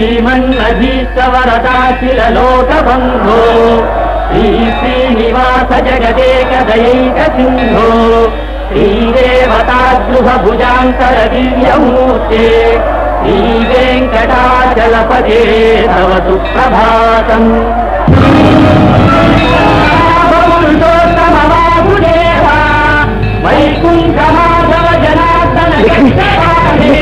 ಶ್ರೀಮನ್ನಧೀಶ್ವರದಾಖಿಲ ಲೋಕಬಂಧೋ ಶ್ರೀ ಶ್ರೀನಿವಾಸ ಜಗದೇಕದಯೈಕ ಸಿಂಧೋ ಶ್ರೀದೇವತಾಗೃಹ ಭುಜಾಂತರ ದಿವ್ಯಮೂರ್ತೆ ಶ್ರೀ ವೆಂಕಟಾಚಲಪದೇ ತವ ಸುಪ್ರಭಾತಂ పురుషోత్తమవాసుదేవా వైకుంఠ మాధవ జనార్దన గచ్చవాహే.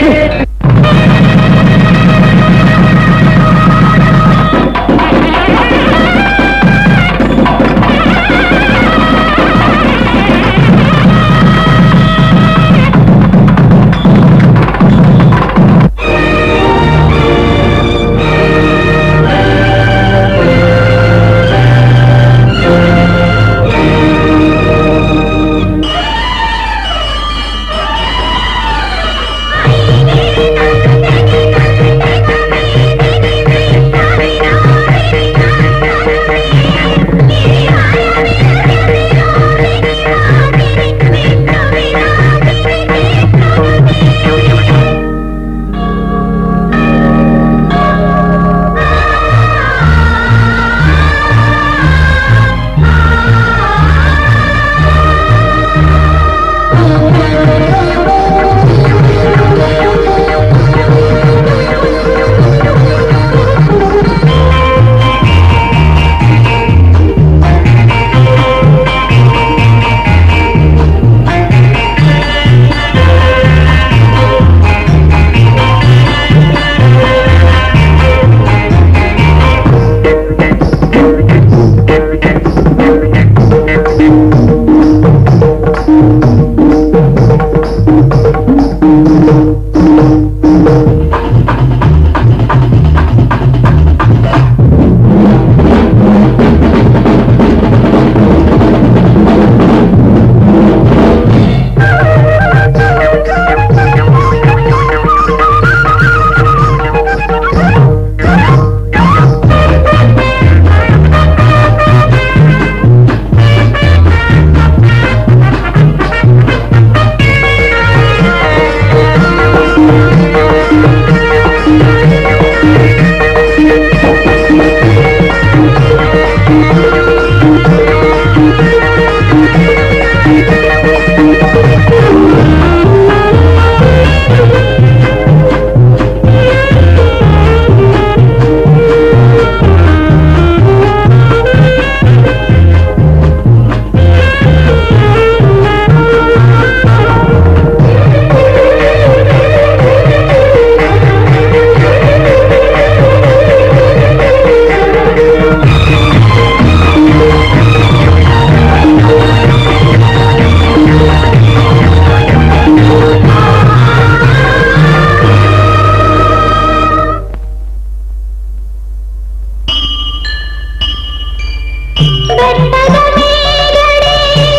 ಬೆಟ್ಟದ ಮೇಗಡೆ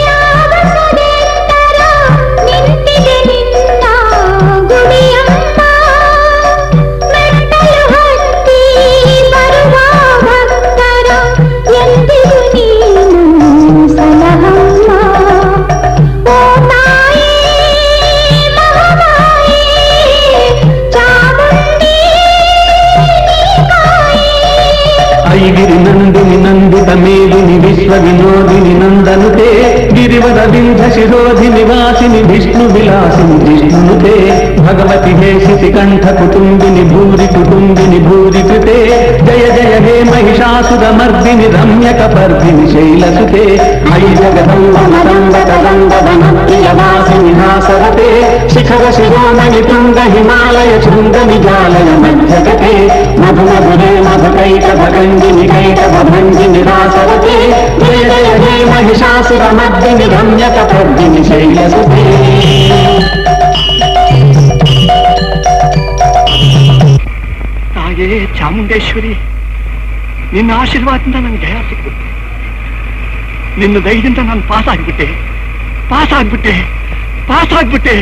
ಆವಸದೆತ್ತರ ನಿಂತಿದೆ ನಿನ್ನ ಗುಡಿಯಮ್ಮ ಮೆಟ್ಟಲು ಹತ್ತಿ ಬರುವ ಭಕ್ತರ ಎಂದಿಗೂ ನೀನು ಸಲಹಮ್ಮ ಓ ತಾಯೇ ಮಹಾಮಾಯೇ ಚಾಮುಂಡಿ ನೀ ಕಾಯೇ ಐಗಿರಿ ನಂದಿನಿ ನಂದಿತ ಮೇದಿನಿ ವಿಶ್ವ ವಿನೋದಿನಿ ನಂದನುತೆ ಗಿರಿವದ ಬಿಂಧ ಶಿರೋಧಿನಿ ವಾಸಿನಿ ವಿಷ್ಣು ವಿಲಾಸಿನಿ ಜಿಷ್ಣುನುತೆ ಭಗವತಿ ಹೇಷಿತಿ ಕಂಠ ಕುಟುಂಬಿನಿ ಭೂರಿ ಕುಟುಂಬಿನಿ ಭೂರಿ ಕೃತೆ ಜಯ ಜಯ ಹೇ ಮಹಿಷಾಸುರ ಮರ್ದಿನಿ ರಮ್ಯಕ ಪರ್ದಿನಿ ಶೈಲಸುತೆ ಐ ಜಗದಂಬ ವಾಸಿನಿ ಹಾಸರತೆ ಶಿಖರ ಶಿರೋಮಣಿ ತುಂಗ ಹಿಮಾಲಯ ಶೃಂಗ ನಿಜಾಲಯ ಮಧ್ಯಕತೆ ಮಧು ಮಧುರೇ ಮಧುಕೈಕ ಭಗಂಗಿನಿ ಕೈಕ ಭಂಗಿನಿ ರಾಸರತೆ ಜಯ ಜಯ ಹೇ ಮಹಿಷಾಸುರ ಮರ್ದಿನಿ ರಮ್ಯಕ ಪರ್ದಿನಿ ಶೈಲಸುತೆ ತಾಯೇ ಚಾಮುಂಡೇಶ್ವರಿ ನಿನ್ನ ಆಶೀರ್ವಾದದಿಂದ ನಂಗೆ ಜಯ ಸಿಕ್ಬಿಟ್ಟು ನಿನ್ನ ದಯದಿಂದ ನಾನು ಪಾಸ್ ಆಗ್ಬಿಟ್ಟೆ ಪಾಸ್ ಆಗ್ಬಿಟ್ಟೆ ಪಾಸ್ ಆಗ್ಬಿಟ್ಟೆ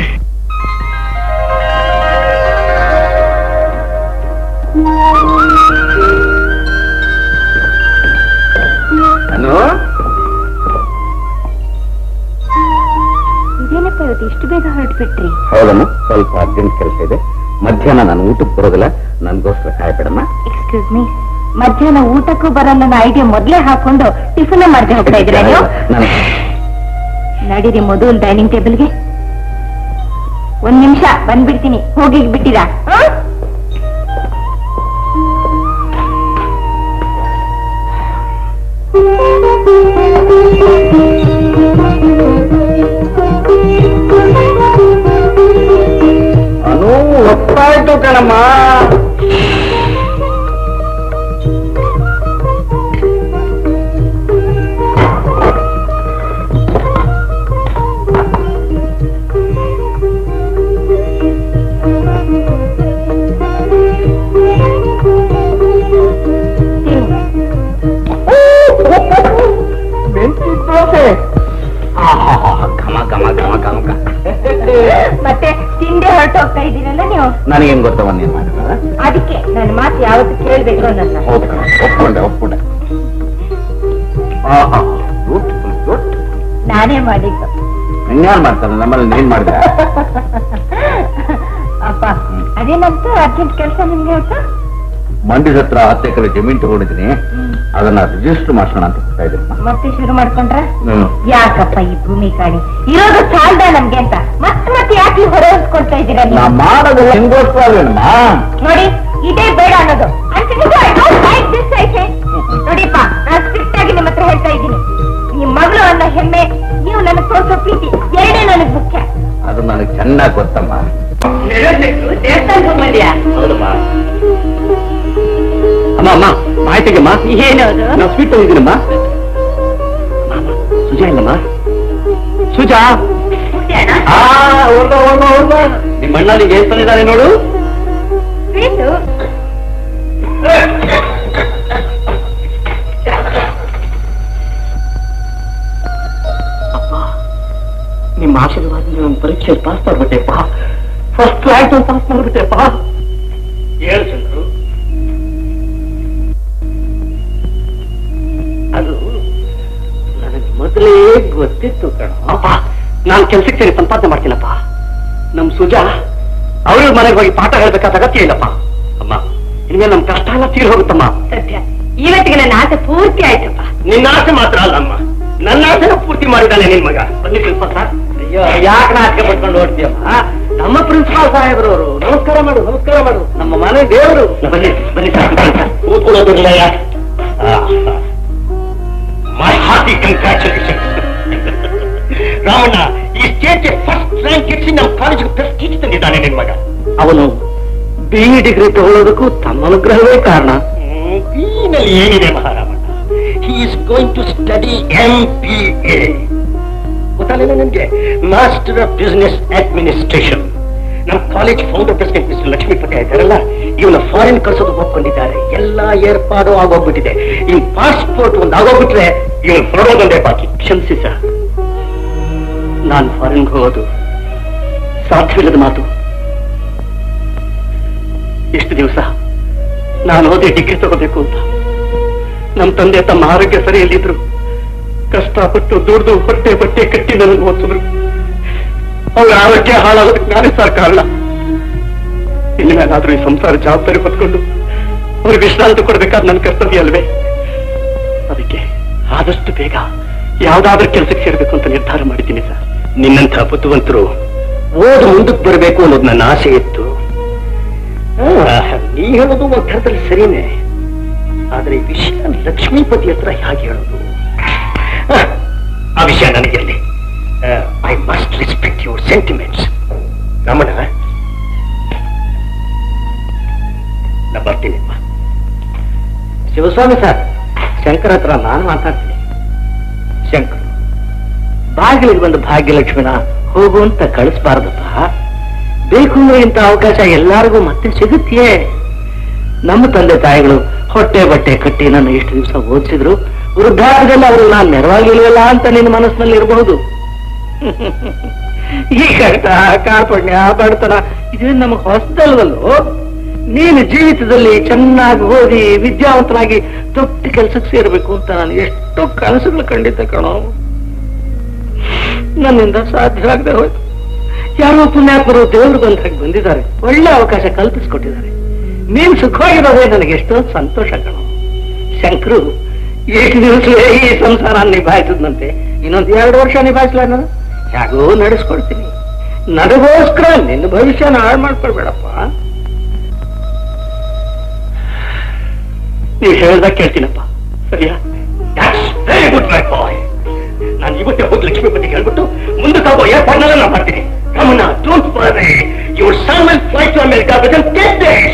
ಇದೇನಪ್ಪ ಇವತ್ತು ಇಷ್ಟು ಬೇಗ ಹೊರಟ್ಬಿಟ್ರಿ ಹೌದಮ್ಮ ಸ್ವಲ್ಪ ಅರ್ಜೆಂಟ್ ಕೆಲಸ ಇದೆ ಮಧ್ಯಾಹ್ನ ನಾನು ಊಟಕ್ಕೆ ಬರೋದಿಲ್ಲ ನನ್ಗೋಸ್ಕರ ಕಾಯ್ಬೇಡಮ್ಮ ಎಕ್ಸ್ಕ್ಯೂಸ್ ಮೀ ಮಧ್ಯಾಹ್ನ ಊಟಕ್ಕೂ ಬರಲ್ಲ ಅನ್ನೋ ಐಡಿಯಾ ಮೊದ್ಲೇ ಹಾಕೊಂಡು ಟಿಫನ್ ಮಾಡದೆ ಹೋಗ್ತಾ ಇದ್ದೀರಾ ನೀವು ನಾನು ನಡೀರಿ ಮೊದಲು ಡೈನಿಂಗ್ ಟೇಬಲ್ಗೆ ಒಂದ್ ನಿಮಿಷ ಬಂದ್ಬಿಡ್ತೀನಿ ಹೋಗಿ ಬಿಟ್ಟಿರಾ ಅನು ಒಪ್ಪಾಯ್ತು ಕಣಮ್ಮ ಬೆಂಕಿ ದೋಸೆ ಆಹಾಹಾ, ಘಮ ಘಮ ಘಮ ಘಮ ಘಮ. ಮತ್ತೆ ತಿಂದೆ ಹೊರಟೋಗ್ತಾ ಇದ್ದೀರಲ್ಲ ನೀವು ನನಗೇನ್ ಗೊತ್ತವ ನೀನ್ ಮಾಡಿದ ಅದಕ್ಕೆ ನನ್ನ ಮಾತು ಯಾವತ್ತು ಕೇಳ್ಬೇಕು ನನ್ನ ಹೌದು ಕಣ, ಒಪ್ಕೊಂಡೆ ಒಪ್ಕೊಂಡೆ ಆಹಾ, beautiful, good. ನಾನೇ ಮಾಡಿದ್ದು ಇನ್ಯಾರು ಮಾಡ್ತಾರೆ ನಮ್ಮಲ್ಲಿ ನೀನ್ ಮಾಡಿದ ಅಪ್ಪ ಅದೇನಂತ ಅರ್ಜೆಂಟ್ ಕೆಲಸ ನಿಮ್ಗೆ ಆಯ್ತಾ ಮಂಡ್ಯದ ಹತ್ರ ಹತ್ತು ಎಕರೆ ಜಮೀನ್ ತಗೊಂಡಿದ್ದೀನಿ ಅದನ್ನ ರಿಜಿಸ್ಟರ್ ಮಾಡ್ಸೋಣ ಅಂತ ಹೋಗ್ತಾ ಇದ್ದೀನಿ ಮತ್ತೆ ಶುರು ಮಾಡ್ಕೊಂಡ್ರ ಹ್ಮ್. ಯಾಕಪ್ಪ ಈ ಭೂಮಿ ಕಾಣಿ ಇರೋದು ಸಾಲ್ದ ನಮ್ಗೆ ಅಂತ ಮತ್ತೆ ಮತ್ತೆ ಯಾಕೆ ಹೊರ ಹೊಂದ್ಕೊಳ್ತಾ ಇದ್ದೀರಾ ನಾ ನೀವು ಮಾಡೋದು ಹೆಂಗೋಸ್ಕರ ಅಲ್ವೇನಮ್ಮ ನೋಡಿ ಇದೇ ಬೇಡ ಅನ್ನೋದು ಅಂತಿನಿಗೂ I don't like this, I say. ನೋಡಿಪ್ಪ ನಾನು ಸ್ಟ್ರಿಕ್ಟ್ ಆಗಿ ನಿಮ್ಮ ಹತ್ರ ಹೇಳ್ತಾ ಇದ್ದೀನಿ ನಿಮ್ ಮಗಳು ಅನ್ನೋ ಹೆಮ್ಮೆ ನೀವು ನನಗೆ ತೋರಿಸೋ ಪ್ರೀತಿ ಎರಡೇ ನನಗೆ ಮುಖ್ಯ ಅದು ನನಗೆ ಚೆನ್ನಾಗಿ ಗೊತ್ತಮ್ಮ ದೇವಸ್ಥಾನಕ್ಕೆ ಬಂದ್ಯಾ ಹೌದಮ್ಮ ಅಮ್ಮ ಅಮ್ಮ ಮಾಹಿತಿಗಮ್ಮ ಏನದು ನಾವು ಸ್ವೀಟ್ ತಂದಿದ್ದೀನಮ್ಮ ಸುಜಾ ಇಲ್ಲಮ್ಮ ಸುಜಾ ಆ ಹೊರ್ಗ ಹೊರ್ಗ ಹೊರ್ಗ ನಿಮ್ಮ ಅಣ್ಣ ನಿಂಗೆ ಏನ್ ತಂದಿದ್ದಾನೆ ನೋಡು ಸ್ವೀಟು ಅಪ್ಪ ನಿಮ್ಮ ಆಶೀರ್ವಾದದಿಂದ ನನ್ನ ಪರೀಕ್ಷೆ ಪಾಸ್ ಮಾಡ್ಬಿಟ್ಟೆಪ್ಪ ಫಸ್ಟ್ ರ್ಯಾಂಕ್ ಪಾಸ್ ಮಾಡ್ಬಿಟ್ಟೆಪ್ಪ ಹೇಳು ಚಂದ್ರು ಅದು ನನಗೆ ಮೊದಲೇ ಗೊತ್ತಿತ್ತು ಕಣ ಅಪ್ಪ ನಾನು ಕೆಲ್ಸಕ್ಕೆ ಸೇರಿ ಸಂಪಾದನೆ ಮಾಡ್ತೀನಪ್ಪ ನಮ್ ಸುಜಾ ಅವ್ರ ಮನೆಗೆ ಹೋಗಿ ಪಾಠ ಹೇಳ್ಬೇಕಾದ ಅಗತ್ಯ ಇಲ್ಲಪ್ಪ ಅಮ್ಮ ಇನ್ಮೇಲೆ ನಮ್ ಕಷ್ಟ ಎಲ್ಲ ತೀರ್ ಹೋಗುತ್ತಮ್ಮ ಸತ್ಯ ಇವತ್ತಿಗೆ ನನ್ನ ಆಸೆ ಪೂರ್ತಿ ಆಯ್ತಪ್ಪ ನಿನ್ನ ಆಸೆ ಮಾತ್ರ ಅಲ್ಲಮ್ಮ ನನ್ನ ಆಸೆನ ಪೂರ್ತಿ ಮಾಡಿದ್ದಾನೆ ನಿನ್ ಮಗ ಬನ್ನಿ ಪ್ರಿನ್ಸಿಪಾಲ್ ಸರ್ ಅಯ್ಯೋ ಯಾಕೆ ನಾಚಿಕೆ ಪಡ್ಕೊಂಡು ಓಡ್ತೀಯಮ್ಮ ನಮ್ಮ ಪ್ರಿನ್ಸಿಪಾಲ್ ಸಾಹೇಬ್ರು ಅವರು ನಮಸ್ಕಾರ ಮಾಡು ನಮಸ್ಕಾರ ಮಾಡು ನಮ್ಮ ಮನೆ ದೇವರು ಬನ್ನಿ ಬನ್ನಿ ಸರ್ ಕೂತ್ಕೊಳ್ಳೋದಿಲ್ಲ ಮೈ ಹಾರ್ಟಿ ಕಂಗ್ರ್ಯಾಚುಲೇಷನ್ ರಾಮಣ್ಣ ಈ ಸ್ಟೇಟ್ ಫಸ್ಟ್ ರ್ಯಾಂಕ್ ಇಟ್ಸಿ ನಮ್ಮ ಕಾಲೇಜಿಗೆ ಪ್ರೆಸ್ಟೀಜ್ ತಂದಿದ್ದಾನೆ ನಿನ್ ಮಗ ಅವನು ಬಿ ಡಿಗ್ರಿ ತಗೊಳ್ಳೋದಕ್ಕೂ ತಮ್ಮ ಅನುಗ್ರಹವೇ ಕಾರಣ ನಲ್ಲಿ ಏನಿದೆ ಮಹಾರಾಮಣ್ಣ he is going to study M P A ಗೊತ್ತಾಗಲಿಲ್ಲ ನನಗೆ ಮಾಸ್ಟರ್ ಆಫ್ ಬಿಸಿನೆಸ್ ಅಡ್ಮಿನಿಸ್ಟ್ರೇಷನ್ ನಮ್ಮ college founder president mister Lakshmipathi ಇದ್ದಾರಲ್ಲ ಇವನ ಫಾರಿನ್ ಕಳ್ಸೋದು ಒಪ್ಕೊಂಡಿದ್ದಾರೆ ಎಲ್ಲ ಏರ್ಪಾಡು ಆಗೋಗ್ಬಿಟ್ಟಿದೆ ಈ ಪಾಸ್ಪೋರ್ಟ್ ಒಂದು ಆಗೋಗ್ಬಿಟ್ರೆ ಇವನು ಹೊರಡೋದೊಂದೇ ಬಾಕಿ ಕ್ಷಮಿಸಿ ಸರ್ ನಾನು ಫಾರಿನ್ಗೆ ಹೋಗೋದು ಸಾಧ್ಯವಿಲ್ಲದ ಮಾತು ಎಷ್ಟು ದಿವಸ ನಾನು ಓದಿ ಡಿಗ್ರಿ ತಗೋಬೇಕು ಅಂತ ನಮ್ಮ ತಂದೆ ತಮ್ಮ ಆರೋಗ್ಯ ಸರಿ ಇಲ್ಲಿದ್ರು ಕಷ್ಟಪಟ್ಟು ದುಡ್ದು ಹೊಟ್ಟೆ ಬಟ್ಟೆ ಕಟ್ಟಿ ನನಗೆ ಓದಿಸಿದ್ರು ಅವ್ರ ಆರೋಗ್ಯ ಹಾಳಾಗೋದಕ್ಕೆ ನಾನೇ ಸರ್ ಕಾರಣ ಇನ್ಮೇಲಾದ್ರೂ ಈ ಸಂಸಾರ ಜವಾಬ್ದಾರಿ ಹೊತ್ಕೊಂಡು ಅವ್ರಿಗೆ ವಿಶ್ರಾಂತಿ ಕೊಡ್ಬೇಕಾದ್ ನನ್ನ ಕರ್ತವ್ಯ ಅಲ್ವೇ ಅದಕ್ಕೆ ಆದಷ್ಟು ಬೇಗ ಯಾವ್ದಾದ್ರೂ ಕೆಲಸಕ್ಕೆ ಸೇರ್ಬೇಕು ಅಂತ ನಿರ್ಧಾರ ಮಾಡಿದ್ದೀನಿ ಸರ್ ನಿನ್ನಂಥ ಬುದ್ಧಿವಂತರು ಓದು ಮುಂದಕ್ಕೆ ಬರಬೇಕು ಅನ್ನೋದು ನನ್ನ ಆಸೆ ಇತ್ತು ಆ, ನೀ ಹೇಳೋದು ಒಂಥರದಲ್ಲಿ ಸರಿನೇ ಆದ್ರೆ ಈ ವಿಷಯ ಲಕ್ಷ್ಮೀಪತಿ ಹತ್ರ ಹೇಗೆ ಹೇಳೋದು ಆ, ಆ ವಿಷಯ ನನಗಿರಲಿ I must respect your sentiments Ramana ನಾ ಬರ್ತೀನಿಪ್ಪ ಶಿವಸ್ವಾಮಿ ಸರ್ ಶಂಕರ್ ಹತ್ರ ನಾನು ಮಾತಾಡ್ತೀನಿ ಶಂಕರ್ ಬಾಗಿಲಿಗೆ ಬಂದು ಭಾಗ್ಯಲಕ್ಷ್ಮಿನ ಹೋಗು ಅಂತ ಕಳಿಸ್ಬಾರ್ದಪ್ಪ ಬೇಕು ಅಂದ್ರೆ ಇಂಥ ಅವಕಾಶ ಎಲ್ಲರಿಗೂ ಮತ್ತೆ ಸಿಗುತ್ತೆಯೇ ನಮ್ಮ ತಂದೆ ತಾಯಿಗಳು ಹೊಟ್ಟೆ ಬಟ್ಟೆ ಕಟ್ಟಿ ನನ್ನ ಇಷ್ಟು ದಿವಸ ಓದಿಸಿದ್ರು ವೃದ್ಧಾಪ್ಯದಲ್ಲಿ ಅವರು ನಾನು ನೆರವಾಗಿಲ್ವಲ್ಲ ಅಂತ ನಿನ್ನ ಮನಸ್ಸಿನಲ್ಲಿ ಇರಬಹುದು ಈ ಕಷ್ಟ ಕಾರ್ಪಣ್ಯ ಬಡತನ ಇದೇನು ನಮಗೆ ಹೊಸದಲ್ವಲ್ಲೋ ನೀನು ಜೀವಿತದಲ್ಲಿ ಚೆನ್ನಾಗಿ ಓದಿ ವಿದ್ಯಾವಂತನಾಗಿ ದೊಡ್ಡ ಕೆಲಸಕ್ಕೆ ಸೇರಬೇಕು ಅಂತ ನಾನು ಎಷ್ಟೋ ಕನಸುಗಳು ಕಂಡಿದ್ದೆ ಕಣೋ ನನ್ನಿಂದ ಸಾಧ್ಯವಾಗದೆ ಹೋಯ್ತು ಯಾರೋ ಪುಣ್ಯಾತ್ಮರು ದೇವರು ಬಂದಾಗ ಬಂದಿದ್ದಾರೆ ಒಳ್ಳೆ ಅವಕಾಶ ಕಲ್ಪಿಸ್ಕೊಟ್ಟಿದ್ದಾರೆ ನೀನ್ ಸುಖವಾಗಿರೋದೇ ನನಗೆ ಎಷ್ಟೋ ಸಂತೋಷ ಕಣ ಶಂಕರು ಎಷ್ಟು ದಿವಸವೇ ಈ ಸಂಸಾರ ನಿಭಾಯಿಸಿದ್ನಂತೆ ಇನ್ನೊಂದ್ ಎರಡು ವರ್ಷ ನಿಭಾಯಿಸ್ಲ ನಾನು ಹೇಗೋ ನಡೆಸ್ಕೊಡ್ತೀನಿ ನನಗೋಸ್ಕರ ನಿನ್ನ ಭವಿಷ್ಯನ ಹಾಳು ಮಾಡ್ಕೊಳ್ಬೇಡಪ್ಪ ನೀವು ಹೇಳ್ದಾಗ ಕೇಳ್ತೀನಪ್ಪ ಸರಿಯಾ ವೆರಿ ಗುಡ್ ಮೈ ಬಾಯ್ ನಾನು ಇವತ್ತೇ ಹೋಗಿ ಲಕ್ಷ್ಮೀ ಬಗ್ಗೆ ಹೇಳ್ಬಿಟ್ಟು ಮುಂದಕ್ಕೆ ಹೋಗೋ ಏರ್ಪಾಡ್ನೆಲ್ಲ ನಾನು ಮಾಡ್ತೀನಿ Ramana don't worry your son will fly to America within 10 days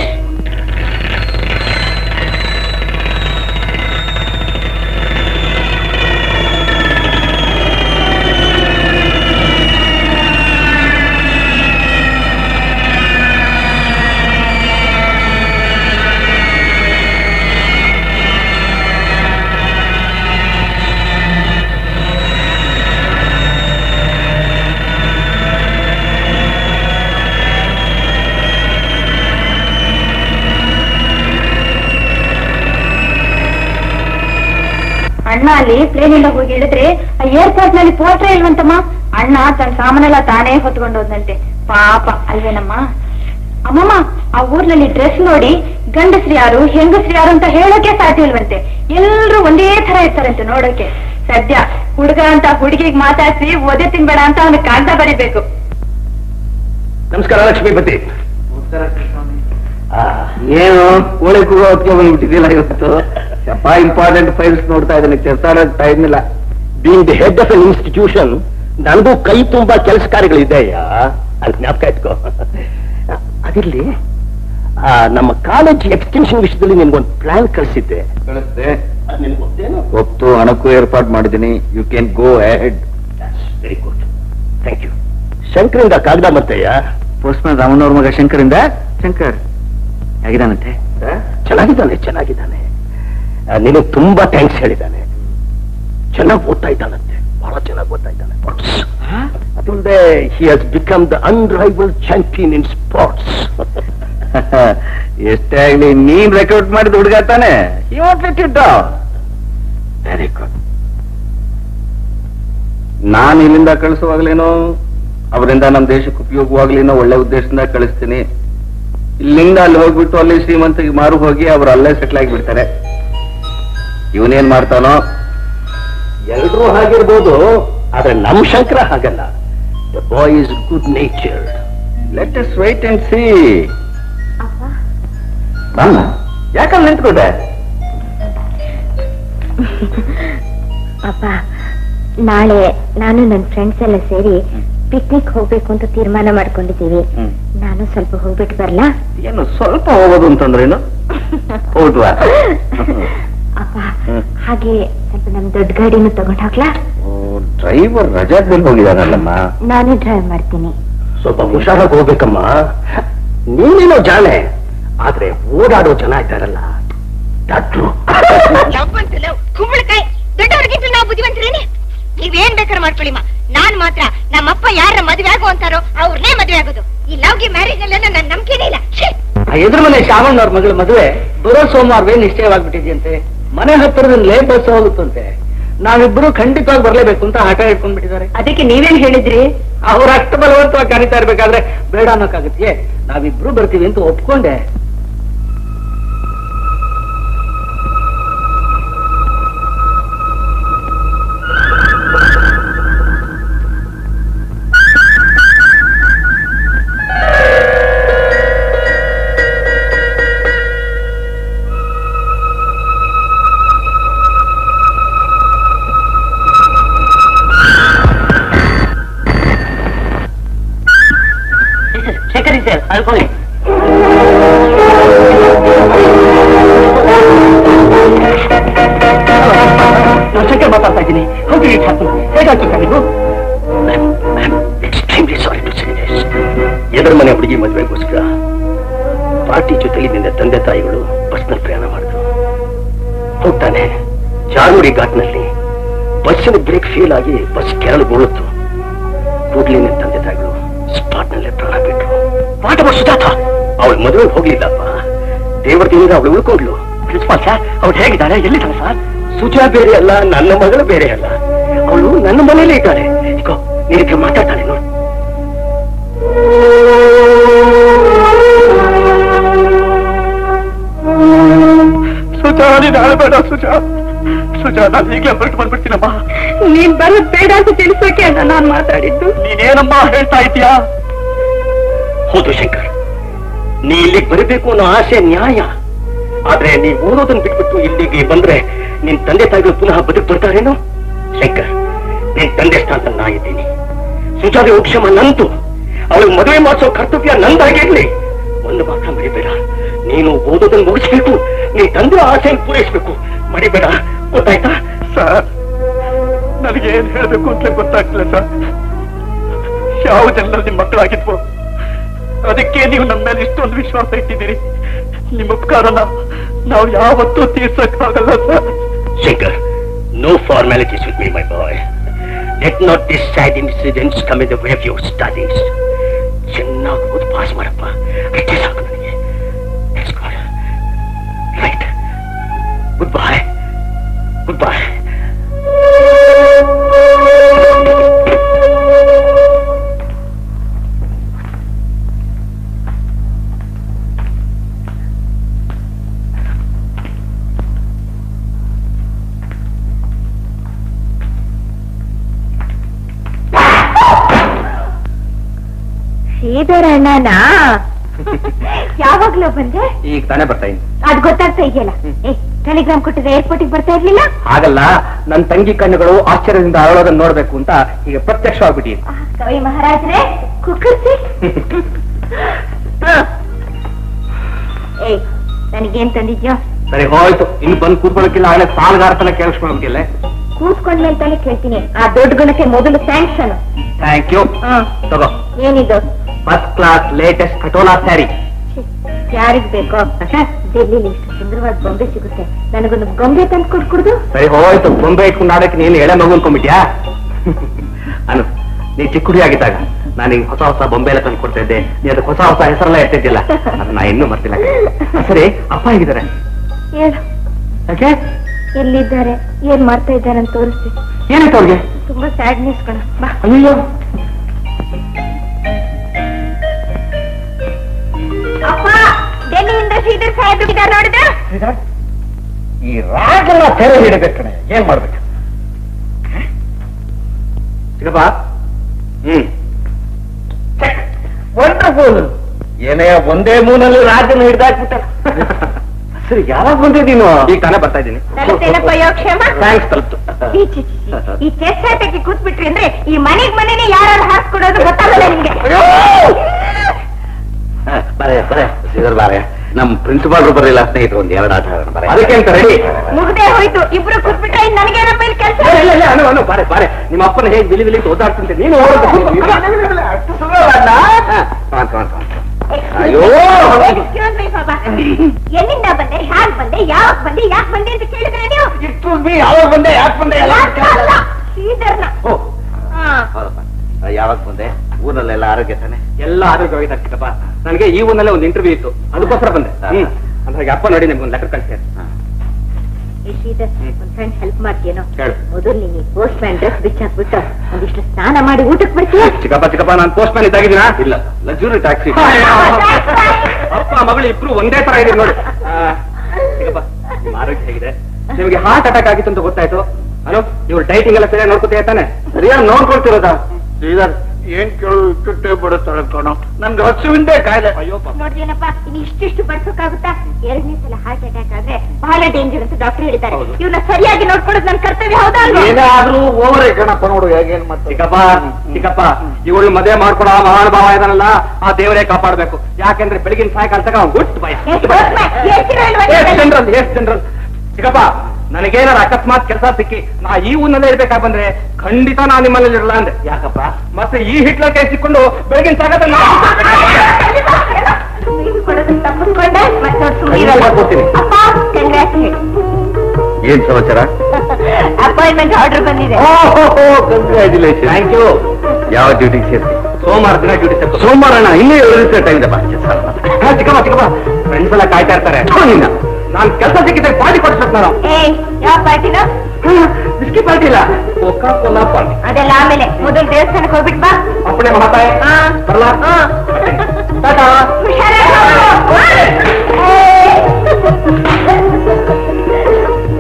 ಅಣ್ಣ ಅಲ್ಲಿ ಪ್ಲೇನ್ ಇಂದ ಹೋಗಿ ಇಳಿದ್ರೆ ಆ ಏರ್ಪೋರ್ಟ್ ನಲ್ಲಿ ಪೋಟ್ರೆ ಇಲ್ವಂತಮ್ಮ ಅಣ್ಣ ತನ್ನ ಸಾಮಾನೆಲ್ಲ ತಾನೇ ಹೊತ್ಕೊಂಡು ಹೋದಂತೆ ಪಾಪ ಅಲ್ವೇನಮ್ಮ ಅಮ್ಮಮ್ಮ ಆ ಊರ್ನಲ್ಲಿ ಡ್ರೆಸ್ ನೋಡಿ ಗಂಡಸ್ರು ಯಾರು ಹೆಂಗಸ್ರು ಯಾರು ಅಂತ ಹೇಳೋಕೆ ಸಾಧ್ಯ ಇಲ್ವಂತೆ ಎಲ್ರು ಒಂದೇ ತರ ಇರ್ತಾರಂತೆ ನೋಡೋಕೆ ಸದ್ಯ ಹುಡುಗ ಅಂತ ಹುಡುಗಿಗ್ ಮಾತಾಡ್ಸಿ ಓದೆ ತಿನ್ಬೇಡ ಅಂತ ಅವನಿಗೆ ಕಾಗ್ದ ಬರಿಬೇಕು ನಮಸ್ಕಾರ ಲಕ್ಷ್ಮೀಪತಿ ಏನು ಕೋಳಿ ಕೂಗೋ ಹೊತ್ತಿಗೆ ಬಂದ್ಬಿಟ್ಟಿದ್ದಿಲ್ಲ ಇವತ್ತು ಯಪ್ಪ ಇಂಪಾರ್ಟೆಂಟ್ ಫೈಲ್ಸ್ ನೋಡ್ತಾ ಇದ್ದಾನೆ ಕೆಲಸ ಟೈಮ್ ಇಲ್ಲ being the head of an institution ನನಗೂ ಕೈ ತುಂಬಾ ಕೆಲಸ ಕಾರ್ಯಗಳಿದೆಯಾ ಅಲ್ಲಿ ಜ್ಞಾಪಕ ಇಟ್ಕೋ ಅದಿರ್ಲಿ ಆ, ನಮ್ಮ ಕಾಲೇಜ್ ಎಕ್ಸ್ಟೆನ್ಷನ್ ವಿಷಯದಲ್ಲಿ ನಿನ್ಗೊಂದು ಪ್ಲಾನ್ ಕಳಿಸಿದ್ದೆ ಕಳಿಸ್ದೆ ನಿನ್ಗೆ ಗೊತ್ತೇನು ಒತ್ತು ಹಣಕ್ಕೂ ಏರ್ಪಾಡು ಮಾಡಿದ್ದೀನಿ you can go ahead very good thank you ಶಂಕರಿಂದ ಕಾಗದ ಮತ್ತಯ್ಯ ಪೋಸ್ಟ್ಮನ್ ರಾಮನವ್ರ ಮಗ ಶಂಕರಿಂದ ಶಂಕರ್ ಹೇಗಿದಾನಂತೆ ಚೆನ್ನಾಗಿದ್ದಾನೆ ಚೆನ್ನಾಗಿದ್ದಾನೆ ನಿನಗೆ ತುಂಬಾ ಥ್ಯಾಂಕ್ಸ್ ಹೇಳಿದ್ದಾನೆ ಚೆನ್ನಾಗಿ ಓದ್ತಾ ಇದ್ದಾನಂತೆ ಬಹಳ ಚೆನ್ನಾಗಿ ಓದ್ತಾ ಇದ್ದಾನೆ ಅದಲ್ಲದೆ he has become the unrivalled champion in sports ಎಷ್ಟೇ ಆಗ್ಲಿ ನೀನ್ ರೆಕಾರ್ಡ್ ಮಾಡಿದ ಹುಡುಗ ತಾನೆ ವೆರಿ ಗುಡ್ ನಾನು ಇಲ್ಲಿಂದ ಕಳಿಸುವಾಗ್ಲೇನೋ ಅವರಿಂದ ನಮ್ಮ ದೇಶಕ್ಕೆ ಉಪಯೋಗವಾಗ್ಲೇನೋ ಒಳ್ಳೆ ಉದ್ದೇಶದಿಂದ ಕಳಿಸ್ತೀನಿ ಇಲ್ಲಿಂದ ಅಲ್ಲಿ ಹೋಗ್ಬಿಟ್ಟು ಅಲ್ಲಿ ಶ್ರೀಮಂತಿಗೆ ಮಾರು ಹೋಗಿ ಅವ್ರು ಅಲ್ಲೇ ಸೆಟ್ಲ್ ಆಗಿಬಿಡ್ತಾರೆ ಇವನೇನ್ ಮಾಡ್ತಾನೋ ಎಲ್ರೂ ಹಾಗಿರ್ಬೋದು ಆದ್ರೆ ನಮ್ ಶಂಕರ ಹಾಗಲ್ಲ the boy is good nature let us wait and see ಅಪ್ಪ ಯಾಕಂದ್ರೆ ನಿಂತ್ಕೊಂಡೆ ಅಪ್ಪ ನಾಳೆ ನಾನು ನನ್ನ ಫ್ರೆಂಡ್ಸ್ ಎಲ್ಲ ಸೇರಿ ಪಿಕ್ನಿಕ್ ಹೋಗ್ಬೇಕು ಅಂತ ತೀರ್ಮಾನ ಮಾಡ್ಕೊಂಡಿದ್ದೀವಿ ಹ್ಮ್. ನಾನು ಸ್ವಲ್ಪ ಹೋಗ್ಬಿಟ್ಟು ಬರ್ಲಾ ಏನು ಸ್ವಲ್ಪ ಹೋಗೋದು ಅಂತಂದ್ರೇನು ಹೌದ್ವಾ ಅಪ್ಪ ಹ್ಮ್. ಹಾಗೆ ಸ್ವಲ್ಪ ನಮ್ ದೊಡ್ಡ ಗಾಡಿನೂ ತಗೊಂಡ್ ಹೋಗ್ಲಾ ಡ್ರೈವರ್ ರಜಾದಲ್ಲಿ ಹೋಗಿದಾನಲ್ಲಮ್ಮ ನಾನೇ ಡ್ರೈವ್ ಮಾಡ್ತೀನಿ ಸ್ವಲ್ಪ ಹುಷಾರಾಗಿ ಹೋಗ್ಬೇಕಮ್ಮ ನೀನೇನೋ ಜಾಣೆ ಆದ್ರೆ ಓಡಾಡೋ ಜನ ಇದ್ದಾರಲ್ಲ ಡಾಕ್ಟ್ರು ಕುಂಬಳಕಾಯಿ ದೊಡ್ಡವ್ರಿಗಿಂತ ನಾವು ಬುದ್ಧಿವಂತರೇನೆ ನೀವೇನ್ ಬೇಕಾದ್ರೆ ಮಾಡ್ಕೊಳ್ಳಿಮ್ಮ ನಾನ್ ಮಾತ್ರ ನಮ್ಮಪ್ಪ ಯಾರ ಮದ್ವೆ ಆಗೋ ಅಂತಾರೋ ಅವ್ರನ್ನೇ ಮದ್ವೆ ಆಗೋದು ಈ ಲವ್ಗೆ ಮ್ಯಾರೇಜ್ ಅಲ್ಲೆಲ್ಲ ನನ್ ನಂಬಿಕೆನೇ ಇಲ್ಲ ಛೀ! ಎದುರು ಮನೆ ಶಾಮಣ್ಣವ್ರ ಮಗಳ ಮದುವೆ ಬರೋ ಸೋಮವಾರವೇ ನಿಶ್ಚಯವಾಗ್ಬಿಟ್ಟಿದ್ಯಂತೆ ಮನೆ ಹತ್ತಿರದಿಂದಲೇ ಬಸ್ ಹೋಗುತ್ತಂತೆ ನಾವಿಬ್ರು ಖಂಡಿತವಾಗಿ ಬರ್ಲೇಬೇಕು ಅಂತ ಹಠ ಇಟ್ಕೊಂಡ್ಬಿಟ್ಟಿದ್ದಾರೆ ಅದಕ್ಕೆ ನೀವೇನ್ ಹೇಳಿದ್ರಿ ಅವ್ರ ಅಷ್ಟು ಬಲವಂತವಾಗಿ ಕರೀತಾ ಇರ್ಬೇಕಾದ್ರೆ ಬೇಡ ಅನ್ನೋಕ್ಕಾಗತ್ತೆ ನಾವಿಬ್ರು ಬರ್ತೀವಿ ಅಂತ ಒಪ್ಕೊಂಡೆ ಶೇಖರಿ ಸರ್ ಅಲ್ಕೊಳ್ಳಿ ನಾನು ಶಂಕರ್ ಮಾತಾಡ್ತಾ ಇದ್ದೀನಿ ಹೋಗಿ ಹೇಗಾಯ್ತು ಸರ್ ನೀವು extremely sorry to say this ಎದುರ ಮನೆ ಹುಡುಗಿ ಮದುವೆಗೋಸ್ಕರ ಪಾರ್ಟಿ ಜೊತೆಲಿ ನಿನ್ನ ತಂದೆ ತಾಯಿಗಳು ಬಸ್ನಲ್ಲಿ ಪ್ರಯಾಣ ಮಾಡಿದ್ರು ಹೋಗ್ತಾನೆ ಜಾಲೂರಿ ಘಾಟ್ನಲ್ಲಿ ಬಸ್ಸಿನ ಬ್ರೇಕ್ ಫೇಲ್ ಆಗಿ ಬಸ್ ಕೆರಳು ಬೀಳುತ್ತು ಕೂಡ್ಲಿ ನಿನ್ನ ತಂದೆ ತಾಯಿಗಳು ಸ್ಪಾಟ್ ನಲ್ಲೇ ಪ್ರಾಣ ಬಿಟ್ರು ಪಾಠ ಸುಜಾತ ಅವಳು ಮದುವೆಗೆ ಹೋಗ್ಲಿಲ್ಲಪ್ಪ ದೇವರ ದಿನದ ಅವಳು ಉಳ್ಕೊಂಡ್ಲು ಪ್ರಿನ್ಸಿಪಾಲ್ ಸರ್ ಅವಳು ಹೇಗಿದ್ದಾಳೆ ಎಲ್ಲಿದ್ದಾಳೆ ಸರ್ ಸುಜಾ ಬೇರೆ ಅಲ್ಲ ನನ್ನ ಮಗಳು ಬೇರೆ ಅಲ್ಲ ಅವಳು ನನ್ನ ಮನೇಲಿ ಇದ್ದಾಳೆ ಇಕೋ ನಿನಗೆ ಮಾತಾಡ್ತಾಳೆ ನೋಡು ಬರಬೇಡ ಸುಜಾ ಸುಜಾ ನಾನು ಈಗಲೇ ಹೊರಟು ಬಂದ್ಬಿಡ್ತೀನಮ್ಮ ನೀನ್ ಬರೋದ್ ಬೇಡ ಅಂತ ತಿಳಿಸೋಕೆ ಅಣ್ಣ ನಾನ್ ಮಾತಾಡಿದ್ದು ನೀನೇನಮ್ಮ ಹೇಳ್ತಾ ಇದೀಯಾ ಹೌದು ಶಂಕರ್ ನೀ ಇಲ್ಲಿಗೆ ಬರಬೇಕು ಅನ್ನೋ ಆಸೆ ನ್ಯಾಯ ಆದ್ರೆ ನೀ ಓದೋದನ್ನ ಬಿಟ್ಬಿಟ್ಟು ಇಲ್ಲಿಗೆ ಬಂದ್ರೆ ನಿನ್ ತಂದೆ ತಾಯಿಗಳು ಪುನಃ ಬದುಕು ಬರ್ತಾರೇನೋ ಶಂಕರ್ ನಿನ್ ತಂದೆ ಸ್ಥಾನ ನಾ ಇದ್ದೀನಿ ಸುಜಾದೆ ಉಕ್ಷಮ ನಂತು ಅವಳಿಗೆ ಮದುವೆ ಮಾಡಿಸೋ ಕರ್ತವ್ಯ ನಂದಾಗಿರ್ಲಿ ಒಂದು ಮಾತ್ರ ಮರಿಬೇಡ ನೀನು ಓದೋದನ್ನ ಮುಗಿಸ್ಬೇಕು ನಿನ್ ತಂದೆ ಆಸೆಯನ್ನು ಪೂರೈಸ್ಬೇಕು ಮರಿಬೇಡ ಗೊತ್ತಾಯ್ತಾ ಸರ್ ನನಗೆ ಏನ್ ಹೇಳ್ಬೇಕು ಅಂತ ಗೊತ್ತಾಗ್ತಿಲ್ಲ ಸರ್ ಯಾವ ಜನರಲ್ಲಿ ಮಕ್ಕಳಾಗಿದ್ವು ಅದಕ್ಕೆ ನೀವು ನಮ್ಮ ಮೇಲೆ ಇಷ್ಟೊಂದು ವಿಶ್ವಾಸ ಇಟ್ಟಿದ್ದೀರಿ ನಿಮ್ಮ ಉಪಕಾರನ ನಾವು ಯಾವತ್ತೂ ತೀರ್ಸಕ್ಕಾಗಲ್ಲ sir Shankar no formalities with me my boy let not this sad incidents come in the way of your studies ಚೆನ್ನಾಗಿ ಓದಿ ಪಾಸ್ ಮಾಡಪ್ಪ ಅಷ್ಟೇ ಸಾಕು ನನಗೆ right good bye good bye Shridhara ಅಣ್ಣನಾ ಯಾವಾಗ್ಲೂ ಬಂದೆ ಈಗ ತಾನೇ ಬರ್ತಾ ಇದ್ದೀನಿ ಅದ್ ಗೊತ್ತಾಗ್ತಾ ಇದೆಯಲ್ಲ ಏ ಟೆಲಿಗ್ರಾಮ್ ಕೊಟ್ಟಿದ್ರೆ ಏರ್ಪೋರ್ಟಿಗೆ ಬರ್ತಾ ಇರ್ಲಿಲ್ಲ ಹಾಗಲ್ಲ ನನ್ನ ತಂಗಿ ಕಣ್ಣುಗಳು ಆಶ್ಚರ್ಯದಿಂದ ಅರಳೋದನ್ನ ನೋಡ್ಬೇಕು ಅಂತ ಈಗ ಪ್ರತ್ಯಕ್ಷವಾಗ್ಬಿಟ್ಟಿದೆ ಆ, ಕವಿ ಮಹಾರಾಜ್ರೆ ಕುಕ್ಕರ್ಸಿ ಏಯ್ ನನಗೇನ್ ತಂದಿದ್ಯೋ ಸರಿ ಹೋಯ್ತು ಇನ್ನು ಬಂದು ಕೂತ್ಕೊಳ್ಳೋಕ್ಕಿಲ್ಲ ಆಗಲೇ ಸಾಲಗಾರ ತನ ಕೇಳಿಸ್ಕೊಂಡ್ಬಿಟ್ಟಿಲ್ಲ ಕೂತ್ಕೊಂಡ್ಮೇಲೆ ತಾನೇ ಕೇಳ್ತೀನಿ ಆ ದೊಡ್ಡ ಗುಣಕ್ಕೆ ಮೊದಲು ಸ್ಯಾಂಕ್ಷನ್ ಥ್ಯಾಂಕ್ ಯು ತಗೋ ಏನಿದು ಫಸ್ಟ್ ಕ್ಲಾಸ್ ಲೇಟೆಸ್ಟ್ ಕಟೋಲಾ ಸ್ಯಾರಿ ಯಾರಿಗ್ ಬೇಕೋ ಡೆಲ್ಲಿಲಿ ಇಷ್ಟು ಸುಂದರವಾದ ಗೊಂಬೆ ಸಿಗುತ್ತೆ ನನಗೊಂದು ಗೊಂಬೆ ತಂದು ಕೊಟ್ಕೊಡ್ದು ಸರಿ ಹೋಯ್ತು ಬೊಂಬೆ ಇಟ್ಕೊಂಡು ಆಡಕ್ಕೆ ನೀನು ಎಳೆ ಮಗು ಅನ್ಕೊಂಡ್ಬಿಟ್ಯಾ ಅನು ನೀ ಚಿಕ್ಕ ಹುಡುಗಿ ಆಗಿದ್ದಾಗ ನಾನು ಹಿಂಗ್ ಹೊಸ ಹೊಸ ಬೊಂಬೆ ಎಲ್ಲ ತಂದು ಕೊಡ್ತಾ ಇದ್ದೆ ನೀ ಅದಕ್ಕೆ ಹೊಸ ಹೊಸ ಹೆಸರೆಲ್ಲ ಇರ್ತಿದ್ದಿಲ್ಲ ಅದು ನಾ ಇನ್ನೂ ಮರ್ತಿಲ್ಲ ಸರಿ ಅಪ್ಪ ಹೇಗಿದ್ದಾರೆ ಹೇಳು ಯಾಕೆ ಎಲ್ಲಿದ್ದಾರೆ ಏನ್ ಮಾಡ್ತಾ ಇದ್ದಾರೆ ಅಂತ ತೋರಿಸ್ತಿ ಏನಾಯ್ತು ಅವ್ರಿಗೆ ತುಂಬಾ ಸ್ಯಾಡ್ನೆಸ್ ಕಣ ಬಾ ಅಯ್ಯೋ ಅಪ್ಪ ಡೆಲ್ಲಿಯಿಂದ ಶ್ರೀಧರ್ ಸಾಹೇಬ್ ಇದ್ದಾರೆ ನೋಡಿದ ಈ ರಾಗನ ತೆರೆ ಹಿಡಬೇಕು ಕಣೆ ಏನ್ ಮಾಡ್ಬೇಕು ಚಿಕ್ಕಪ್ಪ ಹ್ಮ್ ವಂಡರ್ಫುಲ್ ಏನೇ ಒಂದೇ ಮೂನಲ್ಲಿ ರಾಜನ ಹಿಡ್ದಾಕ್ಬಿಟ್ಟ ಸರಿ ಯಾವಾಗ ಬಂದಿದ್ದೀನೋ ಈಗ ತಾನೇ ಬರ್ತಾ ಇದ್ದೀನಿ ತಲುಪ್ತೇನಪ್ಪ ಯೋಗಕ್ಷೇಮ ಥ್ಯಾಂಕ್ಸ್ ತಲುಪ್ತು ಈ ಚಿ, ಚಿ, ಚಿ. ಈ ಚೆಸ್ ಆಟಕ್ಕೆ ಕೂತ್ಬಿಟ್ರಿ ಅಂದ್ರೆ ಈ ಮನೆಗ್ ಮನೆನೇ ಯಾರು ಹಾಕ್ಕೊಡೋದು ಗೊತ್ತಾಗಲ್ಲ ನಿಮ್ಗೆ ಬರೇ ಬರೇ ಶ್ರೀಧರ್ ಬಾರೆ ನಮ್ ಪ್ರಿನ್ಸಿಪಾಲ್ ಬರಲಿಲ್ಲ ಸ್ನೇಹಿತರು ಒಂದ್ ಎರಡು ಆಟ ಆಡೋಣ ಬರೇ ಅದಕ್ಕೆ ಅಂತ ರೆಡಿ ಮುಗ್ದೇ ಹೋಯ್ತು ಇಬ್ರು ಕೂತ್ಬಿಟ್ರೆ ಇನ್ ನನಗೇನಪ್ಪ ಇಲ್ಲಿ ಕೆಲಸ ಇಲ್ಲ ಇಲ್ಲ ಇಲ್ಲ ಅನು ಅನು ಬಾರೆ ಬಾರೆ ನಿಮ್ಮ ಅಪ್ಪನ ಹೇಗೆ ಬಿಲಿ ಬಿಲಿ ಓದಾಡ್ತಂತೆ ನೀನು ಅಯ್ಯೋ. Excuse me, ಪಾಪ. ಎಲ್ಲಿಂದ ಬಂದೆ ಹ್ಯಾಗ್ ಬಂದೆ ಯಾವಾಗ ಬಂದೆ ಯಾಕೆ ಬಂದೆ ಅಂತ ಕೇಳಿದ್ರೆ ನೀವು ಯಾವಾಗ ಬಂದೆ ಯಾಕೆ ಬಂದೆ ಎಲ್ಲ ಯಾಕೆ ಅಲ್ಲ, ಶ್ರೀಧರ್ನ ಓ ಹಾ. ಹೌದಪ್ಪ ಯಾವಾಗ ಬಂದೆ ಊರಲ್ಲೆಲ್ಲ ಆರೋಗ್ಯ ತಾನೆ ಎಲ್ಲ ಆರೋಗ್ಯವಾಗಿದ್ದಾರೆ ಚಿಕ್ಕಪ್ಪ ನನಗೆ ಈ ಊರಿನಲ್ಲೇ ಒಂದು ಇಂಟರ್ವ್ಯೂ ಇತ್ತು ಅದಕ್ಕೋಸ್ಕರ ಬಂದೆ ಹ್ಮ್ ಅಂದ್ರೆ ಅಪ್ಪ ನೋಡಿ ನಿಮ್ಗೆ ಒಂದು ಲೆಟರ್ ಕಳಿಸ್ತಾರೆ ಏ, ಶ್ರೀಧರ್ ಒಂದ್ ಫ್ರೆಂಡ್ ಹೆಲ್ಪ್ ಮಾಡ್ತೀಯನೋ ಹೇಳು ಮೊದಲು ನೀನು ಪೋಸ್ಟ್ ಮ್ಯಾನ್ ಡ್ರೆಸ್ ಬಿಚ್ಚಾಕ್ಬಿಟ್ಟು ಒಂದಿಷ್ಟು ಸ್ನಾನ ಮಾಡಿ ಊಟಕ್ಕೆ ಬರ್ತೀಯ ಚಿಕ್ಕಪ್ಪ ಚಿಕ್ಕಪ್ಪ ನಾನು ಪೋಸ್ಟ್ ಮ್ಯಾನ್ ಇದ್ದಾಗಿದ್ದೀನಾ ಇಲ್ಲ ಲಕ್ಸುರಿ ಟ್ಯಾಕ್ಸಿ ಅಪ್ಪ ಮಗಳು ಇಬ್ರು ಒಂದೇ ತರ ಇದೀವಿ ನೋಡಿ ಆ, ಚಿಕ್ಕಪ್ಪ ನಿಮ್ಮ ಆರೋಗ್ಯ ಹೇಗಿದೆ ನಿಮಗೆ ಹಾರ್ಟ್ ಅಟ್ಯಾಕ್ ಆಗಿತ್ತು ಅಂತ ಗೊತ್ತಾಯ್ತು ಹಲೋ ಇವ್ರು ಡೈಟಿಂಗ್ ಎಲ್ಲ ಸರಿಯಾಗಿ ನೋಡ್ಕೊತೀಯ ತಾನೆ ಸರಿಯಾಗಿ ನೋಡ್ಕೊಳ್ತಿರೋದ ಶ್ರೀಧರ್ ಏನ್ ಕೇಳು ತುಟ್ಟೆ ಬಿಡುತ್ತಾಳೆ ಕಣೋ ನನ್ಗೆ ಹಸುವಿಂದೇ ಕಾಯಿಲೆ ಅಯ್ಯೋ ಪಾಪ. ನೋಡ್ದೇನಪ್ಪ ಇನ್ನು ಇಷ್ಟಿಷ್ಟು ಬಡ್ಸೋಕ್ಕಾಗುತ್ತಾ ಎರಡನೇ ಸಲ ಹಾರ್ಟ್ ಅಟ್ಯಾಕ್ ಆದ್ರೆ ಬಹಳ ಡೇಂಜರ್ ಅಂತ ಡಾಕ್ಟರ್ ಹೇಳಿದ್ದಾರೆ ಹೌದು. ಇವ್ನ ಸರಿಯಾಗಿ ನೋಡ್ಕೊಳ್ಳೋದು ನನ್ನ ಕರ್ತವ್ಯ ಹೌದಾ ಅಲ್ವಾ? ಏನೇ ಆದ್ರೂ ಓವರೇ ಕಣಪ್ಪ ನೋಡು ಹೇಗೇನ್ ಮಾಡ್ತಾರೆ ಚಿಕ್ಕಪ್ಪ ಚಿಕ್ಕಪ್ಪ ಇವಳು ಮದುವೆ ಮಾಡ್ಕೊಡೋ ಆ ಮಹಾನುಭಾವ ಇದನ್ನಲ್ಲ ಆ ದೇವರೇ ಕಾಪಾಡಬೇಕು ಯಾಕೆಂದ್ರೆ ಬೆಳಗಿನ ಸಾಯಂಕಾಲ ತಗ ಅವ್ನು ಗುಟ್ ಭಯ ಏ, postman, ಹೇಳ್ತೀರಾ ಇಲ್ವಾ ಎಸ್ ನೀವು? ಜನರಲ್ ಎಸ್ ಜನರಲ್ ಚಿಕ್ಕಪ್ಪ ನನಗೇನಾರ ಅಕಸ್ಮಾತ್ ಕೆಲಸ ಸಿಕ್ಕಿ ನಾ ಈ ಊರಿನಲ್ಲೇ ಇರ್ಬೇಕಾ ಬಂದ್ರೆ ಖಂಡಿತ ನಾ ನಿಮ್ಮಲ್ಲಿ ಇರಲ್ಲ ಅಂದೆ ಯಾಕಪ್ಪ ಮತ್ತೆ ಈ ಹಿಟ್ಲರ್ ಕೈ ಸಿಕ್ಕೊಂಡು ಬೆಳಗಿನ ಸಾಗದ ನೀವು ಕೊಡೋದನ್ನ ತಪ್ಪಿಸ್ಕೊಂಡೆ, ಮತ್ತೆ ಅವ್ರು ಸುಮ್ನೆ ಖಂಡಿತ ಇರಲ್ಲ. ಮಾಡ್ಕೊಡ್ತೀನಿ. ಅಪ್ಪ ಕಂಗ್ರಾಚುಲೇಟ್ ಏನ್ ಸಮಾಚಾರ ಅಪಾಯಿಂಟ್ಮೆಂಟ್ ಆರ್ಡರ್ ಬಂದಿದೆ ಕಂಗ್ರ್ಯಾಚುಲೇಷನ್ ಥ್ಯಾಂಕ್ ಯು ಯಾವ ಡ್ಯೂಟಿಗೆ ಸೇರ್ತಿ ಸೋಮವಾರ ದಿನ ಡ್ಯೂಟಿ ತಪ್ಪು ಸೋಮವಾರ ಅಣ್ಣ ಇನ್ನೇ ಏಳು ದಿವಸ ಟೈಮ್ ಇದೆ ಬಾ ಚಿಕ್ಕಪ್ಪ ಚಿಕ್ಕಪ್ಪ ಫ್ರೆಂಡ್ಸ್ ಎಲ್ಲ ಕಾಯ್ತಾ ಇರ್ತಾರೆ ನಾನು ಕೆಲಸ ಸಿಕ್ಕಿದ್ರೆ ಪಾರ್ಟಿ ಕೊಡಿಸ್ಬೇಕು ನಾನು ಏ ಯಾವ ಪಾರ್ಟಿನ ಬಿಸ್ಕಿ ಪಾರ್ಟಿ ಇಲ್ಲ ಕೋಕಾ ಕೋಲಾ ಪಾರ್ಟಿ ಅದೆಲ್ಲ ಆಮೇಲೆ ಮೊದಲು ದೇವಸ್ಥಾನಕ್ಕೆ ಹೋಗ್ಬಿಟ್ ಬಾ ಅಪ್ಪಣೆ ಮಹಾತಾಯ ಹಾ. ಬರ್ಲಾ ಹಾ. ಟಾಟಾ ಹುಷಾರಾಗಿ ಹೋಗು. ಏ.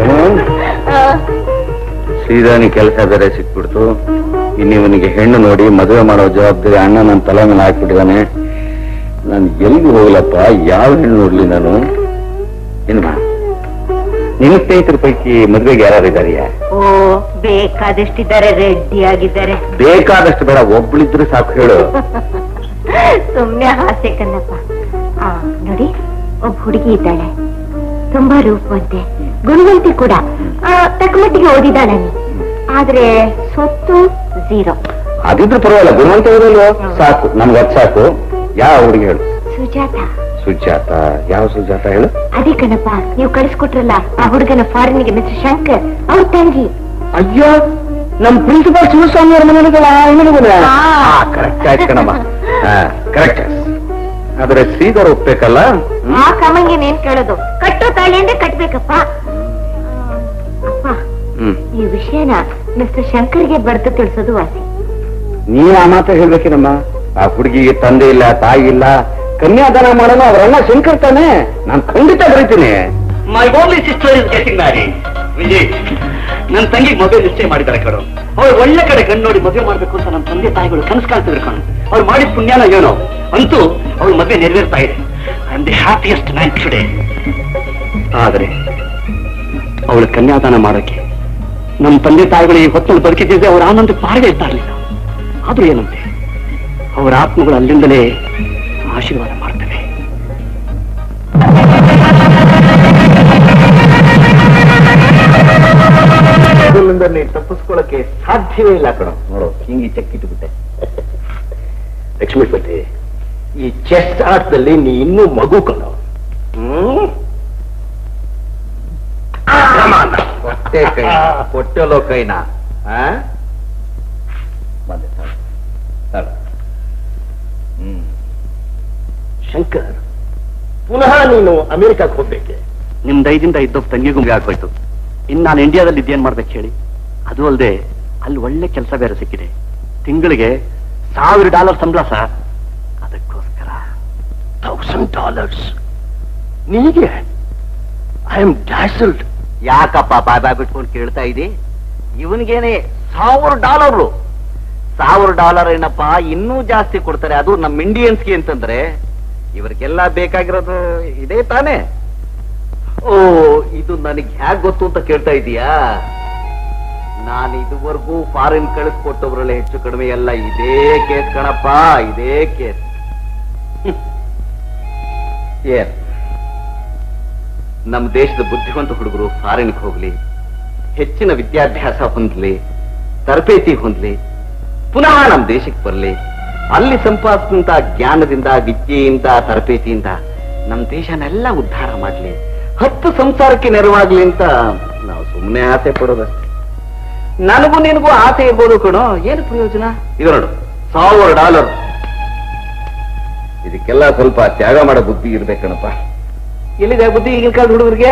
ಶ್ರೀಧಾನಿ ಕೆಲಸ ಬೇರೆ ಸಿಕ್ಬಿಡ್ತು ಇನ್ನು ಇವನಿಗೆ ಹೆಣ್ಣು ನೋಡಿ ಮದುವೆ ಮಾಡೋ ಜವಾಬ್ದಾರಿ ಅಣ್ಣ ನನ್ನ ತಲೆ ಮೇಲೆ ಹಾಕ್ಬಿಟ್ಟಿದ್ದಾನೆ ನಾನು ಎಲ್ಲಿಗೆ ಹೋಗ್ಲಪ್ಪ ಯಾವ ಹೆಣ್ಣು ನೋಡ್ಲಿ ನಾನು ಏನ್ಮಾ ನಿನ್ನ ಸ್ನೇಹಿತರ ಪೈಕಿ ಮದುವೆಗೆ ಯಾರು ಇದಾರಿಯಾ ಓ ಬೇಕಾದಷ್ಟಿದ್ದಾರೆ ರೆಡ್ಡಿ ಆಗಿದ್ದಾರೆ ಬೇಕಾದಷ್ಟು ಬೇಡ ಒಬ್ಳಿದ್ರೆ ಸಾಕು ಹೇಳು ಸುಮ್ನೆ ಹಾಸ್ಯ ಕಣ್ಣಪ್ಪ ಆ ನೋಡಿ ಒಬ್ಬ ಹುಡುಗಿ ಇದ್ದಾಳೆ ತುಂಬಾ ರೂಪವಂತೆ ಗುಣವಂತೆ ಕೂಡ ಆ, ತಕ್ಕಮಟ್ಟಿಗೆ ಓದಿದ್ದಾಳೆ ಆದ್ರೆ ಸ್ವತ್ತು ಝೀರೋ ಅದಿದ್ರು ಪರವಾಗಿಲ್ಲ ಗುಣವಂತ ಇರಲ್ವೋ ಸಾಕು ನಮ್ಗೆ ಅದು ಸಾಕು ಯಾವ ಹುಡುಗಿ ಹೇಳು ಸುಜಾತ ಸುಜಾತ ಯಾವ ಸುಜಾತ ಹೇಳು ಅದೇ ಕಣಪ್ಪ ನೀವು ಕಳಿಸ್ಕೊಟ್ರಲ್ಲ ಆ ಹುಡುಗನ ಫಾರಿನ್ಗೆ ಮಿಸ್ಟರ್ ಶಂಕರ್ ಅವ್ರ ತಂಗಿ ಅಯ್ಯೋ ನಮ್ ಪ್ರಿನ್ಸಿಪಾಲ್ ಶಿವಸ್ವಾಮಿ ಅವ್ರ ಮನೆಗಳ ಹಾ. ಕರೆಕ್ಟ್ ಆಯ್ತು ಕಣಮ್ಮ ಕರೆಕ್ಟ್ ಆದ್ರೆ ಶ್ರೀಧರ್ ಒಪ್ಬೇಕಲ್ಲ ಹ್ಮ್? ಆ ಕ್ರಮಂಗೆ ಏನ್ ಕೇಳೋದು ಕಟ್ಟೋ ತಾಳಿ ಅಂದ್ರೆ ಕಟ್ಬೇಕಪ್ಪ ಅಪ್ಪ ಹ್ಮ್ ಈ ವಿಷಯನ ಮಿಸ್ಟರ್ ಶಂಕರ್ಗೆ ಬರ್ದು ತಿಳಿಸೋದು ವಾಸಿ ನೀನ್ ಆ ಮಾತ್ರ ಹೇಳ್ಬೇಕೇನಮ್ಮ ಆ ಹುಡುಗಿಗೆ ತಂದೆ ಇಲ್ಲ ತಾಯಿ ಇಲ್ಲ ಕನ್ಯಾದಾನ ಮಾಡೋಣ ಅವರನ್ನ ಶಂಕರ್ ತಾನೆ ನಾನ್ ಖಂಡಿತ ಬರೀತೀನಿ my only sister is getting marry Vijay ನನ್ನ ತಂಗಿಗೆ ಮದುವೆ ನಿಶ್ಚಯ ಮಾಡಿದ್ದಾರೆ ಕಣೋ ಅವ್ರು ಒಳ್ಳೆ ಕಡೆ ಗಂಡು ನೋಡಿ ಮದುವೆ ಮಾಡ್ಬೇಕು ಅಂತ ನಮ್ಮ ತಂದೆ ತಾಯಿಗಳು ಕನಸು ಕಾಣ್ತಿದ್ರು ಕಣೋ ಅವ್ರು ಮಾಡಿದ ಪುಣ್ಯನ ಏನೋ ಅಂತೂ ಅವ್ರ ಮದುವೆ ನೆರವೇರ್ತಾ ಇದೆ I am the happiest man today ಆದರೆ ಅವಳು ಕನ್ಯಾದಾನ ಮಾಡೋಕೆ ನಮ್ಮ ತಂದೆ ತಾಯಿಗಳು ಈ ಹೊತ್ತಲ್ಲಿ ಬದುಕಿದ್ದಿದ್ರೆ ಅವ್ರ ಆನಂದ ಪಾರದೆ ಇರ್ತಾ ಇರಲಿಲ್ಲ ಆದ್ರೂ ಏನಂತೆ ಅವರ ಆತ್ಮಗಳು ಅಲ್ಲಿಂದಲೇ ಆಶೀರ್ವಾದ ಮಾಡ್ತವೆ ಇದರಿಂದ ನೀನ್ ತಪ್ಪಿಸ್ಕೊಳಕ್ಕೆ ಸಾಧ್ಯವೇ ಇಲ್ಲ ಕಣ ನೋಡು ಹಿಂಗಿ ಚೆಕ್ಕಿಟ್ಬಿಟ್ಟೆ ಲಕ್ಷ್ಮೀಪತಿ ಈ ಚೆಸ್ ಆಟದಲ್ಲಿ ನೀ ಇನ್ನೂ ಮಗು ಕಣ ಕೊಟ್ಟೆ ಕೈ ಕೊಟ್ಟೆಲೋ ಕೈನ ಆ? ಬಂದೆ ತಗೋ. ತಗೋ. ಹ್ಮ್ ಶಂಕರ್ ಪುನಃ ನೀನು ಅಮೆರಿಕಕ್ಕೆ ಹೋಗ್ಬೇಕೆ ನಿಮ್ ದಯದಿಂದ ಇದ್ದೊಬ್ಬ ತಂಗಿಗೂ ಆಗೋಯ್ತು ಇನ್ ನಾನು ಇಂಡಿಯಾದಲ್ಲಿ ಇದ್ದೇನ್ ಮಾಡ್ಬೇಕು ಹೇಳಿ ಅದು ಅಲ್ಲದೆ ಅಲ್ಲಿ ಒಳ್ಳೆ ಕೆಲಸ ಬೇರೆ ಸಿಕ್ಕಿದೆ ತಿಂಗಳಿಗೆ ಸಾವಿರ ಡಾಲರ್ ಸಂಬಳ ಸರ್ ಅದಕ್ಕೋಸ್ಕರ ಥೌಸಂಡ್ ಡಾಲರ್ಸ್ ನಿನಗೆ ಐ ಆಮ್ ಡ್ಯಾಸಲ್ಡ್ ಯಾಕಪ್ಪ ಬಾಯ್ ಬಾಯ್ ಬಿಟ್ಕೊಂಡು ಕೇಳ್ತಾ ಇದ್ದಿ ಇವನಿಗೇನೆ ಸಾವಿರ ಡಾಲರ್ ಸಾವಿರ ಡಾಲರ್ ಏನಪ್ಪ ಇನ್ನೂ ಜಾಸ್ತಿ ಕೊಡ್ತಾರೆ ಅದು ನಮ್ಮ ಇಂಡಿಯನ್ಸ್ಗೆ ಅಂತಂದ್ರೆ ಇವರಿಗೆಲ್ಲ ಬೇಕಾಗಿರೋದು ಇದೇ ತಾನೇ ಓ ಇದು ನನಗೆ ಹ್ಯಾಕ್ ಗೊತ್ತು ಅಂತ ಕೇಳ್ತಾ ಇದೀಯಾ ನಾನು ಇದುವರೆಗೂ ಫಾರಿನ್ ಕಳಿಸ್ಕೊಟ್ಟವ್ರಲ್ಲಿ ಹೆಚ್ಚು ಕಡಿಮೆ ಎಲ್ಲ ಇದೇ ಕೇಸ್ ಕಣಪ್ಪ ಇದೇ ಕೇಸ್ ಏನ್ ನಮ್ಮ ದೇಶದ ಬುದ್ಧಿವಂತ ಹುಡುಗರು ಫಾರಿನ್ಗೆ ಹೋಗ್ಲಿ ಹೆಚ್ಚಿನ ವಿದ್ಯಾಭ್ಯಾಸ ಹೊಂದ್ಲಿ ತರಬೇತಿ ಹೊಂದ್ಲಿ ಪುನಃ ನಮ್ಮ ದೇಶಕ್ಕೆ ಬರಲಿ ಅಲ್ಲಿ ಸಂಪಾದಿಸಿದಂತ ಜ್ಞಾನದಿಂದ ವಿದ್ಯೆಯಿಂದ ತರಬೇತಿಯಿಂದ ನಮ್ಮ ದೇಶನೆಲ್ಲ ಉದ್ಧಾರ ಮಾಡ್ಲಿ ಹತ್ತು ಸಂಸಾರಕ್ಕೆ ನೆರವಾಗ್ಲಿ ಅಂತ ನಾವು ಸುಮ್ಮನೆ ಆಸೆ ಪಡೋದಷ್ಟೇ ನನಗೂ ನಿನಗೂ ಆಸೆ ಇರ್ಬೋದು ಕಣೋ ಏನು ಪ್ರಯೋಜನ ಇದು ನೋಡು ಸಾವಿರ ಡಾಲರ್ ಇದಕ್ಕೆಲ್ಲ ಸ್ವಲ್ಪ ತ್ಯಾಗ ಮಾಡೋ ಬುದ್ಧಿ ಇರ್ಬೇಕಣಪ್ಪ ಎಲ್ಲಿದೆ ಬುದ್ಧಿ ಈಗಿನ ಕಾಲದ ಹುಡುಗರಿಗೆ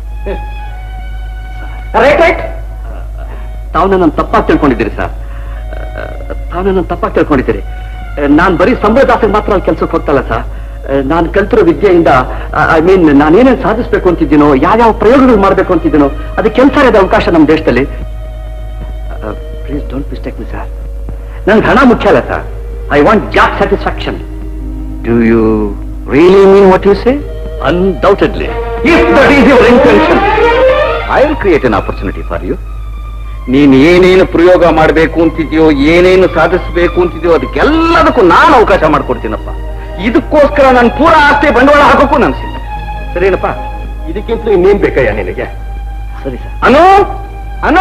ರೈಟ್ ರೈಟ್ ತಾವು ನನ್ನ ತಪ್ಪಾಗಿ ತಿಳ್ಕೊಂಡಿದ್ದೀರಿ ಸರ್ ತಾವು ನನ್ನ ತಪ್ಪಾಗಿ ತಿಳ್ಕೊಂಡಿದ್ದೀರಿ ನಾನು ಬರೀ ಸಂಬಳದಾಸಕ್ಕೆ ಮಾತ್ರ ಅಲ್ಲಿ ಕೆಲ್ಸಕ್ಕೆ ಹೋಗ್ತಲ್ಲ ಸರ್ ನಾನು ಕಲ್ತಿರೋ ವಿದ್ಯೆಯಿಂದ ಐ ಮೀನ್ ನಾನೇನೇನು ಸಾಧಿಸ್ಬೇಕು ಅಂತಿದ್ದೀನೋ ಯಾವ್ಯಾವ ಪ್ರಯೋಗಗಳು ಮಾಡಬೇಕು ಅಂತಿದ್ದೀನೋ ಅದಕ್ಕೆ ಕೆಲಸ ಇರೋದು ಅವಕಾಶ ನಮ್ಮ ದೇಶದಲ್ಲಿ please don't mistake me sir ನನ್ಗೆ ಹಣ ಮುಖ್ಯ ಅಲ್ಲ sir I want job satisfaction do you really mean what you say undoubtedly if that is your intention I will create an opportunity for you ನೀನ್ ಏನೇನು ಪ್ರಯೋಗ ಮಾಡಬೇಕು ಅಂತಿದ್ಯೋ ಏನೇನು ಸಾಧಿಸಬೇಕು ಅಂತಿದ್ಯೋ ಅದಕ್ಕೆಲ್ಲದಕ್ಕೂ ನಾನು ಅವಕಾಶ ಮಾಡ್ಕೊಡ್ತೀನಪ್ಪ ಇದಕ್ಕೋಸ್ಕರ ನಾನು ಪೂರಾ ಆಸ್ತಿ ಬಂಡವಾಳ ಹಾಕೋಕ್ಕೂ ನಾನು ಸಿದ್ಧ ಸರಿನಪ್ಪ ಇದಕ್ಕಿಂತಲೂ ಇನ್ನೇನ್ ಬೇಕಯ್ಯ ನಿನಗೆ ಸರಿ ಸರ್ ಅನು ಅನು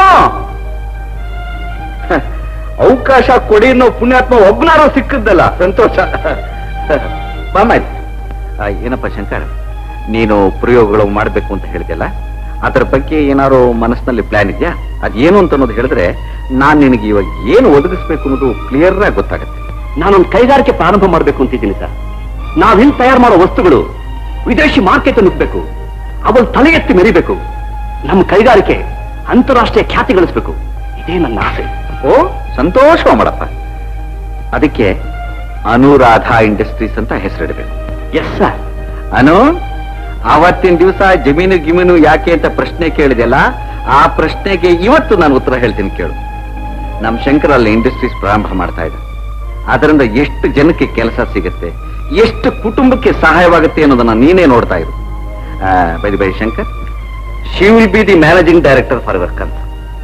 ಹ, ಅವಕಾಶ ಕೊಡಿ ಅನ್ನೋ ಪುಣ್ಯಾತ್ಮ ಒಬ್ಬನಾರು ಸಿಕ್ಕಿದ್ದಲ್ಲ ಸಂತೋಷ ಬಾಮಾಯ್ತು ಏನಪ್ಪ ಶಂಕರ್ ನೀನು ಪ್ರಯೋಗಗಳು ಮಾಡಬೇಕು ಅಂತ ಹೇಳಿದೆಲ್ಲ ಅದರ ಬಗ್ಗೆ ಏನಾದ್ರು ಮನಸ್ಸಿನಲ್ಲಿ ಪ್ಲಾನ್ ಇದೆಯಾ ಅದೇನು ಅಂತ ಅನ್ನೋದು ಹೇಳಿದ್ರೆ ನಾನ್ ನಿನಗೆ ಇವಾಗ ಏನು ಒದಗಿಸ್ಬೇಕು ಅನ್ನೋದು ಕ್ಲಿಯರ್ ಆಗಿ ಗೊತ್ತಾಗುತ್ತೆ ನಾನೊಂದು ಕೈಗಾರಿಕೆ ಪ್ರಾರಂಭ ಮಾಡಬೇಕು ಅಂತಿದ್ದೀನಿ ಸರ್ ನಾವಿಲ್ಲಿ ತಯಾರು ಮಾಡೋ ವಸ್ತುಗಳು ವಿದೇಶಿ ಮಾರ್ಕೆಟ್ ನುಗ್ಬೇಕು ಅವಳು ತಲೆ ಎತ್ತಿ ಮೆರಿಬೇಕು ನಮ್ಮ ಕೈಗಾರಿಕೆ ಅಂತಾರಾಷ್ಟ್ರೀಯ ಖ್ಯಾತಿ ಗಳಿಸ್ಬೇಕು ಇದೇ ನನ್ನ ಆಸೆ ಓ ಸಂತೋಷ ಮಾಡಪ್ಪ ಅದಕ್ಕೆ ಅನುರಾಧ ಇಂಡಸ್ಟ್ರೀಸ್ ಅಂತ ಹೆಸರಿಡಬೇಕು ಎಸ್ ಸರ್ ಅನು ಅವತ್ತಿನ ದಿವಸ ಜಮೀನು ಗಿಮೀನು ಯಾಕೆ ಅಂತ ಪ್ರಶ್ನೆ ಕೇಳಿದೆಲ್ಲ ಆ ಪ್ರಶ್ನೆಗೆ ಇವತ್ತು ನಾನು ಉತ್ತರ ಹೇಳ್ತೀನಿ ಕೇಳು ನಮ್ ಶಂಕರ್ ಅಲ್ಲಿ ಇಂಡಸ್ಟ್ರೀಸ್ ಪ್ರಾರಂಭ ಮಾಡ್ತಾ ಇದೆ ಅದರಿಂದ ಎಷ್ಟು ಜನಕ್ಕೆ ಕೆಲಸ ಸಿಗುತ್ತೆ ಎಷ್ಟು ಕುಟುಂಬಕ್ಕೆ ಸಹಾಯವಾಗುತ್ತೆ ಅನ್ನೋದನ್ನ ನೀನೇ ನೋಡ್ತಾ ಇರು bye bye Shankar she will be the managing director for work ಅಂತ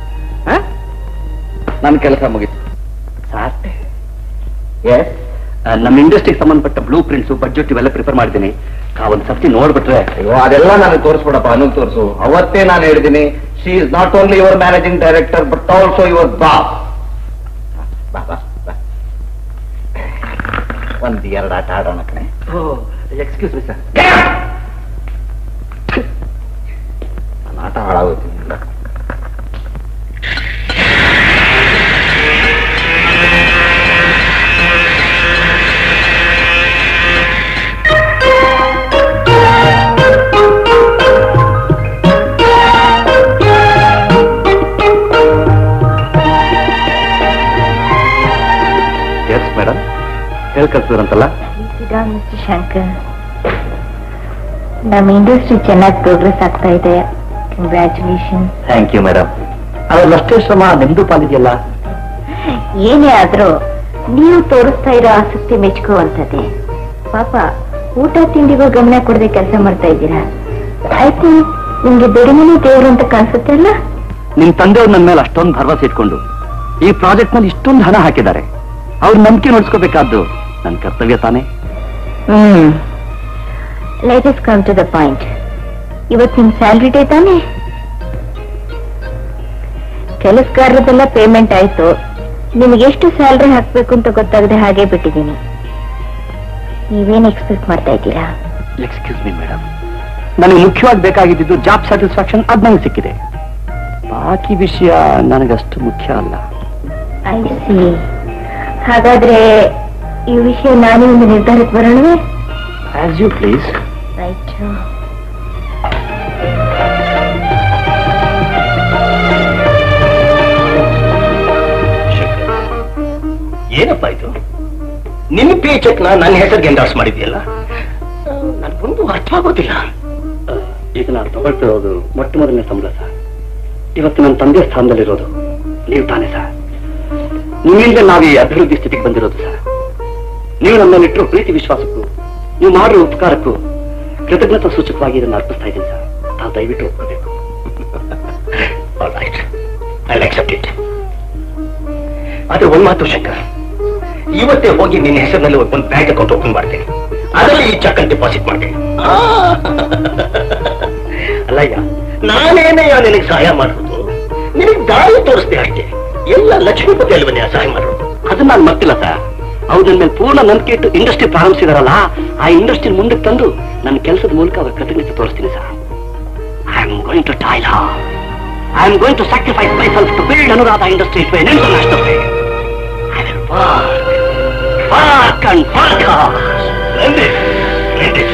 ನನ್ನ ಕೆಲಸ ಮುಗಿತು ಸರ್ ಎಸ್ ನಮ್ಮ ಇಂಡಸ್ಟ್ರಿಗೆ ಸಂಬಂಧಪಟ್ಟ ಬ್ಲೂ ಪ್ರಿಂಟ್ಸ್ ಬಡ್ಜೆಟ್ ಇವೆಲ್ಲ ಪ್ರಿಪೇರ್ ಮಾಡಿದ್ದೀನಿ ಒಂದು ಸರ್ತಿ ನೋಡ್ಬಿಟ್ರೆ ಅಯ್ಯೋ ಅದೆಲ್ಲ ನನಗೆ ತೋರಿಸ್ಬಿಡಪ್ಪ ಅನುಗ್ ತೋರಿಸು ಅವತ್ತೇ ನಾನು ಹೇಳಿದ್ದೀನಿ she is not only your managing director but also your boss ಒಂದ್ ಎರಡು ಆಟ ಆಡೋಣ ಕಣೆ ಎಕ್ಸ್ಕ್ಯೂಸ್ ಮಿ ಸರ್ ನಾನು ಆಟ ಹಾಳಾಗೋತೀನಿ ಎಸ್ ಮೇಡಮ್ ಹೇಳಿ ಕಳ್ಸಿದ್ರಂತಲ್ಲ ಮಿಸ್ಟರ್ ಶಂಕರ್ ನಮ್ಮ ಇಂಡಸ್ಟ್ರಿ ಚೆನ್ನಾಗಿ ಪ್ರೋಗ್ರೆಸ್ ಆಗ್ತಾ ಇದೆ ಕಂಗ್ರ್ಯಾಚುಲೇಷನ್ ಥ್ಯಾಂಕ್ ಯು ಮೇಡಮ್ ಅದ್ರಲ್ಲಿ ಅಷ್ಟೇ ಶ್ರಮ ನಿಮ್ದು ಪಾಲಿದೆಯಲ್ಲ ಏನೇ ಆದ್ರೂ ನೀವು ತೋರಿಸ್ತಾ ಇರೋ ಆಸಕ್ತಿ ಮೆಚ್ಕೋವಂಥದ್ದೇ ಪಾಪ ಊಟ ತಿಂಡಿಗೂ ಗಮನ ಕೊಡದೆ ಕೆಲಸ ಮಾಡ್ತಾ ಇದ್ದೀರಾ ಐ ಥಿಂಕ್ ನಿಮ್ಗೆ ದುಡಿಮೆನೇ ದೇವರು ಅಂತ ಕಾಣಿಸುತ್ತೆ ಅಲ್ಲ ನಿಮ್ ತಂದೆಯವ್ರು ನನ್ನ ಮೇಲೆ ಅಷ್ಟೊಂದು ಭರವಸೆ ಇಟ್ಕೊಂಡು ಈ ಪ್ರಾಜೆಕ್ಟ್ ನಲ್ಲಿ ಇಷ್ಟೊಂದು ಹಣ ಹಾಕಿದ್ದಾರೆ ಅವ್ರ ನಂಬಿಕೆ ನೋಡ್ಸ್ಕೋಬೇಕಾದ್ದು ನನ್ನ ಕರ್ತವ್ಯ ತಾನೇ ಹ್ಮ್ let us come to the point ಇವತ್ತು ನಿಮ್ ಸ್ಯಾಲ್ರಿ ಡೇ ತಾನೇ ಕೆಲಸಗಾರರದೆಲ್ಲ ಪೇಮೆಂಟ್ ಆಯ್ತು ನಿಮ್ಗೆ ಎಷ್ಟು ಸ್ಯಾಲ್ರಿ ಹಾಕ್ಬೇಕು ಅಂತ ಗೊತ್ತಾಗದೆ ಹಾಗೆ ಬಿಟ್ಟಿದ್ದೀನಿ ನೀವೇನ್ ಎಕ್ಸ್ಪೆಕ್ಟ್ ಮಾಡ್ತಾ ಇದ್ದೀರಾ ಎಕ್ಸ್ಕ್ಯೂಸ್ ಮೀ ಮೇಡಮ್ ನನಗೆ ಮುಖ್ಯವಾಗಿ ಬೇಕಾಗಿದ್ದು ಜಾಬ್ ಸ್ಯಾಟಿಸ್ಫ್ಯಾಕ್ಷನ್ ಅದ್ ನಂಗೆ ಸಿಕ್ಕಿದೆ ಬಾಕಿ ವಿಷಯ ನನಗಷ್ಟು ಮುಖ್ಯ ಅಲ್ಲ ಐ ಸಿ ಹಾಗಾದ್ರೆ ಈ ವಿಷಯ ನಾನೇ ಒಂದು ನಿರ್ಧಾರಕ್ಕೆ ಬರೋಣವೇ ಆಸ್ ಯು ಪ್ಲೀಸ್ ರೈಟ್ ಏನಪ್ಪ ಇದು ನಿನ್ನ ಪೇ ಚೆಕ್ ನ ನನ್ನ ಹೆಸರಿಗೆ ಎಂಡಾರ್ಸ್ ಮಾಡಿದ್ಯಲ್ಲ ನನ್ಗೊಂದು ಅರ್ಥ ಆಗೋದಿಲ್ಲ ಈಗ ನಾನು ತಗೊಳ್ತಿರೋದು ಮೊಟ್ಟ ಮೊದಲನೇ ಸಂಬಳ ಸರ್ ಇವತ್ತು ನನ್ನ ತಂದೆ ಸ್ಥಾನದಲ್ಲಿರೋದು ನೀವು ತಾನೇ ಸರ್ ನಿಮ್ಮಿಂದ ನಾವು ಈ ಅಭಿವೃದ್ಧಿ ಸ್ಥಿತಿಗೆ ಬಂದಿರೋದು ಸರ್ ನೀವು ನಮ್ಮಲ್ಲಿಟ್ಟರು ಪ್ರೀತಿ ವಿಶ್ವಾಸಕ್ಕೂ ನೀವು ಮಾಡುವ ಉಪಕಾರಕ್ಕೂ ಕೃತಜ್ಞತಾ ಸೂಚಕವಾಗಿ ಇದನ್ನು ಅರ್ಪಿಸ್ತಾ ಇದ್ದೀನಿ ಸರ್ ತಾವು ದಯವಿಟ್ಟು ಒಪ್ಕೋಬೇಕು ಐ ಅಕ್ಸೆಪ್ಟ್ ಇಟ್ ಆದ್ರೆ ಒಂದ್ ಮಾತು ಶಂಕರ್ ಇವತ್ತೇ ಹೋಗಿ ನಿನ್ನ ಹೆಸರಿನಲ್ಲಿ ಒಂದು ಬ್ಯಾಂಕ್ ಅಕೌಂಟ್ ಓಪನ್ ಮಾಡ್ತೇನೆ ಅದರಲ್ಲಿ ಈ ಚೆಕ್ ಡಿಪಾಸಿಟ್ ಮಾಡ್ತೇನೆ ಅಲ್ಲಯ್ಯ ನಾನೇನಯ್ಯ ನಿನಗೆ ಸಹಾಯ ಮಾಡೋದು ನಿನಗೆ ದಾರಿ ತೋರಿಸ್ದೆ ಅಷ್ಟೇ ಎಲ್ಲ ಲಕ್ಷ್ಮೀಪತಿ ಅಲ್ವನ್ಯ ಸಹಾಯ ಮಾಡೋದು ಅದನ್ನ ನಾನು ಮರ್ತಿಲ್ಲ ಸರ್ ಅವ್ರು ನನ್ನ ಮೇಲೆ ಪೂರ್ಣ ನಂಬಿಕೆ ಇಟ್ಟು ಇಂಡಸ್ಟ್ರಿ ಪ್ರಾರಂಭಿಸಿದಾರಲ್ಲ ಆ ಇಂಡಸ್ಟ್ರಿ ಮುಂದಕ್ಕೆ ತಂದು ನನ್ನ ಕೆಲಸದ ಮೂಲಕ ಅವ್ರ ಕೃತಜ್ಞತೆ ತೋರಿಸ್ತೀನಿ sir I am going to toil I am going to sacrifice myself to build Anuradha industry to an international way I will work, work and work hard. Splendid, splendid.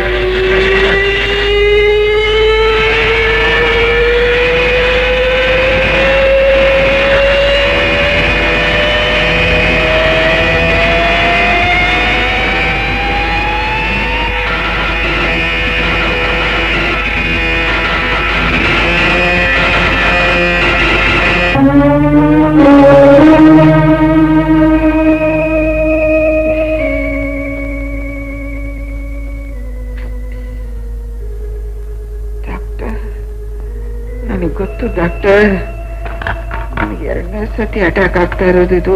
Doctor ನನಗೆ ಗೊತ್ತು ಡಾಕ್ಟರ್ ನನಗೆ ಎರಡನೇ ಸತಿ attack ಆಗ್ತಾ ಇರೋದು ಇದು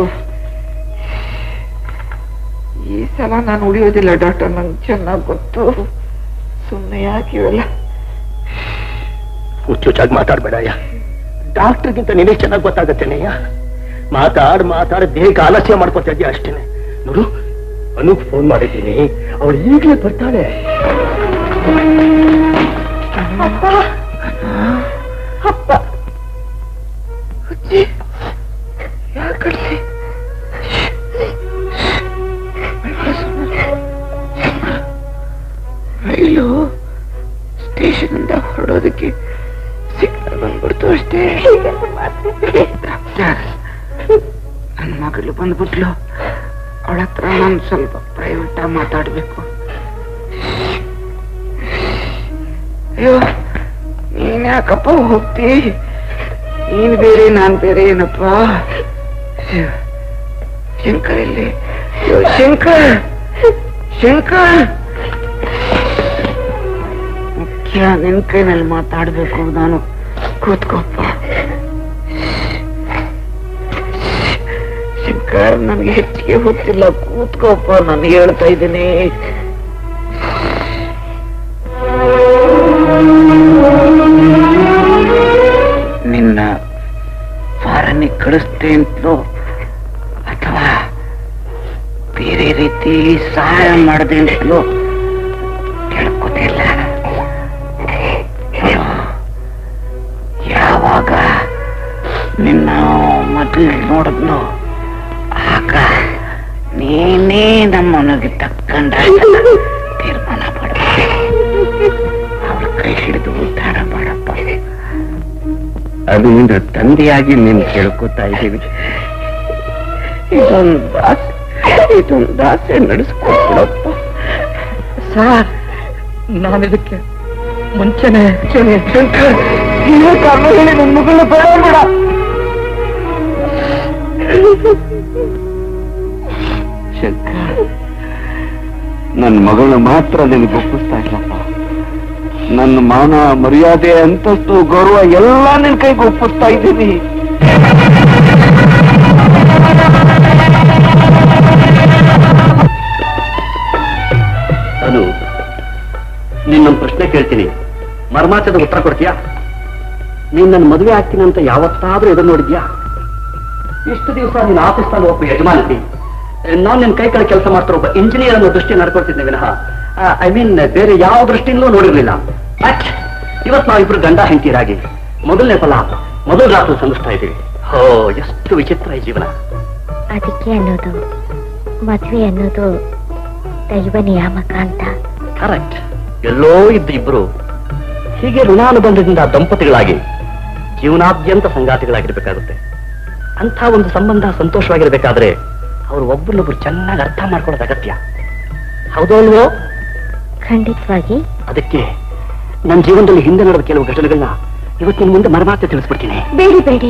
ಈ ಸಲ ನಾನು ಉಳಿಯೋದಿಲ್ಲ ಡಾಕ್ಟರ್ ನಂಗೆ ಚೆನ್ನಾಗಿ ಗೊತ್ತು ಸುಮ್ಮನೆ ಯಾಕೆ ಇವೆಲ್ಲ ಹುಚ್ಚುಚ್ಚಾಗಿ ಮಾತಾಡ್ಬೇಡಯ್ಯ ಡಾಕ್ಟರ್ಗಿಂತ ನಿನಗೆ ಚೆನ್ನಾಗಿ ಗೊತ್ತಾಗತ್ತೇನೆಯ್ಯ ಮಾತಾಡ್ ಮಾತಾಡ್ ಬೇಗ ಆಲಸ್ಯ ಮಾಡ್ಕೊತಾ ಇದೀಯ ಅಷ್ಟೇನೆ ನೋಡು ಅನುಗ್ ಫೋನ್ ಮಾಡಿದ್ದೀನಿ ಅವಳು ಈಗಲೇ ಬರ್ತಾಳೆ ಹುಚ್ಚಿ ಯಾಕೆ ಕಳಿಸಿ ರೈಲು ಸ್ಟೇಷನ್ ಇಂದ ಹೊರಡೋದಕ್ಕೆ ಸಿಗ್ನಲ್ ಬಂದ್ಬಿಡ್ತು ಅಷ್ಟೇ ಡಾಕ್ಟರ್ ನನ್ನ ಮಗಳು ಬಂದ್ಬಿಟ್ಲು ಅವಳ ಹತ್ರ ನಾನು ಸ್ವಲ್ಪ ಪ್ರೈವೇಟ್ ಮಾತಾಡ್ಬೇಕು ಅಯ್ಯೋ ನೀನ್ ಯಾಕಪ್ಪ ಹೋಗ್ತಿ ನೀನ್ ಬೇರೆ ನಾನ್ ಬೇರೆ ಏನಪ್ಪ ಶಿವ. ಶಂಕರ್ ಇಲ್ಲಿ ಅಯ್ಯೋ, ಶಂಕರ್ ಶಂಕರ್ ಮುಖ್ಯ ನಿನ್ ಕೈನಲ್ಲಿ ಮಾತಾಡ್ಬೇಕು ನಾನು ಕೂತ್ಕೋಪ್ಪ ಶಂಕರ್ ನನಗೆ ಹೆಚ್ಚಿಗೆ ಗೊತ್ತಿಲ್ಲ ಕೂತ್ಕೋಪ್ಪ ನಾನು ಹೇಳ್ತಾ ಇದ್ದೀನಿ ನಿನ್ನ ಫಾರನ್ನಿಗೆ ಕಳಿಸ್ತೆ ಅಂತಲೋ ಅಥವಾ ಬೇರೆ ರೀತಿ ಸಹಾಯ ಮಾಡದೆ ಅಂತಲೋ ಕೇಳ್ಕೋತಿಲ್ಲ ಯಾವಾಗ ನಿನ್ನ ಮೊದಲು ನೋಡಿದ್ನು ಆಗ ನೀನೇ ನಮ್ಮನಿಗೆ ತಕ್ಕಂಡ ತೀರ್ಮಾನ ಪಡ್ಬೇಕು ಅವಳ ಕೈ ಹಿಡಿದು ಉದ್ಧಾರ ಮಾಡಪ್ಪ ಅದು ನಿನ್ನ ತಂದೆಯಾಗಿ ನೀನು ಕೇಳ್ಕೊತಾ ಇದ್ದೀವಿ ಇದೊಂದು ಆಸೆ ಇದೊಂದು ಆಸೆ ನಡೆಸ್ಕೊಡ್ಬಿಡಪ್ಪ ಸರ್ ನಾನಿದಕ್ಕೆ ಮುಂಚೆನೆ ಶಂಕರ್ ನೀನೇ ಕಾರಣ ಹೇಳಿ ನನ್ನ ಮಗಳನ್ನ ಬೇಡ ಶಂಕರ್ ನನ್ನ ಮಗಳು ಮಾತ್ರ ನಿನಗೆ ಒಪ್ಪಿಸ್ತಾ ಇಲ್ಲಪ್ಪ ನನ್ನ ಮಾನ ಮರ್ಯಾದೆ ಅಂತಸ್ತು ಗೌರವ ಎಲ್ಲ ನಿನ್ ಕೈಗೆ ಒಪ್ಪಿಸ್ತಾ ಇದ್ದೀನಿ ಅನು ನಿನ್ನೊಂದು ಪ್ರಶ್ನೆ ಕೇಳ್ತೀನಿ ಮರ್ಮಾಚದ ಉತ್ತರ ಕೊಡ್ತೀಯಾ ನೀನ್ ನನ್ನ ಮದುವೆ ಆಗ್ತೀನಿ ಅಂತ ಯಾವತ್ತಾದ್ರೂ ಎದುರು ನೋಡಿದ್ಯಾ ಇಷ್ಟು ದಿವಸ ನಿನ್ನ ಆಫೀಸ್ನಲ್ಲಿ ಒಬ್ಬ ಯಜಮಾನತಿ ನಾನು ನಿನ್ನ ಕೈ ಕಡೆ ಕೆಲಸ ಮಾಡ್ತಿರೋ ಒಬ್ಬ ಇಂಜಿನಿಯರ್ ಅನ್ನೋ ದೃಷ್ಟಿ ನಡ್ಕೊಳ್ತಿದ್ದೆ ವಿನಃ ಐ ಮೀನ್ ಬೇರೆ ಯಾವ ದೃಷ್ಟಿಯಿಂದಲೂ ನೋಡಿರ್ಲಿಲ್ಲ ಬಟ್ ಇವತ್ತು ನಾವಿಬ್ರು ಗಂಡ ಹೆಂಡತಿಯರಾಗಿ ಮೊದಲನೇ ಸಲ ಮೊದಲ ರಾತ್ರಿ ಸಂಧಿಸ್ತಾ ಇದ್ದೀವಿ ಹೋ ಎಷ್ಟು ವಿಚಿತ್ರ ಈ ಜೀವನ ಅದಕ್ಕೆ ಅನ್ನೋದು ಮದ್ವೆ ಅನ್ನೋದು ದೈವ ನಿಯಾಮಕ ಅಂತ ಕರೆಕ್ಟ್ ಎಲ್ಲೋ ಇದ್ದ ಇಬ್ರು ಹೀಗೆ ಋಣಾನುಬಂಧದಿಂದ ದಂಪತಿಗಳಾಗಿ ಜೀವನಾದ್ಯಂತ ಸಂಗಾತಿಗಳಾಗಿರ್ಬೇಕಾಗುತ್ತೆ ಅಂಥ ಒಂದು ಸಂಬಂಧ ಸಂತೋಷವಾಗಿರ್ಬೇಕಾದ್ರೆ ಅವರು ಒಬ್ಬರನ್ನೊಬ್ರು ಚೆನ್ನಾಗಿ ಅರ್ಥ ಮಾಡ್ಕೊಳ್ಳೋದು ಅಗತ್ಯ ಹೌದೋ ಅಲ್ವೋ ಖಂಡಿತವಾಗಿ ಅದಕ್ಕೆ ನನ್ನ ಜೀವನದಲ್ಲಿ ಹಿಂದೆ ನಡೆದ ಕೆಲವು ಘಟನೆಗಳನ್ನ ಇವತ್ತು ನಿನ್ ಮುಂದೆ ಮರಮಾತೆ ತಿಳಿಸ್ಬಿಡ್ತೀನಿ ಬೇಡಿ ಬೇಡಿ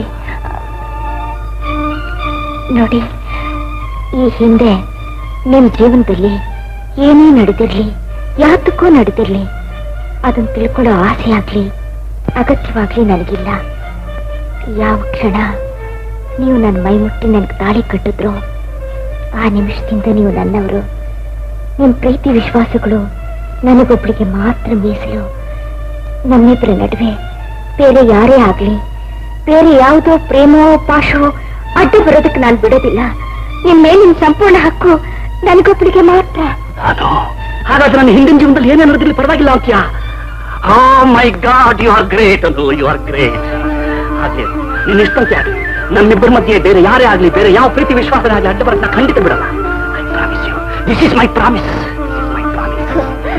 ನೋಡಿ ಈ ಹಿಂದೆ ನಿಮ್ ಜೀವನದಲ್ಲಿ ಏನೇ ನಡೆದಿರ್ಲಿ ಯಾತಕ್ಕೂ ನಡೆದಿರ್ಲಿ ಅದನ್ನ ತಿಳ್ಕೊಳ್ಳೋ ಆಸೆ ಆಗ್ಲಿ ಅಗತ್ಯವಾಗ್ಲಿ ನನಗಿಲ್ಲ ಯಾವ ಕ್ಷಣ ನೀವು ನನ್ನ ಮೈ ಮುಟ್ಟಿ ನನಗೆ ತಾಳಿ ಕಟ್ಟಿದ್ರು ಆ ನಿಮಿಷದಿಂದ ನೀವು ನನ್ನವರು ನಿಮ್ ಪ್ರೀತಿ ವಿಶ್ವಾಸಗಳು ನನಗೊಬ್ಬಳಿಗೆ ಮಾತ್ರ ಮೀಸಲು ನಮ್ಮಿಬ್ಬರ ನಡುವೆ ಬೇರೆ ಯಾರೇ ಆಗ್ಲಿ ಬೇರೆ ಯಾವುದೋ ಪ್ರೇಮವೋ ಪಾಶವೋ ಅಡ್ಡ ಬರೋದಕ್ಕೆ ನಾನು ಬಿಡೋದಿಲ್ಲ ನಿನ್ ಮೇಲಿನ ಸಂಪೂರ್ಣ ಹಕ್ಕು ನನಗೊಬ್ಬಳಿಗೆ ಮಾತ್ರ ಅದು ಹಾಗಾದ್ರೆ ನನ್ನ ಹಿಂದಿನ ಜೀವನದಲ್ಲಿ ಏನೇ ನಡೆದಿಲ್ಲ ಪರವಾಗಿಲ್ಲ ಅಂತ್ಯಾ oh my god you are great ಅದು ಯು ಆರ್ ಗ್ರೇಟ್ ಹಾಗೆ ನೀನ್ ಇಷ್ಟಂತೆ ಆಗ್ಲಿ ನಮ್ಮಿಬ್ಬರ ಮಧ್ಯೆ ಬೇರೆ ಯಾರೇ ಆಗ್ಲಿ ಬೇರೆ ಯಾವ ಪ್ರೀತಿ ವಿಶ್ವಾಸನೇ ಆಗ್ಲಿ ಅಡ್ಡ ಬರಕ್ಕೆ ನಾನು ಖಂಡಿತ ಬಿಡಲ್ಲ I promise you this is my promise my promise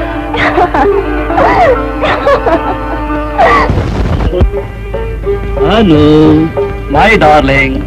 hello my darling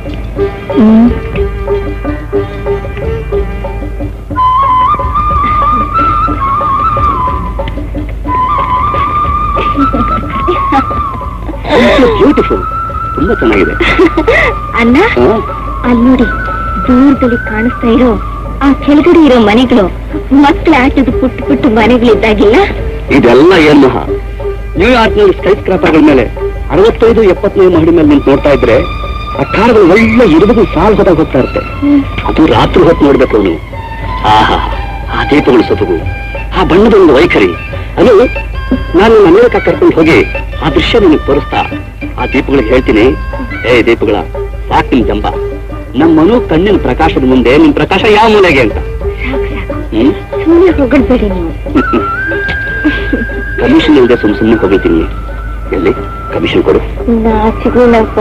beautiful ತುಂಬಾ ಚೆನ್ನಾಗಿದೆ ಅಣ್ಣ ಅಲ್ಲಿ ನೋಡಿ ದೂರದಲ್ಲಿ ಕಾಣಿಸ್ತಾ ಇರೋ ಆ ಕೆಳಗಡೆ ಇರೋ ಮನೆಗಳು ಮಕ್ಕಳ ಆಟದ ಪುಟ್ಟ ಪುಟ್ಟ ಮನೆಗಳಿದ್ದಾಗಿಲ್ಲ ಇದೆಲ್ಲ ಏನ್ ಮಹಾ ನ್ಯೂಯಾರ್ಕ್ ನಲ್ಲಿ ಸ್ಕೈ ಸ್ಕ್ರಾಪರ್ಗಳ ಮೇಲೆ ಅರವತ್ತೈದು ಎಪ್ಪತ್ತೈದು ಮಹಡಿ ಮೇಲೆ ನಿಂತು ನೋಡ್ತಾ ಇದ್ರೆ ಆ ಕಾರುಗಳು ಒಳ್ಳೆ ಇರುವುದು ಸಾಲು ಸದ ಹೋಗ್ತಾ ಇರುತ್ತೆ ಅದು ರಾತ್ರಿ ಹೊತ್ತು ನೋಡ್ಬೇಕು ಅವನು ಆಹಾ ಆ ದೀಪಗಳು ಸೊಬಗು ಆ ಬಣ್ಣದ ಒಂದು ವೈಖರಿ ಅದು ನಾನು ಅಮೆರಿಕ ಕರ್ಕೊಂಡು ಹೋಗಿ ಆ ದೃಶ್ಯ ನಿನಗೆ ತೋರಿಸ್ತಾ ಆ ದೀಪಗಳಿಗೆ ಹೇಳ್ತೀನಿ ಏ ದೀಪಗಳ ಸಾಕ್ ನಿಮ್ ಜಂಬ ನಮ್ಮ ಮನು ಕಣ್ಣಿನ ಪ್ರಕಾಶದ ಮುಂದೆ ನಿಮ್ ಪ್ರಕಾಶ ಯಾವ ಮೂಲೆಗೆ ಅಂತ ಹ್ಮ್ ಸುಮ್ಮನೆ ಹೊಗಳ್ಬೇಡಿ ನೀವು ಕಮಿಷನ್ ಇಲ್ಲದೆ ಸುಮ್ ಸುಮ್ಮನೆ ಹೋಗಿದ್ದೀನಿ ಎಲ್ಲಿ ಕಮಿಷನ್ ಕೊಡು ನಾಚಿಗೋಣಪ್ಪ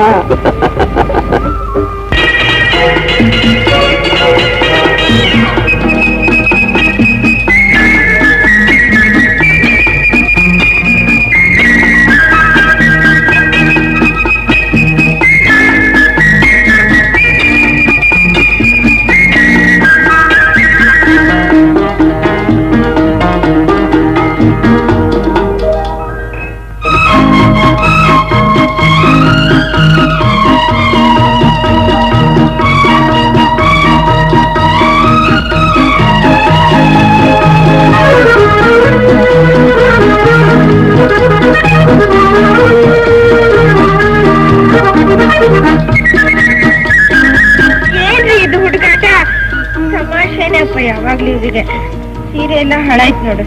ಆ ಹಾಳಾಯ್ತು ನೋಡು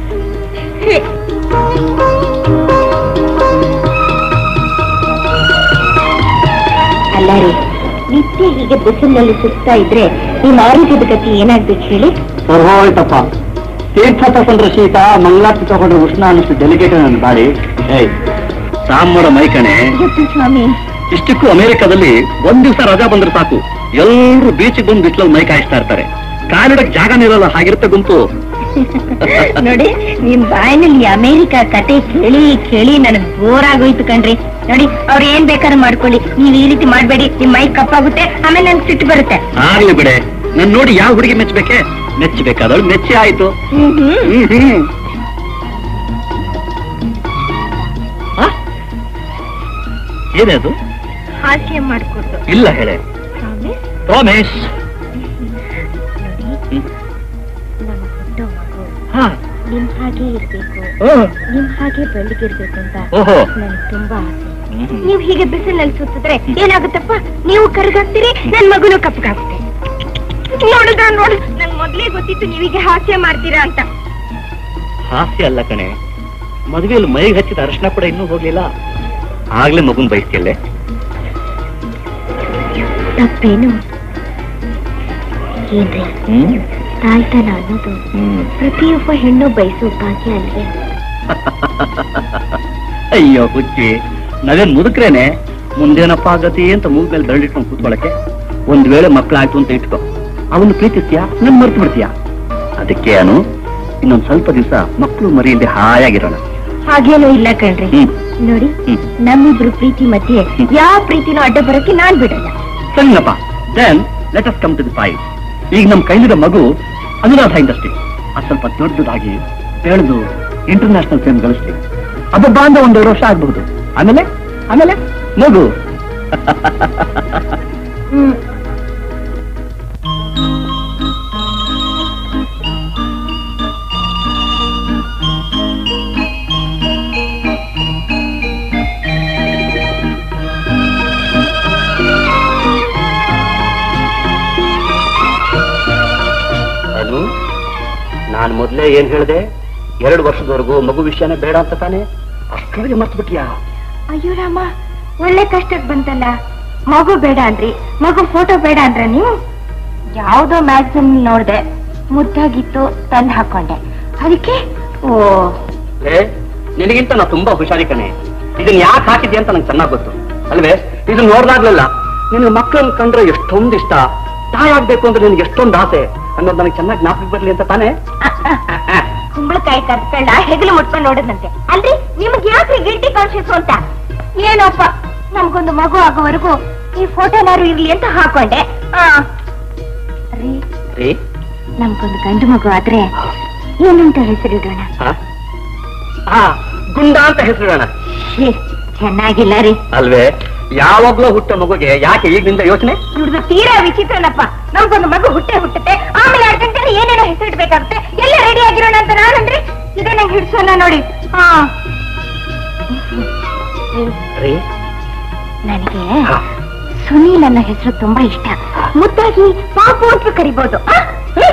ಅಲ್ಲ ರೀ ನಿತ್ಯ ಹೀಗೆ ಬಿಸಿಲಿನಲ್ಲಿ ಸುತ್ತಾ ಇದ್ರೆ ನಿಮ್ಮ ಆರೋಗ್ಯದ ಗತಿ ಏನಾಗ್ಬೇಕು ಹೇಳಿ ಹೋಯ್ತಪ್ಪ ತೀರ್ಥ ತಗೊಂಡ್ರೆ ಶೀತ ಮಂಗಳಾರತಿ ತಗೊಂಡ್ರೆ ಉಷ್ಣ ಅನ್ನಷ್ಟು ಡೆಲಿಕೇಟ್ ನನ್ನ ಬಾಡಿ ಏಯ್ ಸಾಂಬಾರ ಮೈಕಣೆ ಗೊತ್ತು ಸ್ವಾಮಿ ಇಷ್ಟಕ್ಕೂ ಅಮೆರಿಕದಲ್ಲಿ ಒಂದ್ ದಿವಸ ರಜಾ ಬಂದ್ರೆ ಸಾಕು ಎಲ್ಲರೂ ಬೀಚಿಗೆ ಬಂದು ಬಿಸಿಲಲ್ಲಿ ಮೈ ಕಾಯಿಸ್ತಾ ಇರ್ತಾರೆ ಕಾಲಿಡಕ್ ಜಾಗನೇ ಇರಲ್ಲ ಹಾಗಿರುತ್ತೆ ಗುಂಪು ನೋಡಿ ನಿಮ್ ಬಾಯಿನಲ್ಲಿ ಅಮೆರಿಕ ಕತೆ ಕೇಳಿ ಕೇಳಿ ನನಗ್ ಬೋರ್ ಆಗೋಯ್ತು ಕಣ್ರಿ ನೋಡಿ ಅವ್ರು ಏನ್ ಬೇಕಾದ್ರೂ ಮಾಡ್ಕೊಳ್ಳಿ ನೀವ್ ಈ ರೀತಿ ಮಾಡ್ಬೇಡಿ ನಿಮ್ ಮೈ ಕಪ್ಪಾಗುತ್ತೆ ಆಮೇಲೆ ನನ್ಗೆ ಸಿಟ್ಟು ಬರುತ್ತೆ ಆಗ್ಲಿ ಬಿಡೆ ನನ್ ನೋಡಿ ಯಾವ ಹುಡುಗಿ ಮೆಚ್ಚಬೇಕೆ ಮೆಚ್ಚಬೇಕಾದವಳು ಮೆಚ್ಚಿ ಆಯ್ತು ಹ್ಮ್ ಹ್ಮ್ ಹ್ಮ್ ಹ್ಮ್ ಆ? ಏನೇ ಅದು ಹಾಸ್ಯ ಮಾಡ್ಕೊಟ್ಟು ಇಲ್ಲ ಹೇಳೆ ಸ್ವಾಮಿ ಪ್ರಾಮಿಸ್ ನೋಡಿ ನಮ್ಮ ಹುಟ್ಟೋ ಮಗು ಹಾ ನಿಮ್ ಹಾಗೆ ಇರ್ಬೇಕು ಓ. ನಿಮ್ ಹಾಗೆ ಬೆಳಗಿರ್ಬೇಕು ಅಂತ ಓಹೋ ನನ್ಗೆ ತುಂಬಾ ಆಸೆ ಹ್ಮ್. ನೀವ್ ಹೀಗೆ ಬಿಸಿಲಿನಲ್ಲಿ ಸುತ್ತಿದ್ರೆ ಏನಾಗುತ್ತಪ್ಪ ನೀವು ಕರಗಾಗ್ತೀರಿ ನನ್ ಮಗುನು ಕಪ್ಪಗಾಗುತ್ತೆ ನೋಡಿದ್ರ ನೋಡು ನನ್ ಮೊದ್ಲೇ ಗೊತ್ತಿತ್ತು ನೀವೀಗೆ ಹಾಸ್ಯ ಮಾಡ್ತೀರಾ ಅಂತ ಹಾಸ್ಯ ಅಲ್ಲ ಕಣೆ ಮದುವೆಯಲ್ಲಿ ಮೈಗೆ ಹಚ್ಚಿದ ಅರಶಿನ ಕೂಡ ಇನ್ನೂ ಹೋಗ್ಲಿಲ್ಲ ಆಗ್ಲೇ ಮಗುನ್ ಬಯಸ್ತಿಯಲ್ಲೇ ತಪ್ಪೇನು ಏನ್ರಿ ಹ್ಮ್ ತಾಯ್ತನ ಅನ್ನೋದು ಹ್ಮ್ ಪ್ರತಿಯೊಬ್ಬ ಹೆಣ್ಣು ಬಯಸೋ ಭಾಗ್ಯ ಅಲ್ವೇ ಅಯ್ಯೋ ಹುಚ್ಚಿ ನಾವೇನ್ ಮುದುಕ್ರೇನೆ ಮುಂದೇನಪ್ಪ ಆಗತಿ ಅಂತ ಮೂಗ್ ಮೇಲೆ ಬೆರಳಿಟ್ಕೊಂಡು ಕೂತ್ಕೊಳಕ್ಕೆ ಒಂದ್ ವೇಳೆ ಮಕ್ಕಳಾಯ್ತು ಅಂತ ಇಟ್ಕೋ ಅವನು ಪ್ರೀತಿಸ್ತೀಯಾ ನನ್ ಮರ್ತು ಬಿಡ್ತೀಯಾ ಅದಕ್ಕೆ ಅನು ಇನ್ನೊಂದ್ ಸ್ವಲ್ಪ ದಿವಸ ಮಕ್ಕಳು ಮರಿ ಇಲ್ಲದೆ ಹಾಯಾಗಿರೋಣ ಹಾಗೇನೂ ಇಲ್ಲ ಕಣ್ರಿ ಹ್ಮ್ ನೋಡಿ ಹ್ಮ್. ನಮ್ಮಿಬ್ರು ಪ್ರೀತಿ ಮಧ್ಯೆ ಯಾವ ಪ್ರೀತಿನೂ ಅಡ್ಡ ಬರೋಕೆ ನಾನ್ ಬಿಡಲ್ಲ ಸರಿನಪ್ಪ then let us come to the point ಈಗ ನಮ್ ಕೈಲಿರೋ ಮಗು ಅನುರಾಧ ಇಂಡಸ್ಟ್ರಿ ಅದು ಸ್ವಲ್ಪ ದೊಡ್ಡದಾಗಿ ಬೆಳೆದು ಇಂಟರ್ನ್ಯಾಷನಲ್ ಫೇಮ್ ಗಳಿಸ್ಲಿ ಅಬ್ಬಬ್ಬ ಅಂದ್ರೆ ಒಂದೆರಡು ವರ್ಷ ಆಗ್ಬಹುದು ಆಮೇಲೆ ಆಮೇಲೆ ಮಗು ಹ್ಮ್ ಅನು ನಾನ್ ಮೊದ್ಲೇ ಏನ್ ಹೇಳ್ದೆ ಎರಡು ವರ್ಷದವರೆಗೂ ಮಗು ವಿಷಯನೇ ಬೇಡ ಅಂತ ತಾನೆ ಅಷ್ಟೊಳಗೆ ಮರ್ತು ಬಿಟ್ಯಾ ಅಯ್ಯೋ ರಾಮ ಒಳ್ಳೆ ಕಷ್ಟಕ್ ಬಂತಲ್ಲ ಮಗು ಬೇಡ ಅಂದ್ರಿ ಮಗು ಫೋಟೋ ಬೇಡ ಅಂದ್ರ ನೀವು ಯಾವ್ದೋ ಮ್ಯಾಗ್ಝಿನ್ ನೋಡ್ದೆ ಮುದ್ದಾಗಿತ್ತು ತಂದ್ ಹಾಕೊಂಡೆ ಅದಕ್ಕೆ ಓ ಏ ನಿನಗಿಂತ ನಾ ತುಂಬಾ ಹುಷಾರಿ ಕಣೆ ಇದನ್ನ ಯಾಕೆ ಹಾಕಿದ್ಯಾ ಅಂತ ನಂಗೆ ಚೆನ್ನಾಗ್ ಗೊತ್ತು ಅಲ್ವೇ ಇದನ್ನ ನೋಡ್ದಾಗ್ಲೆಲ್ಲ ನಿನ್ನ ಮಕ್ಕಳನ್ನ ಕಂಡ್ರೆ ಎಷ್ಟೊಂದು ಇಷ್ಟ ತಾಯಿ ಆಗ್ಬೇಕು ಅಂದ್ರೆ ನಿನ್ಗೆ ಎಷ್ಟೊಂದು ಆಸೆ ಅನ್ನೋದು ನನಗೆ ಚೆನ್ನಾಗಿ ಜ್ಞಾಪಕ ಬರ್ಲಿ ಅಂತ ತಾನೇ ಕುಂಬಳಕಾಯಿ ಕರ್ಸ್ಕೊಂಡ ಹೆಗಲು ಮುಟ್ಕೊಂಡ್ ನೋಡದಂತೆ ಅಲ್ರಿ ನಿಮ್ಗೆ ಯಾಕೆ ಗಿಲ್ಟಿ ಕಾನ್ಶಿಯಸ್ ಅಂತ ಏನಪ್ಪ ನಮ್ಗೊಂದು ಮಗು ಆಗೋವರೆಗೂ ಈ ಫೋಟೋನಾರು ಇರ್ಲಿ ಅಂತ ಹಾಕೊಂಡೆ ಆ. ರೀ ರೀ ನಮ್ಗೊಂದು ಗಂಡು ಮಗು ಆದ್ರೆ ಏನಂತ ಹೆಸರಿಡೋಣ ಹಾ? ಆ, ಗುಂಡ ಅಂತ ಹೆಸರಿಡೋಣ ಛೀ, ಚೆನ್ನಾಗಿಲ್ಲ ರೀ ಅಲ್ವೇ ಯಾವಾಗ್ಲೂ ಹುಟ್ಟ ಮಗುಗೆ ಯಾಕೆ ಈಗಿನಿಂದ ಯೋಚನೆ ಇವ್ರದ್ದು ತೀರಾ ವಿಚಿತ್ರನಪ್ಪ ನಮ್ಗೊಂದು ಮಗು ಹುಟ್ಟೆ ಹುಟ್ಟುತ್ತೆ ಆಮೇಲೆ ಎರಡು ಗಂಟೆಲಿ ಏನೇನೋ ಹೆಸರಿಡ್ಬೇಕಾಗುತ್ತೆ ಎಲ್ಲ ರೆಡಿ ಆಗಿರೋಣ ಅಂತ ನಾನಂದ್ರೆ ಇದೇ ನಂಗೆ ಹಿಡ್ಸೋಣ ನೋಡಿ ಹಾ ರೀ ನನಗೆ ಹಾ. ಸುನೀಲ್ ಅನ್ನೋ ಹೆಸರು ತುಂಬಾ ಇಷ್ಟ ಮುದ್ದಾಗಿ ಪಾಪು ಅಂತ ಕರಿಬಹುದು ಆ? ಹ್ಮ್.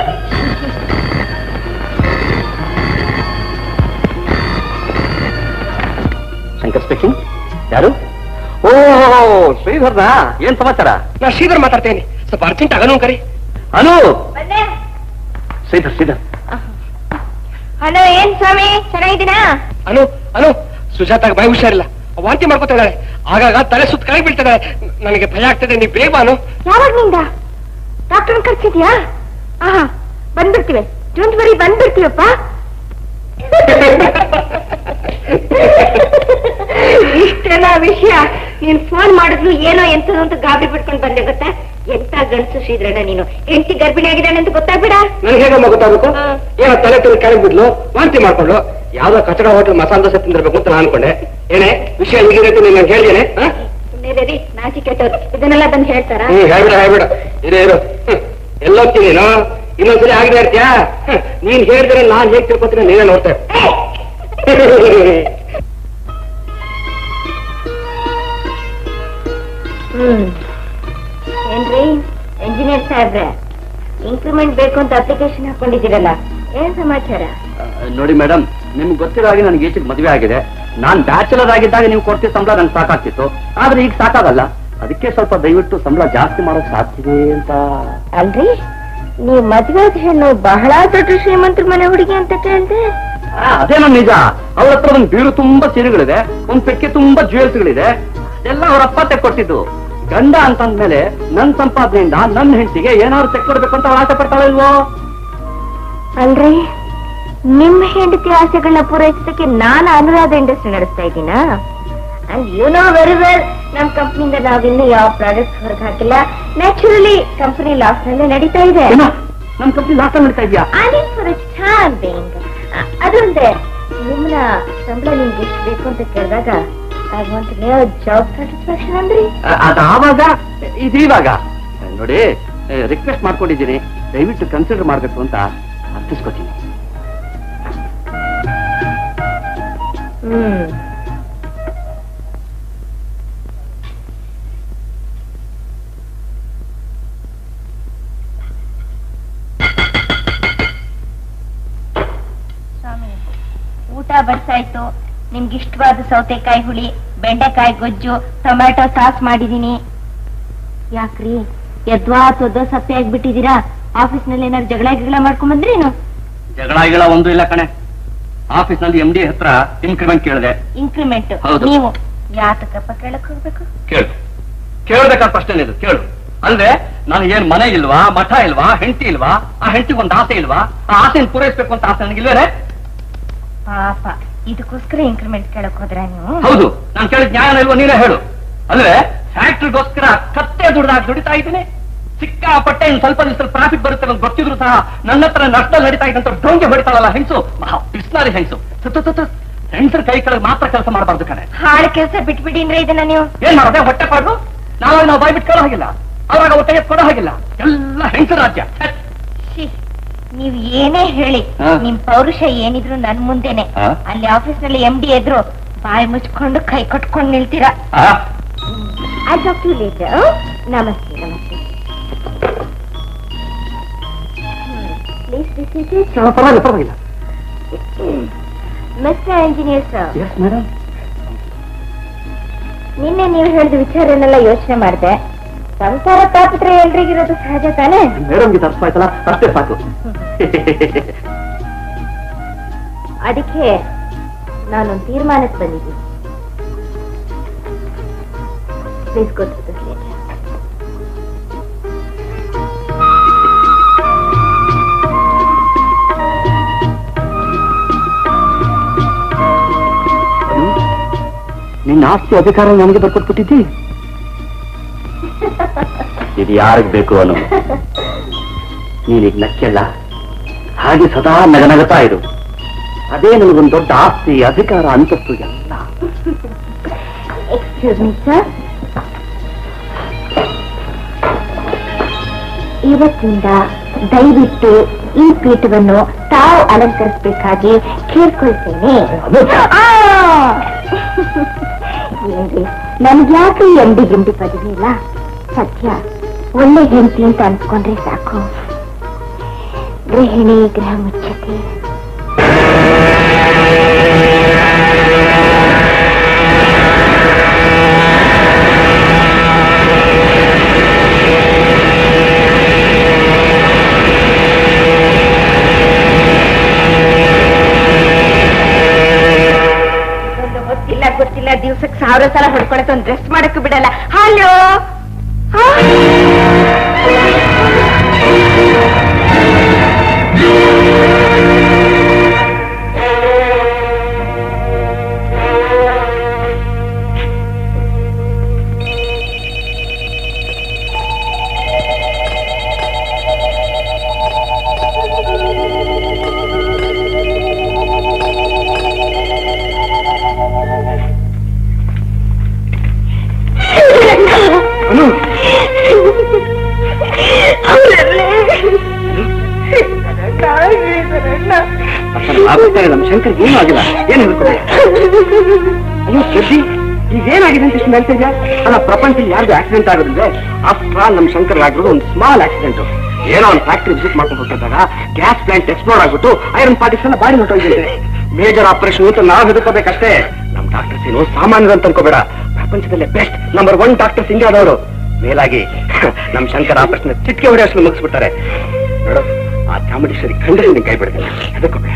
ಶಂಕರ್ ಸ್ಪೀಕಿಂಗ್ ಯಾರು ಓ ಶ್ರೀಧರ್ನ ಏನ್ ಸಮಾಚಾರ ನಾ ಶ್ರೀಧರ್ ಮಾತಾಡ್ತೇನೆ ಸ್ವಲ್ಪ ಅರ್ಜೆಂಟ್ ಆಗನು ಕರಿ ಅನು ಬಂದೆ? ಶ್ರೀಧರ್ ಶ್ರೀಧರ್ ಹಲೋ ಏನ್ ಸ್ವಾಮಿ ಚೆನ್ನಾಗಿದ್ದೀನಾ ಅನು ಅನು ಸುಜಾತಾಗ ಬಾಯಿ ಹುಷಾರಿಲ್ಲ ವಾಂತಿ ಮಾಡ್ಕೊತಾ ಇದ್ದಾಳೆ ಆಗಾಗ ತಲೆ ಸುತ್ತ ಕೆಳಗೆ ಬೀಳ್ತಿದ್ದಾಳೆ ನನಗೆ ಭಯ ಆಗ್ತದೆ ನೀ ಬೇಗ ಬಾ ಅನು ಯಾವಾಗ್ನಿಂದ ಡಾಕ್ಟರ್ ಕರ್ಸಿದ್ಯಾ ಆಹಾ ಬಂದ್ಬಿಡ್ತೀವಿ ಡೋಂಟ್ ವರಿ ಬಂದ್ಬಿಡ್ತೀವಪ್ಪ ಇಷ್ಟೆಲ್ಲ ವಿಷಯ ನೀನ್ ಫೋನ್ ಮಾಡಿದ್ರು ಏನೋ ಎಂತದೋ ಅಂತ ಗಾಬರಿ ಬಿಟ್ಕೊಂಡು ಬಂದೆ ಗೊತ್ತಾ ಎಂತ ಗಂಡಸು ಶ್ರೀಧರಣ್ಣ ನೀನು ಹೆಂಡತಿ ಗರ್ಭಿಣಿ ಆಗಿದ್ದಾನೆ ಅಂತ ಗೊತ್ತಾಗ್ಬೇಡ ನನಗೆ ಹೇಗಮ್ಮ ಗೊತ್ತಾಗಬೇಕು ಹಾ. ಏನೋ ತಲೆ ತಿರುಗಿ ಕೆಳಗೆ ಬಿದ್ಲು ವಾಂತಿ ಮಾಡ್ಕೊಂಡು ಯಾವ್ದೋ ಕಚಡ ಹೋಟೆಲ್ ಮಸಾಲ ದೋಸೆ ತಿಂದಿರ್ಬೇಕು ಅಂತ ನಾನು ಅನ್ಕೊಂಡೆ ಏನೇ ವಿಷಯ ಹೀಗಿರೈತೆ ನೀನು ನಂಗೆ ಹೇಳ್ದೇನೆ ಹಾ ಸುಮ್ಮನೆ ರೀ ನಾಚಿ ಕೆಟ್ಟವ್ರು ಇದನ್ನೆಲ್ಲ ಬಂದು ಹೇಳ್ತಾರ ಹ್ಮ್ ಹೇಳ್ಬಿಡ ಹೇಳ್ಬಿಡ ಇರೇ ಇರು ಹ್ಮ್. ಎಲ್ಲೋಗ್ತೀನಿ ನೀನು ಇನ್ನೊಂದ್ಸರಿ ಆಗದೆ ಇರ್ತೀಯಾ ಹ್ಮ್. ನೀನ್ ಹೇಳಿದ್ರೆ ನಾನ್ ಹೇಗ್ ತಿಳ್ಕೊತೀನಿ ನೀನೇ ನೋಡ್ತೇವೆ ಹ್ಮ್ ಏನ್ರಿ ಇಂಜಿನಿಯರ್ ಸಾಹೇಬ್ರೆ ಇಂಕ್ರಿಮೆಂಟ್ ಬೇಕು ಅಂತ ಅಪ್ಲಿಕೇಶನ್ ಹಾಕೊಂಡಿದ್ದೀರಲ್ಲ ಏನ್ ಸಮಾಚಾರ ನೋಡಿ ಮೇಡಮ್ ನಿಮ್ಗೆ ಗೊತ್ತಿರೋ ಹಾಗೆ ನನಗೆ ಈಚೆಗೆ ಮದುವೆ ಆಗಿದೆ ನಾನ್ ಬ್ಯಾಚುಲರ್ ಆಗಿದ್ದಾಗ ನೀವು ಕೊಡ್ತಿದ್ದ ಸಂಬಳ ನಂಗೆ ಸಾಕಾಗ್ತಿತ್ತು ಆದ್ರೆ ಈಗ ಸಾಕಾಗಲ್ಲ ಅದಕ್ಕೆ ಸ್ವಲ್ಪ ದಯವಿಟ್ಟು ಸಂಬಳ ಜಾಸ್ತಿ ಮಾಡೋಕ್ ಸಾಧ್ಯತೆ ಅಂತ ಅಲ್ರಿ ನೀವ್ ಮದ್ವೆ ಆದ ಹೆಣ್ಣು ಬಹಳ ದೊಡ್ಡ ಶ್ರೀಮಂತರ ಮನೆ ಹುಡುಗಿ ಅಂತ ಕೇಳ್ದೆ ಆ, ಅದೇನೋ ನಿಜ ಅವ್ರ ಹತ್ರ ಒಂದ್ ಬೀರು ತುಂಬಾ ಸೀರೆಗಳಿದೆ ಒಂದ್ ಪೆಕ್ಕೆ ತುಂಬಾ ಜ್ಯುವೆಲ್ಸ್ಗಳಿದೆ ಎಲ್ಲ ಅವ್ರ ಅಪ್ಪ ತೆಕ್ಕೊಟ್ಟಿದ್ದು ಗಂಡ ಅಂತಂದ್ಮೇಲೆ ನನ್ ಸಂಪಾದನೆಯಿಂದ ನನ್ನ ಹೆಂಡತಿಗೆ ಏನಾದ್ರು ತೆಕ್ಕೊಡ್ಬೇಕು ಅಂತ ಅವ್ಳು ಆಸೆ ಪಡ್ತಾಳೆ ಇಲ್ವೋ ಅಲ್ರಿ ನಿಮ್ ಹೆಂಡತಿ ಆಸೆಗಳನ್ನ ಪೂರೈಸೋದಕ್ಕೆ ನಾನು ಅನುರಾಧ ಇಂಡಸ್ಟ್ರಿ ನಡೆಸ್ತಾ ಇದ್ದೀನಾ and you know very well ನಮ್ ಕಂಪ್ನಿಯಿಂದ ನಾವಿನ್ನೂ ಯಾವ ಪ್ರಾಡಕ್ಟ್ ಹೊರಗೆ ಹಾಕಿಲ್ಲ ನ್ಯಾಚುರಲಿ ಕಂಪನಿ ಲಾಸ್ ನಲ್ಲೇ ನಡೀತಾ ಇದೆ ಏನೋ ನಮ್ ಕಂಪ್ನಿ ಲಾಸ್ ನಡೀತಾ ಇದೆಯಾ ಫಾರ್ ಚಾರ್ ಬೇಂಗ್ ಅದೊಂದೇ ನಿಮ್ಮನ್ನ ಸಂಬಳ ನಿಮ್ಗೆ ಎಷ್ಟು ಬೇಕು ಅಂತ ಕೇಳಿದಾಗ ಐ ವಾಂಟ್ ಜಾಬ್ ಸ್ಯಾಟಿಸ್ಫ್ಯಾಕ್ಷನ್ ಅಂದ್ರಿ ಅದ ಆವಾಗ ಇದು ಇವಾಗ ನೋಡಿ ರಿಕ್ವೆಸ್ಟ್ ಮಾಡ್ಕೊಂಡಿದ್ದೀನಿ ದಯವಿಟ್ಟು ಕನ್ಸಿಡರ್ ಮಾಡ್ಬೇಕು ಅಂತ ಅರ್ಥಿಸ್ಕೊತೀನಿ ಹ್ಮ್ ಸ್ವಾಮಿ ಊಟ ಬಡ್ಸಾಯ್ತು ನಿಮ್ಗೆ ಇಷ್ಟವಾದ ಸೌತೆಕಾಯಿ ಹುಳಿ ಬೆಂಡೆಕಾಯಿ ಗೊಜ್ಜು ಟೊಮ್ಯಾಟೊ ಸಾಸ್ ಮಾಡಿದೀನಿ ಯಾಕ್ರಿ ಎದ್ವಾ ತೊದ್ದ ಸಪ್ಪೆ ಆಗ್ಬಿಟ್ಟಿದೀರಾ ಆಫೀಸ್ನಲ್ಲಿ ಏನಾದ್ರು ಜಗಳ ಗಿಗಳ ಮಾಡ್ಕೊಂಡ್ ಬಂದ್ರೇನು ಜಗಳ ಗಿಗಳ ಒಂದು ಇಲ್ಲ ಕಣೆ ಆಫೀಸ್ ನಲ್ಲಿ ಎಂ ಡಿ ಹತ್ರ ಇನ್ಕ್ರಿಮೆಂಟ್ ಕೇಳಿದೆ ಇನ್ಕ್ರಿಮೆಂಟ್ ಹೌದು. ನೀವು ಯಾತಕಪ್ಪ ಕೇಳಕ್ ಹೋಗ್ಬೇಕು ಕೇಳು ಕೇಳ್ಬೇಕಾದ ಪ್ರಶ್ನೆ ಇದು ಕೇಳು ಅಂದ್ರೆ ನಾನು ಏನ್ ಮನೆ ಇಲ್ವಾ ಮಠ ಇಲ್ವಾ ಹೆಂಡತಿ ಇಲ್ವಾ ಆ ಹೆಂಡತಿಗೆ ಒಂದು ಆಸೆ ಇಲ್ವಾ ಆ ಆಸೆಯನ್ನು ಪೂರೈಸ್ಬೇಕು ಅಂತ ಆಸೆ ನನಗಿಲ್ವೇನೆ ಪಾಪ ಇದಕ್ಕೋಸ್ಕರ ಇನ್ಕ್ರಿಮೆಂಟ್ ಕೇಳಕ್ ಹೋದ್ರ ನೀವು ಹೌದು ನಾನು ಕೇಳಿದ ನ್ಯಾಯ ಇಲ್ವೋ ನೀನೇ ಹೇಳು ಅಂದ್ರೆ ಫ್ಯಾಕ್ಟ್ರಿಗೋಸ್ಕರ ಕತ್ತೆ ದುಡ್ದಾಗ ದುಡಿತಾ ಇದ್ದೀನಿ ಸಿಕ್ಕಾಪಟ್ಟೆ ಇನ್ನು ಸ್ವಲ್ಪ ದಿವಸ ಟ್ರಾಫಿಕ್ ಬರುತ್ತೆ ಅಂತ ಗೊತ್ತಿದ್ರು ಸಹ ನನ್ನ ಹತ್ರ ನಷ್ಟ ನಡೀತಾ ಇದ್ದಂತ ಡೊಂಗೆ ಹೊಡಿತಾಳಲ್ಲ ಹೆಂಗಸು ಮಹಾ ಬಿಸ್ನಾರಿ ಹೆಂಗಸು ಹೆಂಗಸರ ಕೈ ಕೆಳಗೆ ಮಾತ್ರ ಕೆಲಸ ಮಾಡಬಾರ್ದು ಕಣೆ ಹಾಳು ಕೆಲಸ ಬಿಟ್ಬಿಡಿ ಅಂದ್ರೆ ಇದನ್ನ ನೀವು ಏನ್ ಮಾಡೋದೆ ಹೊಟ್ಟೆ ಪಾಡು ನಾವಾಗ ನಾವು ಬಾಯ್ ಬಿಟ್ಟು ಕೇಳೋ ಹಾಗಿಲ್ಲ ಅವಾಗ ಹೊಟ್ಟೆ ಕೊಡೋ ಹಾಗಿಲ್ಲ ಎಲ್ಲ ಹೆಂಗಸರ ರಾಜ್ಯ ಛೆ. ಛೀ, ನೀವ್ ಏನೇ ಹೇಳಿ ಹಾ. ನಿಮ್ ಪೌರುಷ ಏನಿದ್ರು ನನ್ ಮುಂದೆನೆ ಹಾ. ಅಲ್ಲಿ ಆಫೀಸ್ ನಲ್ಲಿ ಎಂ ಡಿ ಎದ್ರು ಬಾಯಿ ಮುಚ್ಕೊಂಡು ಕೈ ಕಟ್ಕೊಂಡು ನಿಲ್ತೀರಾ ಆ, ಐ ಟಾಕ್ ಟು ಲೇಟರ್ ನಮಸ್ತೆ ನಮಸ್ತೆ ಪ್ಲೀಸ್ ಪರವಾಗಿಲ್ಲ ಪರವಾಗಿಲ್ಲ mister engineer sir yes madam ನಿನ್ನೆ ನೀವು ಹೇಳಿದ ವಿಚಾರನೆಲ್ಲ ಯೋಚನೆ ಮಾಡಿದೆ ಸಂಸಾರ ತಾಪತ್ರೆ ಎಲ್ರಿಗಿರೋದು ಸಹಜ ತಾನೇ ಮೇಡಮ್ಗೆ ಅರ್ಥ ಆಯ್ತಲ್ಲ ಅಷ್ಟೇ ಸಾಕು ಅದಕ್ಕೆ ನಾನೊಂದು ತೀರ್ಮಾನಕ್ಕೆ ಬಂದಿದ್ದೀನಿ ಪ್ಲೀಸ್ ಗೊತ್ತು ನಿನ್ನ ಆಸ್ತಿ ಅಧಿಕಾರ ನನಗೆ ಬರ್ಕೊಟ್ಬಿಟ್ಟಿದ್ದಿ ಇದು ಯಾರಿಗ್ ಬೇಕು ಅನು ನೀನೀಗ ನಕ್ಕೆಲ್ಲ ಹಾಗೆ ಸದಾ ನಗನಗತಾ ಇರು ಅದೇ ನನಗೊಂದು ದೊಡ್ಡ ಆಸ್ತಿ ಅಧಿಕಾರ ಅಂತಸ್ತು ಎಲ್ಲ ಎಕ್ಸ್ಕ್ಯೂಸ್ ಮೀ ಸರ್ ಇವತ್ತಿಂದ ದಯವಿಟ್ಟು ಈ ಪೀಠವನ್ನು ತಾವು ಅಲಂಕರಿಸಬೇಕಾಗಿ ಕೇಳ್ಕೊಳ್ತೇನೆ ಆ! ಏನ್ರಿ ನನ್ಗೆ ಯಾಕೆ ಈ ಎಂಡಿ ಗಿಂಡಿ ಪದವಿ ಇಲ್ಲ ಸತ್ಯ ಒಳ್ಳೆ ಹೆಂಡತಿ ಅಂತ ಅನ್ಸ್ಕೊಂಡ್ರೆ ಸಾಕು ಗೃಹಿಣಿ ಗೃಹ ಮುಚ್ಚತೆ ಒಂದು ಗೊತ್ತಿಲ್ಲ ಗೊತ್ತಿಲ್ಲ ದಿವ್ಸಕ್ಕೆ ಸಾವಿರ ಸಲ ಹೊಡ್ಕೊಳಕ್ಕೆ ಒಂದು ರೆಸ್ಟ್ ಮಾಡಕ್ಕೆ ಬಿಡಲ್ಲ ಹಲೋ ಆಗುತ್ತಾ ಇಲ್ಲ ನಮ್ಮ ಶಂಕರ್ಗೆ ಏನೂ ಆಗಿಲ್ಲ ಏನು ಹೇಳ್ಕೊಡಿ ಅಯ್ಯೋ ಶೆಟ್ಟಿ ಈಗ ಏನಾಗಿದೆ ಅಂತ ಇಷ್ಟು ಹೇಳ್ತಿದ್ಯಾ ಅಲ್ಲ ಪ್ರಪಂಚದಲ್ಲಿ ಯಾರ್ದು ಆಕ್ಸಿಡೆಂಟ್ ಆಗೋದಿದ್ರೆ ಆಫ್ಟರ್ ಆಲ್ ನಮ್ಮ ಶಂಕರ್ ಆಗಿರೋದು ಒಂದು ಸ್ಮಾಲ್ ಆಕ್ಸಿಡೆಂಟ್ ಏನೋ ಒಂದು ಫ್ಯಾಕ್ಟ್ರಿ ವಿಸಿಟ್ ಮಾಡ್ಕೊಂಡು ಹೋಗ್ತಿದ್ದಾಗ ಗ್ಯಾಸ್ ಪ್ಲಾಂಟ್ ಎಕ್ಸ್ಪ್ಲೋರ್ ಆಗ್ಬಿಟ್ಟು ಐರನ್ ಪಾರ್ಟಿಸ್ ಎಲ್ಲ ಬಾಡಿ ಹೊಟ್ಟೋಗಿದೆ ಮೇಜರ್ ಆಪರೇಷನ್ ಅಂತ ನಾವು ಹೆದರ್ಕೋಬೇಕಷ್ಟೇ ನಮ್ ಡಾಕ್ಟರ್ಸ್ ಏನು ಸಾಮಾನ್ಯರು ಅಂತ ಅನ್ಕೋಬೇಡ ಪ್ರಪಂಚದಲ್ಲೇ ಬೆಸ್ಟ್ ನಂಬರ್ ಒನ್ ಡಾಕ್ಟರ್ಸ್ ಇಂಡಿಯಾದವರು ಮೇಲಾಗಿ ನಮ್ ಶಂಕರ್ ಆಪರೇಷನ್ ಚಿಟ್ಕೆ ಹೊಡೆಯೋಷ್ಟು ಮುಗಿಸ್ಬಿಡ್ತಾರೆ ನೋಡು ಆ ಚಾಮುಂಡೇಶ್ವರಿ ಕಂಡ್ರೆ ನಿನ್ ಕೈ ಬಿಡ್ತೀನಿ ಹೆದರ್ಕೋಬೇಡ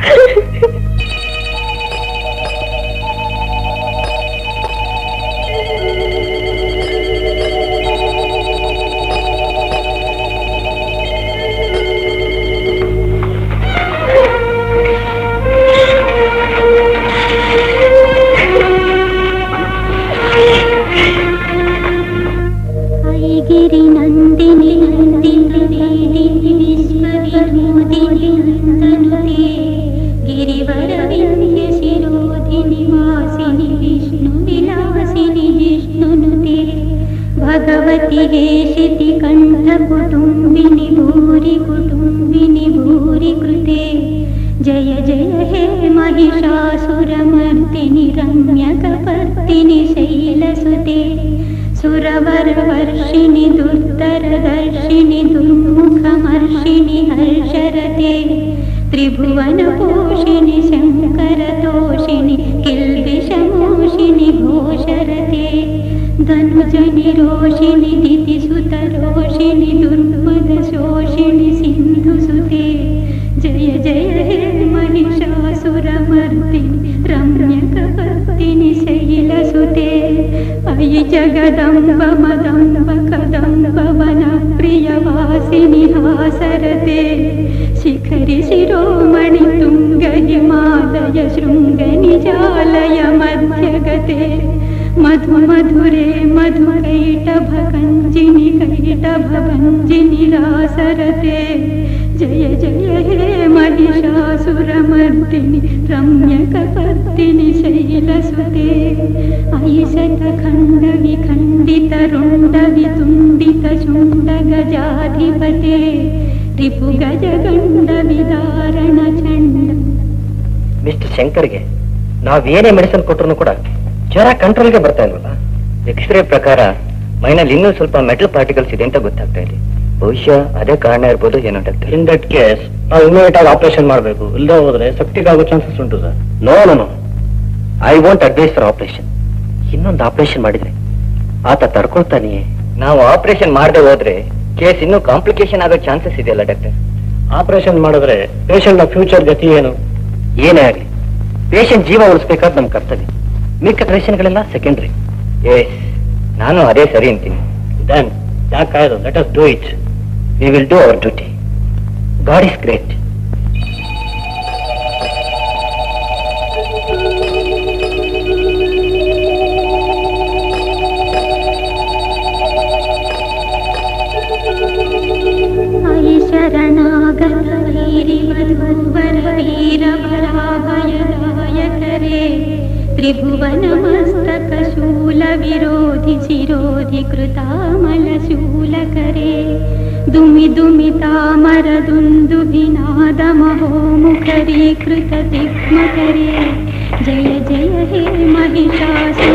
ಐಗಿರಿ ನಂದಿನಿ ನಂದಿನಿ ವಿಶ್ವವಿನೋದಿನಿ ನಂದನುತೆ ಗಿರಿವರ ವಿಂಧ್ಯ ಶಿರೋಧಿನಿ ವಾಸಿನಿ ವಿಷ್ಣು ವಿಲಾಸಿನಿ ಜಿಷ್ಣುನುತೆ ಭಗವತಿ ಹೇಷಿತಿ ಕಂಠ ಕುಟುಂಬಿನಿ ಭೂರಿ ಕುಟುಂಬಿನಿ ಭೂರಿ ಕೃತೆ ಜಯ ಜಯ ಹೇ महिषासुरमर्दिनि रम्यकपर्दिनि शैलसुते सुरवरवर्षिणि दुर्धरदर्शिनि दुर्मुखमर्षिणि हर्षरते त्रिभुवनपोषिणि शङ्करतोषिणि किल्बिषमोषिणि घोषरते धनुजनिरोषिणि दितिसुतरोषिणि दुर्मदशोषिणि सिन्धुसुते जय जय हे महिषासुरमर्दिनि रम्यकपर्दिनि शैलसुते अयि जगदम्ब मदम्ब कदम्ब वनप्रियवासिनि हासरते शिखरि शिरोमणि तुङ्ग हिमालय शृङ्गनिजालय मध्यगते मधु मधुरे मधुकैटभकञ्जिनि कैटभभञ्जिनि रासरते जय जय हे महिषासुरमर्दिनि रम्यकपर्दिनि शैलसुते अयि शतखण्डविखण्डितरुण्डवितुण्डितशुण्डगजाधिपते रिपुगजगण्डविदारणचण्ड ಮಿಸ್ಟರ್ ಶಂಕರ್ಗೆ ನಾವೇನೇ ಮೆಡಿಸಿನ್ ಕೊಟ್ಟರು ಕೂಡ ಜ್ವರ ಕಂಟ್ರೋಲ್ಗೆ ಬರ್ತಾ ಇಲ್ವಲ್ಲ ಎಕ್ಸ್ರೇ ಪ್ರಕಾರ ಮೈನಲ್ಲಿ ಇನ್ನೂ ಸ್ವಲ್ಪ ಮೆಟಲ್ ಪಾರ್ಟಿಕಲ್ಸ್ ಇದೆ ಅಂತ ಗೊತ್ತಾಗ್ತಾ ಇದೆ ಬಹುಶಃ ಅದೇ ಕಾರಣ ಇರ್ಬೋದು ಏನೋ ಡಾಕ್ಟರ್ ಇನ್ ದಟ್ ಕೇಸ್ ನಾವು ಇಮಿಡಿಯೇಟ್ ಆಗಿ ಆಪರೇಷನ್ ಮಾಡಬೇಕು ಇಲ್ಲದೆ ಹೋದ್ರೆ ಸೆಪ್ಟಿಕ್ ಆಗೋ ಚಾನ್ಸಸ್ ಉಂಟು sir no no no I want advice for operation ಇನ್ನೊಂದು ಆಪರೇಷನ್ ಮಾಡಿದ್ರೆ ಆತ ತಡ್ಕೊಳ್ತಾನೆಯೇ ನಾವು ಆಪರೇಷನ್ ಮಾಡದೆ ಹೋದ್ರೆ ಕೇಸ್ ಇನ್ನೂ ಕಾಂಪ್ಲಿಕೇಶನ್ ಆಗೋ ಚಾನ್ಸಸ್ ಇದೆಯಲ್ಲ ಡಾಕ್ಟರ್ ಆಪರೇಷನ್ ಮಾಡಿದ್ರೆ ಪೇಷಂಟ್ ನ ಫ್ಯೂಚರ್ ಗತಿ ಏನು ಏನೇ ಆಗಲಿ ಪೇಷಂಟ್ ಜೀವ ಉಳಿಸ್ಬೇಕಾದ್ ನಮ್ ಕರ್ತವ್ಯ ಮಿಕ್ಕ ಪೇಷಂಟ್ಗಳೆಲ್ಲ ಸೆಕೆಂಡ್ರಿ ಎಸ್ ನಾನು ಅದೇ ಸರಿ ಅಂತೀನಿ ದೆನ್ ಯಾಕಾಯ್ದು let us do it we will do our duty god is great अयि शरणागत वैरिवधूवर वीरवराभयदायकरे त्रिभुवनमस्तकशूलविरोधि शिरोधि कृतामलशूलकरे दुमि दुमितामरदुन्दुभिनादमहोमुखरीकृतदिग्मकरे जय जय हे महिषासुर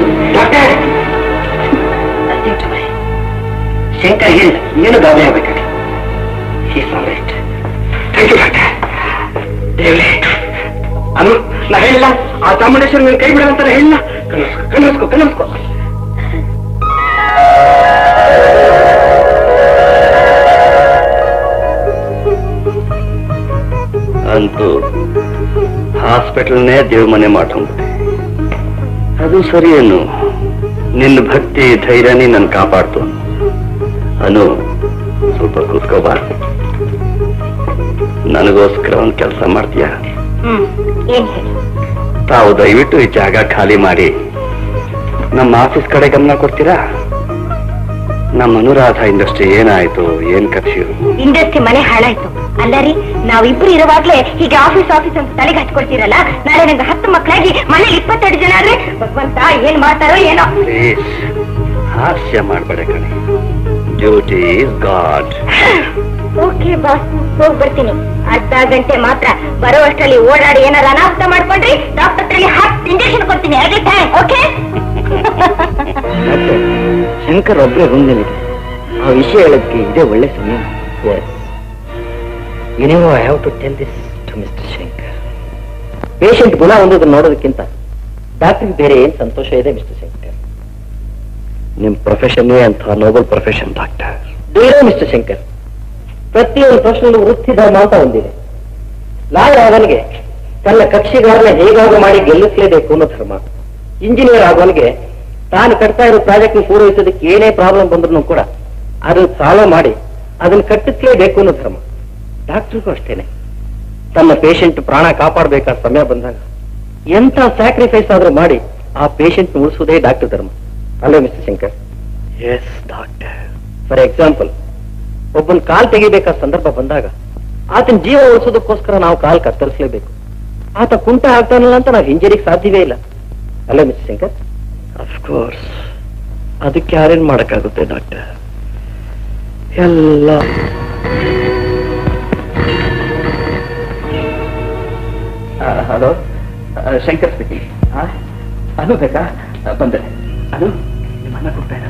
ಶಂಕರ್ ಇಲ್ಲ ಏನು ಗಾಬರಿ ಆಗ್ಬೇಕಾಗಿ ಥ್ಯಾಂಕ್ ಯು ಡಾಕ್ಟರ್ ದೇವ್ರೆ ಅನು ನಾ ಹೇಳಿಲ್ಲ ಆ ಚಾಮುಂಡೇಶ್ವರಿ ನೀನು ಕೈ ಬಿಡ ಅಂತಾನೆ ಹೇಳಿಲ್ಲ ಕಣ್ಣಿಸ್ಕೊ ಕಣ್ಣಿಸ್ಕೊ ಅಂತೂ ಹಾಸ್ಪಿಟಲ್ನೇ ದೇವ್ ಮನೆ ಮಾಡ್ಕೊಂಡ್ಬಿಟ್ಟೆ ಅದು ಸರಿಯೇನು ನಿನ್ನ ಭಕ್ತಿ ಧೈರ್ಯನೇ ನನ್ ಕಾಪಾಡ್ತು ಅನು ಸ್ವಲ್ಪ ಕೂತ್ಕೋಬಾ ನನಗೋಸ್ಕರ ಒಂದ್ ಕೆಲಸ ಮಾಡ್ತೀಯಾ ಹ್ಮ್ ಏನ್ ಹೇಳಿ ತಾವು ದಯವಿಟ್ಟು ಈ ಜಾಗ ಖಾಲಿ ಮಾಡಿ ನಮ್ಮ ಆಫೀಸ್ ಕಡೆ ಗಮನ ಕೊಡ್ತೀರಾ ನಮ್ಮ ಅನುರಾಧ ಇಂಡಸ್ಟ್ರಿ ಏನಾಯ್ತು ಏನ್ ಕಥೆಯು ಇಂಡಸ್ಟ್ರಿ ಮನೆ ಹಾಳಾಯ್ತು ಅಲ್ಲ ರೀ ನಾವಿಬ್ರು ಇರುವಾಗ್ಲೇ ಹೀಗೆ ಆಫೀಸ್ ಆಫೀಸ್ ಅಂತ ತಲೆಗೆ ಹಚ್ಕೊಳ್ತೀರಲ್ಲ ನಾಳೆ ನಂಗೆ ಹತ್ತು ಮಕ್ಕಳಾಗಿ ಮನೇಲಿ ಇಪ್ಪತ್ತೆರಡು ಜನ ಆದ್ರೆ ಭಗವಂತ ಏನ್ ಮಾಡ್ತಾರೋ ಏನೋ ಪ್ಲೀಸ್ ಹಾಸ್ಯ ಮಾಡ್ಬೇಡ ಕಣೆ duty is god okay boss ಹೋಗ್ ಬರ್ತೀನಿ ಅರ್ಧ ಗಂಟೆ ಮಾತ್ರ ಬರೋ ಅಷ್ಟರಲ್ಲಿ ಓಡಾಡಿ ಏನಾರ ಅನಾಹುತ ಮಾಡ್ಕೊಂಡ್ರಿ ಡಾಕ್ಟರ್ ಹತ್ರಲಿ ಹತ್ತು ಇಂಜೆಕ್ಷನ್ ಕೊಡ್ತೀನಿ ಎವ್ರಿ ಟೈಮ್ ಓಕೆ ಶಂಕರ್ ಒಬ್ಬರೇ ರೂಮ್ನಲ್ಲಿದೆ ಆ ವಿಷಯ ಹೇಳೋದಕ್ಕೆ ಇದೇ ಒಳ್ಳೆ ಸಮಯ you know I have to tell this to mister Shankar patient ಗುಣ ಹೊಂದೋದನ್ನ ನೋಡೋದಕ್ಕಿಂತ ಡಾಕ್ಟರ್ಗೆ ಬೇರೆ ಏನ್ ಸಂತೋಷ ಇದೆ ಮಿಸ್ಟರ್ ಶಂಕರ್ ನಿಮ್ ಪ್ರೊಫೆಷನ್ನೇ ಅಂತ ನೋಬಲ್ ಪ್ರೊಫೆಷನ್ ಡಾಕ್ಟರ್ ಬೇರೆ ಮಿಸ್ಟರ್ ಶಂಕರ್ ಪ್ರತಿಯೊಂದು ಪ್ರಶ್ನೆಯಲ್ಲೂ ವೃತ್ತಿ ಧರ್ಮ ಅಂತ ಹೊಂದಿದೆ ಲಾಯರ್ ಆಗೋನಿಗೆ ತನ್ನ ಕಕ್ಷಿಗಾರನ ಹೇಗಾದ್ರೂ ಮಾಡಿ ಗೆಲ್ಲಿಸಲೇಬೇಕು ಅನ್ನೋ ಧರ್ಮ ಇಂಜಿನಿಯರ್ ಆಗೋನಿಗೆ ತಾನು ಕಟ್ತಾ ಇರೋ ಪ್ರಾಜೆಕ್ಟ್ ಪೂರೈಸೋದಕ್ಕೆ ಏನೇ ಪ್ರಾಬ್ಲಮ್ ಬಂದ್ರು ಕೂಡ ಅದು ಸಾಲ್ವ್ ಮಾಡಿ ಅದನ್ನ ಕಟ್ಟಿಸ್ಲೇಬೇಕು ಅನ್ನೋ ಧರ್ಮ ಡಾಕ್ಟರ್ಗೂ ಅಷ್ಟೇನೆ ತನ್ನ ಪೇಷಂಟ್ ಪ್ರಾಣ ಕಾಪಾಡಬೇಕಾದ ಸಮಯ ಬಂದಾಗ ಎಂತ ಸ್ಯಾಕ್ರಿಫೈಸ್ ಆದ್ರೂ ಮಾಡಿ ಆ ಪೇಷಂಟ್ ಉಳಿಸೋದೇ ಡಾಕ್ಟರ್ ಧರ್ಮ ಅಲ್ಲೇ mister Shankar yes doctor for example ಒಬ್ಬನ್ ಕಾಲ್ ತೆಗಿಬೇಕಾದ ಸಂದರ್ಭ ಬಂದಾಗ ಆತನ ಜೀವ ಉಳಿಸೋದಕ್ಕೋಸ್ಕರ ನಾವು ಕಾಲ್ ಕತ್ತರಿಸಲೇಬೇಕು ಆತ ಕುಂಟ ಆಗ್ತಾನಲ್ಲ ಅಂತ ನಾವು ಹಿಂಜರಿಕ್ ಸಾಧ್ಯವೇ ಇಲ್ಲ ಅಲ್ಲ ಮಿಸ್ಟರ್ ಶಂಕರ್ ಅಫ್ಕೋರ್ಸ್ ಅದಕ್ಕೆ ಯಾರೇನ್ ಮಾಡಕ್ಕಾಗುತ್ತೆ ಡಾಕ್ಟರ್ ಎಲ್ಲ ಹಲೋ ಶಂಕರ್ ಸ್ಪೀಕಿಂಗ್ ಅದು ಬೇಕಾ ಆ, ಬಂದೆ ಅದು ನಿಮ್ಮನ್ನ ಕೊಡ್ತಾ ಇದ್ದಾರೆ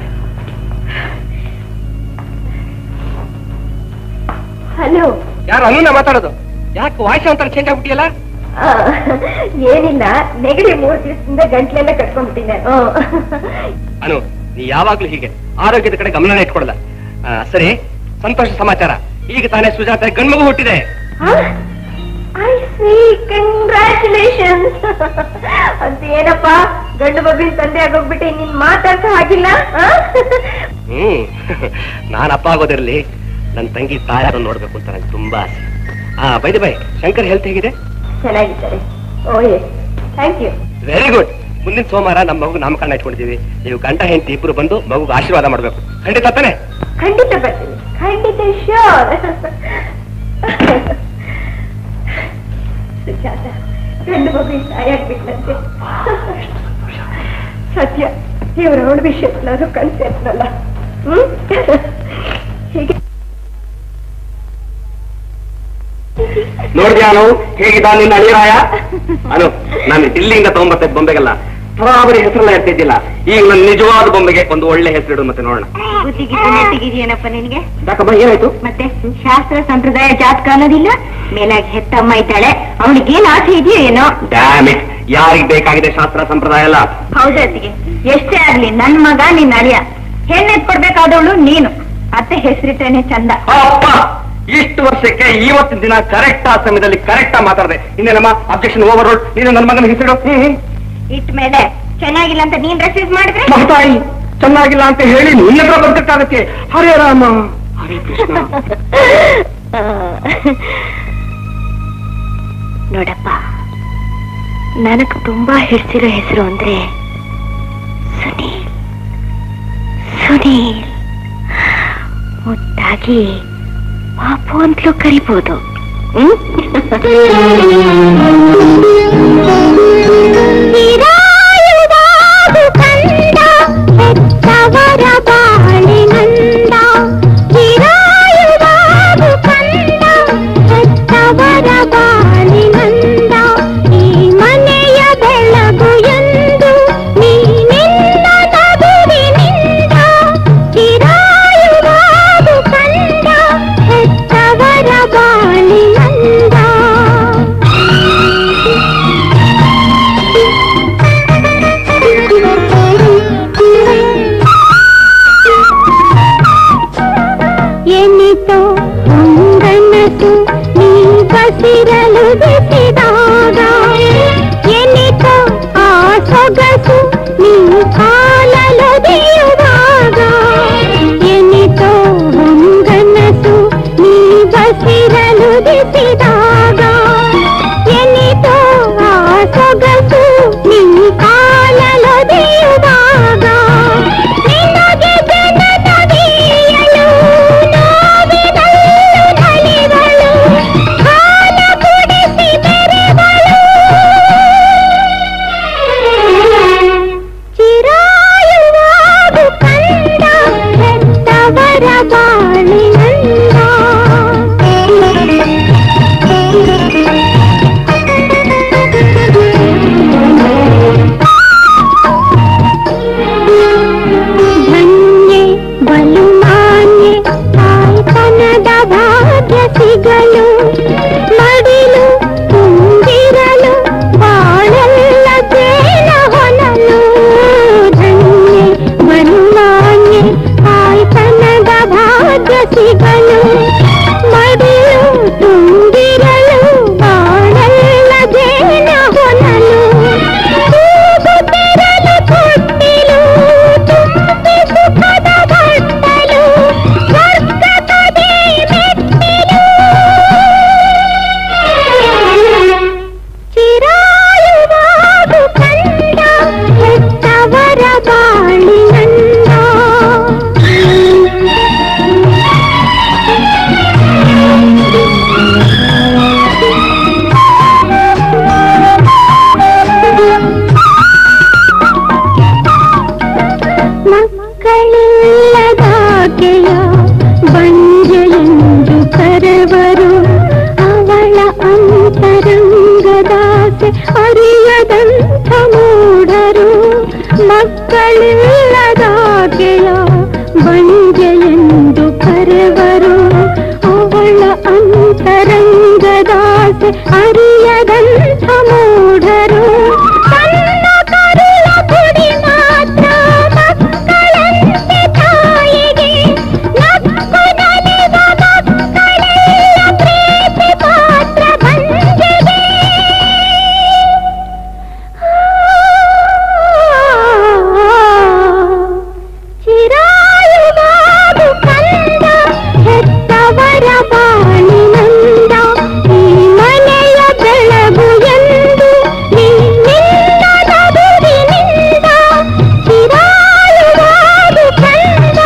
ಹಲೋ ಯಾರು ಅನುನ ಮಾತಾಡೋದು ಯಾಕೆ ವಾಯ್ಸ್ ಅಂತ ಚೇಂಜ್ ಆಗ್ಬಿಟ್ಟಿಯಲ್ಲ ಏನಿಲ್ಲ ನೆಗಡಿ ಮೂರ್ ದಿವಸದಿಂದ ಗಂಟ್ಲೆಲ್ಲ ಕಟ್ಕೊಂಡ್ಬಿಟ್ಟಿದ್ದೆ ಅನು ನೀ ಯಾವಾಗ್ಲೂ ಹೀಗೆ ಆರೋಗ್ಯದ ಕಡೆ ಗಮನ ಇಟ್ಕೊಡಲ್ಲ ಆ, ಸರಿ ಸಂತೋಷ ಸಮಾಚಾರ ಈಗ ತಾನೇ ಸುಜಾತ ಗಂಡ್ಮಗು ಹುಟ್ಟಿದೆ ಐ ಸಿ ಕಂಗ್ರ್ಯಾಚುಲೇಷನ್ಸ್ ಅಂತ ಏನಪ್ಪ ಗಂಡು ಮಗುವಿನ ತಂದೆ ಆಗೋಗ್ಬಿಟ್ಟೆ ನೀನ್ ಮಾತಾಡ್ಸ ಹಾಗಿಲ್ಲ ಆ? ಹ್ಮ್ ನಾನ್ ಅಪ್ಪ ಆಗೋದಿರ್ಲಿ ನನ್ನ ತಂಗಿ ತಾಯಾರು ನೋಡ್ಬೇಕು ಅಂತ ನಂಗೆ ತುಂಬಾ ಆಸೆ ಹಾ ಬೈದ ಬೈ ಶಂಕರ್ ಹೆಲ್ತ್ ಹೇಗಿದೆ ಚೆನ್ನಾಗಿದ್ದಾರೆ oh yes thank you very good ಮುಂದಿನ ಸೋಮವಾರ ನಮ್ಮ ಮಗು ನಾಮಕರಣ ಇಟ್ಕೊಂಡಿದೀವಿ ನೀವು ಗಂಡ ಹೆಂಡತಿ ಇಬ್ರು ಬಂದು ಮಗುಗೆ ಆಶೀರ್ವಾದ ಮಾಡ್ಬೇಕು ಖಂಡಿತ ತಾನೆ ಖಂಡಿತ ಬರ್ತೀನಿ ಖಂಡಿತ ಶ್ಯೂರ್ ಸುಜಾತ ಗಂಡು ಮಗು ತಾಯಾಗ್ಬಿಟ್ಲಂತೆ ಸತ್ಯ ಇವ್ರ ಅವಳ ವಿಷಯದಲ್ಲಾದ್ರೂ ಕಳ್ಸಿರ್ನಲ್ಲ ಹ್ಮ್ ಹೀಗೆ ನೋಡಿದ್ಯಾ ಅನು ಹೇಗಿದ್ದ ನಿನ್ನ ಅಳಿರಾಯ ಅನು ನಾನು ಡಿಲ್ಲಿಯಿಂದ ತಗೊಂಬರ್ತೇನೆ ಬೊಂಬೆಗೆಲ್ಲ ಬರಾಬರಿ ಹೆಸರೆಲ್ಲ ಇರ್ತಿದ್ದಿಲ್ಲ ಈಗ ನನ್ನ ನಿಜವಾದ ಬೊಂಬೆಗೆ ಒಂದು ಒಳ್ಳೆ ಹೆಸರಿಡು ಮತ್ತೆ ನೋಡೋಣ ಬುದ್ಧಿಗಿದ್ದು ನೆಟ್ಟಿಗಿದೆಯೇನಪ್ಪ ನಿನಗೆ ಯಾಕಮ್ಮ ಏನಾಯ್ತು ಮತ್ತೆ ಶಾಸ್ತ್ರ ಸಂಪ್ರದಾಯ ಜಾತಕ ಅನ್ನೋದಿಲ್ಲ ಮೇಲಾಗಿ ಹೆತ್ತಮ್ಮ ಇದ್ದಾಳೆ ಅವಳಿಗೇನ್ ಆಸೆ ಇದೆಯೋ ಏನೋ ಡ್ಯಾಮ್ ಇಟ್ ಯಾರಿಗ್ ಬೇಕಾಗಿದೆ ಶಾಸ್ತ್ರ ಸಂಪ್ರದಾಯ ಎಲ್ಲ ಹೌದತ್ತಿಗೆ ಎಷ್ಟೇ ಆಗ್ಲಿ ನನ್ ಮಗ ನಿನ್ನ ಅಳಿಯ ಹೆಣ್ಣೆತ್ ಕೊಡ್ಬೇಕಾದವಳು ನೀನು ಅತ್ತೆ ಹೆಸರಿಟ್ರೇನೆ ಚಂದ ಅಪ್ಪ ಇಷ್ಟು ವರ್ಷಕ್ಕೆ ಇವತ್ತಿನ ದಿನ ಕರೆಕ್ಟ್ ಆ ಸಮಯದಲ್ಲಿ ಕರೆಕ್ಟ್ ಆಗಿ ಮಾತಾಡಿದೆ ಇನ್ನೇನಮ್ಮ ಅಬ್ಜೆಕ್ಷನ್ ಓವರ್ ರೋಡ್ ನೀನು ನನ್ನ ಮಗನ ಹೆಸರು ಹ್ಮ್ ಇಟ್ ಮೇಲೆ ಚೆನ್ನಾಗಿಲ್ಲ ಅಂತ ನೀನ್ ರೆಫ್ಯೂಸ್ ಮಾಡಿದ್ರೆ ಮಹತಾಯಿ ಚೆನ್ನಾಗಿಲ್ಲ ಅಂತ ಹೇಳಿ ನಿನ್ನ ಹತ್ರ ಬರ್ಬೇಕಾಗತ್ತೆ ಹರೇ ರಾಮ ಹರೇ ಕೃಷ್ಣ ನೋಡಪ್ಪ ನನಗ್ ತುಂಬಾ ಹಿಡ್ಸಿರೋ ಹೆಸರು ಅಂದ್ರೆ ಸುನೀಲ್ ಸುನೀಲ್ ಮುದ್ದಾಗಿ ಪಾಪು ಅಂತಲೂ ಕರಿಬೋದು ಹೆತ್ತವರ ಬಾಳಿನಂದ ಚಿರಾಯುವಾದು ಕಂದ ಹೆತ್ತವರ ಬಾಳಿನಂದ ಈ ಮನೆಯ ಬೆಳಗು ಎಂದು ನೀನಿನ್ನ ನಗುವಿನಿಂದ ಚಿರಾಯುವಾದು ಕಂದ ಹೆತ್ತವರ ಬಾಳಿನಂದ ಎನಿತೋ ಹೊಂಗನಸು ನೀ ಬಸಿರಲು ಬಿಸಿದಾಗ ಎನಿತೋ ಆ ಸೊಗಸು ನೀ ಕಾಲಲು ದಿಯುವಾಗ ಎನಿತೋ ಹೊಂಗನಸು ನೀ ಬಸಿರಲು ದಿಸಿದಾಗ ಎನಿತೋ ಆ ಸೊಗಸು ನೀ ಕಾಲಲು ದಿಯುವಾಗ ನಿನಗೆ ಜನನವೀಯಲು ನೋವಿನಲ್ಲೂ ನಲಿವಳು ಹಾಲ ಕುಡಿಸಿ ಬೆರೆವಳು ಚಿರಾ ಮಕ್ಕಳಿಲ್ಲದ ಕೆಳ ಬಂಜೆಯೆಂದು ಕರೆವರು ಅವಳ ಅಂತರಂಗದಾಸೆ ಅರಿಯದಂಥ ಮೂಢರು ತನ್ನ ಕರುಳ ಕುಡಿ ಮಾತ್ರ ಮಕ್ಕಳಂತೆ ತಾಯಿಗೆ ನಕ್ಕು ನಲಿದ ಮಕ್ಕಳೆಲ್ಲ ಪ್ರೀತಿ ಪಾತ್ರ ಬಂದಿದೆ ಚಿರಾಯುವಾಗು ಕಂದ ಹೆತ್ತವರ ಬಾಳಿನಂದ ಈ ಮನೆಯ ಬೆಳಗು ಎಂದು ನೀ ನಿನ್ನ ನಗುವಿನಿಂದ ಚಿರಾಯುವಾಗು ಕಂದ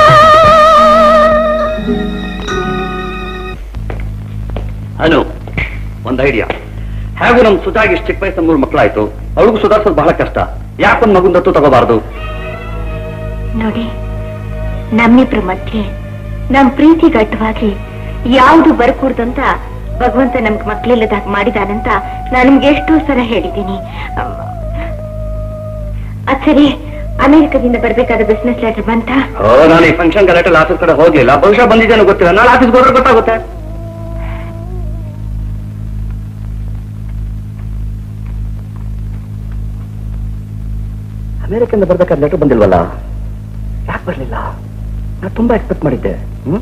ಅನು ಒಂದ್ ಐಡಿಯಾ ಹೇಗೂ ನಮ್ ಸುಧಾಗಿ ಇಷ್ಟು ಚಿಕ್ಕ ವಯಸ್ಸಿನ ಮೂರು ಮಕ್ಕಳಾಯ್ತು ಅವಳಿಗೂ ಸುಧಾರಿಸೋದು ಬಹಳ ಕಷ್ಟ ಯಾಕೊಂದ್ ಮಗುನ್ ದತ್ತು ತಗೋಬಾರ್ದು ನೋಡಿ ನಮ್ಮಿಬ್ರ ಮಧ್ಯೆ ನಮ್ ಪ್ರೀತಿಗಟ್ಟವಾಗಿ ಯಾವುದು ಬರ್ಕೂಡ್ದು ಅಂತ ಭಗವಂತ ನಮ್ಗೆ ಮಕ್ಳಿಲ್ಲದಾಗ ಮಾಡಿದಾನಂತ ನಾನು ನಿಮ್ಗೆ ಎಷ್ಟೋ ಸಲ ಹೇಳಿದ್ದೀನಿ ಅಮ್, ಅದ್ ಸರಿ ಅಮೆರಿಕದಿಂದ ಬರ್ಬೇಕಾದ ಬಿಸ್ನೆಸ್ ಲೆಟರ್ ಬಂತ ಓ ನಾನು ಈ ಫಂಕ್ಷನ್ ಗಲಾಟೆ ಆಫೀಸ್ ಕಡೆ ಹೋಗ್ಲಿಲ್ಲ ಬಹುಶಃ ಬಂದಿದ್ದೇನೋ ಗೊತ್ತಿಲ್ಲ ನಾಳೆ ಆಫೀಸ್ಗೆ ಹೋದ್ರೆ ಗೊತ್ತಾಗುತ್ತೆ ಅಮೆರಿಕದಿಂದ ಬರ್ಬೇಕಾದ ಲೆಟರ್ ಬಂದಿಲ್ವಲ್ಲ ಯಾಕೆ ಬರ್ಲಿಲ್ಲ ನಾನು ತುಂಬಾ ಎಕ್ಸ್ಪೆಕ್ಟ್ ಮಾಡಿದ್ದೆ ಹ್ಮ್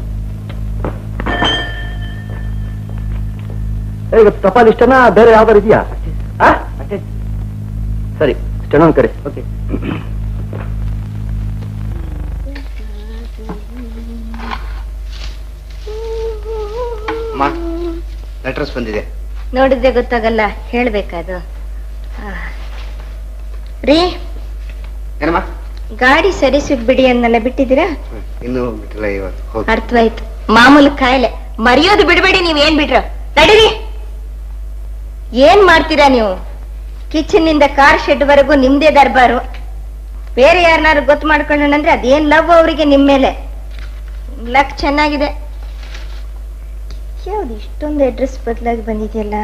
ಏ, ಇವತ್ತು ಟಪಾಲ್ ಇಷ್ಟನಾ ಬೇರೆ ಯಾವ್ದಾರು ಇದೆಯಾ ಆ? ಅಷ್ಟೇ. ಸರಿ ಸ್ಟೆನೋ ಕಡೆ ಓಕೆ ಅಮ್ಮ ಲೆಟರ್ಸ್ ಬಂದಿದೆ ನೋಡಿದ್ರೆ ಗೊತ್ತಾಗಲ್ಲ ಹೇಳ್ಬೇಕಾದು ಆ. ರೀ ಏನಮ್ಮ ಗಾಡಿ ಸರಿಸಿದ್ ಬಿಡಿ ಅನ್ನೆಲ್ಲ ಬಿಟ್ಟಿದ್ದೀರಾ ಇನ್ನೂ ಬಿಟ್ಟಿಲ್ಲ ಇವತ್ತು ಹೋಗಿ ಅರ್ಥವಾಯ್ತು ಮಾಮೂಲು ಕಾಯಿಲೆ ಮರೆಯೋದು ಬಿಡಬೇಡಿ ನೀವ್ ಏನ್ ಬಿಟ್ರ ನಡೀರಿ ಏನ್ ಮಾಡ್ತೀರಾ ನೀವು ಕಿಚನ್ ನಿಂದ ಕಾರ್ ಶೆಡ್ ವರೆಗೂ ನಿಮ್ದೇ ದರ್ಬಾರು ಬೇರೆ ಯಾರನ್ನಾರು ಗೊತ್ತು ಮಾಡ್ಕೊಂಡ್ರೆ ಅದೇನ್ ಲವ್ ಅವರಿಗೆ ನಿಮ್ ಮೇಲೆ ಲಕ್ ಚೆನ್ನಾಗಿದೆ ಯಾವ್ದು ಇಷ್ಟೊಂದು ಅಡ್ರೆಸ್ ಬದಲಾಗಿ ಬಂದಿದೆಯಲ್ಲ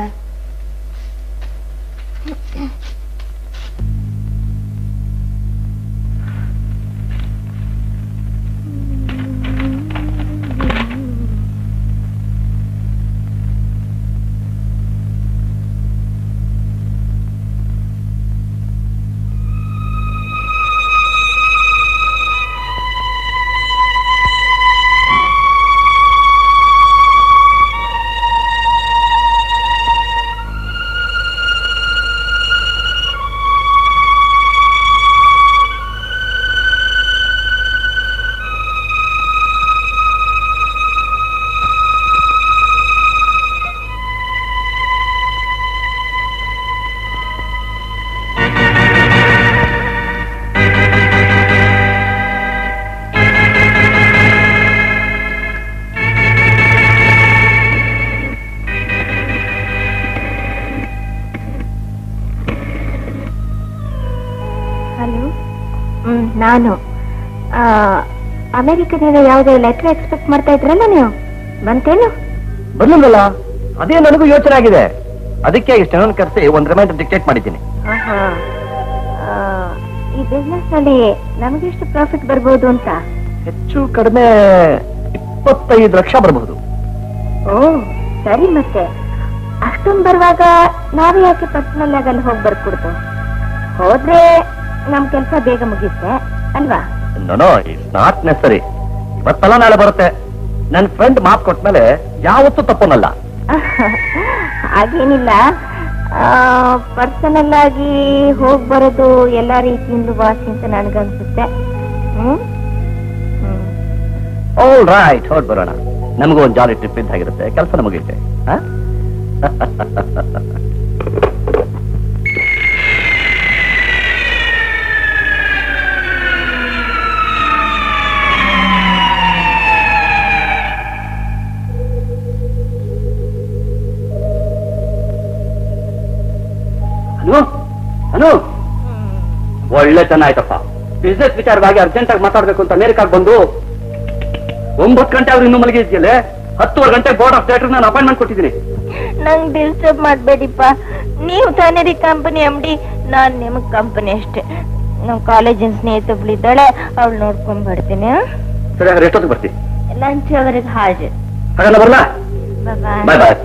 ಹಲೋ ಹ್ಮ್ ನಾನು ಆ, ಅಮೆರಿಕದಿಂದ ಯಾವುದೇ ಲೆಟರ್ ಎಕ್ಸ್ಪೆಕ್ಟ್ ಮಾಡ್ತಾ ಇದ್ರಲ್ಲ ನೀವು ಬಂತೇನು ಬರ್ಲಿಲ್ವಲ್ಲ ಅದೇ ನನಗೂ ಯೋಚನೆ ಆಗಿದೆ ಅದಕ್ಕೆ ಸ್ಟೆನೋನ್ ಕರೆಸಿ ಒಂದ್ ರಿಮೈಂಡರ್ ಡಿಕ್ಟೇಟ್ ಮಾಡಿದ್ದೀನಿ ಆಹಾ. ಆ, ಈ ಬಿಸ್ನೆಸ್ ನಲ್ಲಿ ನಮಗೆಷ್ಟು ಪ್ರಾಫಿಟ್ ಬರ್ಬೋದು ಅಂತ ಹೆಚ್ಚು ಕಡಿಮೆ ಇಪ್ಪತ್ತೈದು ಲಕ್ಷ ಬರಬಹುದು ಓ ಸರಿ ಮತ್ತೆ ಅಷ್ಟೊಂದು ಬರುವಾಗ ನಾವೇ ಯಾಕೆ ಪರ್ಸನಲ್ ಆಗಿ ಅಲ್ಲಿ ಹೋಗಿ ಬರ್ಕೊಡ್ತು ಹೋದ್ರೆ ನಮ್ ಕೆಲಸ ಬೇಗ ಮುಗಿಯುತ್ತೆ ಅಲ್ವಾ ನೋ ಇಟ್ಸ್ ನಾಟ್ ನೆಸರಿ ಇವತ್ತಲ್ಲ ನಾಳೆ ಬರುತ್ತೆ ನನ್ ಫ್ರೆಂಡ್ ಮಾತು ಕೊಟ್ಮೇಲೆ ಯಾವತ್ತೂ ತಪ್ಪನಲ್ಲ ಹಾಗೇನಿಲ್ಲ ಪರ್ಸನಲ್ ಆಗಿ ಹೋಗ್ ಬರೋದು ಎಲ್ಲಾ ರೀತಿಯಿಂದ ವಾಸಿ ಅಂತ ನನ್ಗನ್ಸುತ್ತೆ ಹ್ಮ್ ಹ್ಮ್ ಆಲ್ ರೈಟ್ ಹೊರಡ್ ಬರೋಣ ನಮಗೂ ಒಂದು ಜಾಲಿ ಟ್ರಿಪ್ ಇದ್ದಾಗಿರುತ್ತೆ ಕೆಲಸ ಮುಗಿಯುತ್ತೆ ಆ? ಅನು ಅನು ಒಳ್ಳೆ ಚೆನ್ನಾಯ್ತಪ್ಪ ಬಿಸ್ನೆಸ್ ವಿಚಾರವಾಗಿ ಅರ್ಜೆಂಟ್ ಆಗಿ ಮಾತಾಡ್ಬೇಕು ಅಂತ ಅಮೆರಿಕಾಗ್ ಬಂದು ಒಂಬತ್ತು ಗಂಟೆ ಆದ್ರೂ ಇನ್ನೂ ಮಲಗಿದ್ಯಲ್ಲೇ ಹತ್ತುವರೆ ಗಂಟೆ ಬೋರ್ಡ್ ಆಫ್ ಡೈರೆಕ್ಟರ್ ನಾನು ಅಪಾಯಿಂಟ್ಮೆಂಟ್ ಕೊಟ್ಟಿದ್ದೀನಿ ನಂಗ್ ಡಿಸ್ಟರ್ಬ್ ಮಾಡ್ಬೇಡಿಪ್ಪ ನೀವು ತಾನೇ ರೀ ಕಂಪನಿ ಎಮ್ ಡಿ ನಾನ್ ನಿಮಗ್ ಕಂಪನಿ ಅಷ್ಟೇ ನಮ್ ಕಾಲೇಜಿನ ಸ್ನೇಹಿತೊಬ್ಳಿದ್ದಾಳೆ ಅವಳು ನೋಡ್ಕೊಂಡ್ ಬರ್ತೀನಿ ಸರಿ ಹಾಗಾದ್ರೆ ಎಷ್ಟೊತ್ತಿಗೆ ಬರ್ತಿ ಲಂಚ್ ಅವರಿಗೆ ಹಾಜರ್ ಹಾಗಾದ್ರೆ ಬರಲಾ ಬಾಯ್ ಬಾಯ್ ಬಾಯ್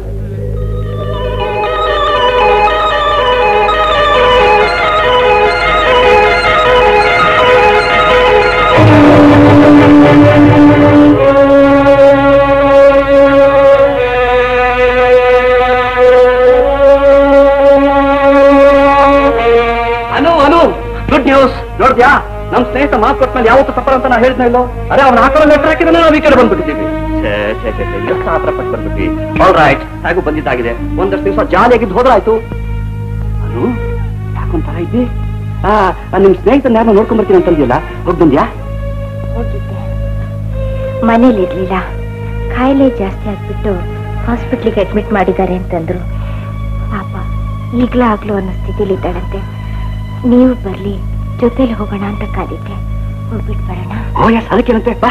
ಅನು ಅನು ಗುಡ್ ನ್ಯೂಸ್ ನೋಡ್ದ್ಯಾ ನಮ್ ಸ್ನೇಹಿತ ಮಾತು ಕೊಟ್ಮೇಲೆ ಯಾವತ್ತು ತಪ್ಪರ ಅಂತ ನಾ ಹೇಳಿದ್ನ ಇಲ್ಲೋ ಅರೆ ಅವ್ನ ಹಾಕೋ ಲೆಟರ್ ಹಾಕಿದ್ರೆ ನಾವು ಈ ಕಡೆ ಬಂದ್ಬಿಟ್ಟಿದ್ದೀವಿ ಛೇ ಛೇ ಛೇ ಛೇ, ಎಷ್ಟು ಆತರ ಪಟ್ಟು ಬಂದ್ಬಿಟ್ವಿ ಆಲ್ ರೈಟ್ ಹೇಗೂ ಬಂದಿದ್ದಾಗಿದೆ ಒಂದಷ್ಟು ದಿವಸ ಜಾಲಿಯಾಗಿದ್ದು ಹೋದ್ರಾಯ್ತು ಅನು ಯಾಕೊಂತರ ಇದ್ದಿ ಆ ಆ, ನಿಮ್ ಸ್ನೇಹಿತನ ಯಾರನ್ನ ನೋಡ್ಕೊಂಡ್ ಬರ್ತೀನಿ ಅಂತಂದಿಲ್ಲ ಹೋಗ್ ಬಂದ್ಯಾ ಹೋಗಿದ್ದೆ ಮನೇಲಿ ಇರ್ಲಿಲ್ಲ ಕಾಯಿಲೆ ಜಾಸ್ತಿ ಆಗ್ಬಿಟ್ಟು ಹಾಸ್ಪಿಟ್ಲಿಗೆ ಅಡ್ಮಿಟ್ ಮಾಡಿದ್ದಾರೆ ಅಂತಂದ್ರು ಪಾಪ ಈಗ್ಲೂ ಆಗ್ಲೂ ಅನ್ನೋ ಸ್ಥಿತಿಲಿ ಇದ್ದಾಳಂತೆ ನೀವು ಬರ್ಲಿ ಜೊತೆಲಿ ಹೋಗೋಣ ಅಂತ ಕಾದಿದ್ದೆ ಹೋಗ್ಬಿಟ್ ಬರೋಣ ಓ ಎಸ್ ಅದಕ್ಕೇನಂತೆ ಬಾ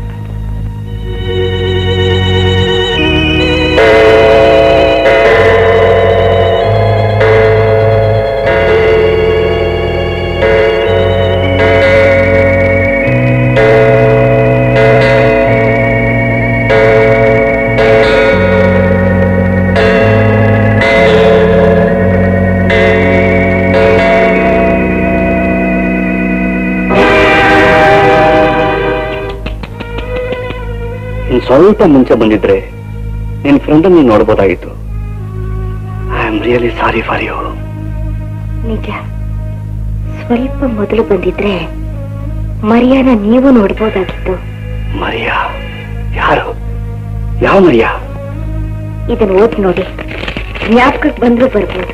ಇನ್ ಸ್ವಲ್ಪ ಮುಂಚೆ ಬಂದಿದ್ರೆ ನಿನ್ ಫ್ರೆಂಡ್ ನೀನ್ ನೋಡ್ಬೋದಾಗಿತ್ತು I am really sorry for you ನಿಜ ಸ್ವಲ್ಪ ಮೊದಲು ಬಂದಿದ್ರೆ ಮರಿಯಾನ ನೀವು ನೋಡ್ಬೋದಾಗಿತ್ತು ಮರಿಯಾ ಯಾರು ಯಾವ ಮರಿಯಾ ಇದನ್ನ ಓದಿ ನೋಡಿ ಜ್ಞಾಪಕಕ್ಕೆ ಬಂದ್ರು ಬರ್ಬೋದು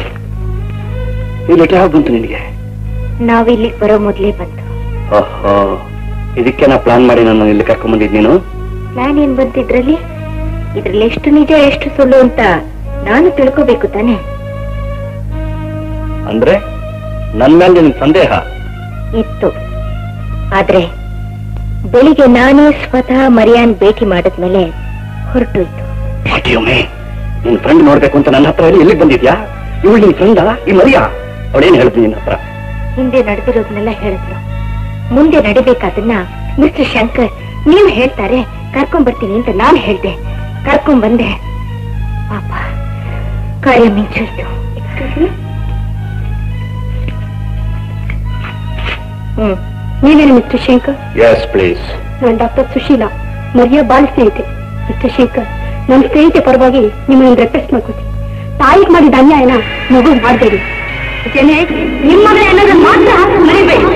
ಈ ಲೆಟರ್ ಯಾವಾಗ ಬಂತು ನಿನಗೆ ನಾವ್ ಇಲ್ಲಿಗೆ ಬರೋ ಮೊದ್ಲೇ ಬಂತು ಓಹೋ ಇದಕ್ಕೆ ನಾ ಪ್ಲಾನ್ ಮಾಡಿ ನಾನು ಇಲ್ಲಿ ಕರ್ಕೊಂಡ್ ಬಂದಿದ್ ನೀನು ಪ್ಲಾನ್ ಏನ್ ಬಂತಿದ್ರಲ್ಲಿ ಇದ್ರಲ್ಲಿ ಎಷ್ಟು ನಿಜ ಎಷ್ಟು ಸುಳ್ಳು ಅಂತ ನಾನು ತಿಳ್ಕೋಬೇಕು ತಾನೆ ಅಂದ್ರೆ ನನ್ ಮೇಲೆ ನಿನ್ ಸಂದೇಹ ಇತ್ತು ಆದ್ರೆ ಬೆಳಿಗ್ಗೆ ನಾನೇ ಸ್ವತಃ ಮರಿಯಾನ್ ಭೇಟಿ ಮಾಡಿದ್ಮೇಲೆ ಹೊರಟೋಯ್ತು What you mean? ನಿನ್ ಫ್ರೆಂಡ್ ನೋಡ್ಬೇಕು ಅಂತ ನನ್ನ ಹತ್ರ ಹೇಳಿ ಎಲ್ಲಿಗೆ ಬಂದಿದ್ಯಾ ಇವಳು ನಿನ್ ಫ್ರೆಂಡ ಈ ಮರಿಯಾ ಅವಳೇನ್ ಹೇಳ್ತೀನಿ ನಿನ್ನ ಹತ್ರ ಹಿಂದೆ ನಡೆದಿರೋದನ್ನೆಲ್ಲ ಹೇಳಿದ್ರು ಮುಂದೆ ನಡಿಬೇಕಾದನ್ನ ಮಿಸ್ಟರ್ ಶಂಕರ್ ನೀವು ಹೇಳ್ತಾರೆ ಕರ್ಕೊಂಡ್ ಬರ್ತೀನಿ ಅಂತ ನಾನು ಹೇಳ್ದೆ ಕರ್ಕೊಂಡ್ ಬಂದೆ ಪಾಪ ಕಾರ್ಯ ಮಿಂಚೋಯ್ತು ಹ್ಮ್ ನೀವೇನು ಮಿಸ್ಟರ್ ಶಂಕರ್ ಎಸ್ ಪ್ಲೀಸ್ ನಾನು ಡಾಕ್ಟರ್ ಸುಶೀಲಾ ಮರಿಯ ಬಾಲ್ ಸ್ನೇಹಿತೆ ಮಿಸ್ಟರ್ ಶೇಖರ್ ನನ್ನ ಸ್ನೇಹಿತೆ ಪರವಾಗಿ ನಿಮ್ಮನ್ನು ರೆಕ್ವೆಸ್ಟ್ ಮಾಡ್ಕೊತೀನಿ ತಾಯಿಗೆ ಮಾಡಿದ ಅನ್ಯಾಯನ ಮಗು ಮಾಡಬೇಡಿ ಜನೆ ನಿಮ್ಮ ಮಗ ಏನಾದ್ರೂ ಮಾತ್ರ ಮರಿಬೇಡಿ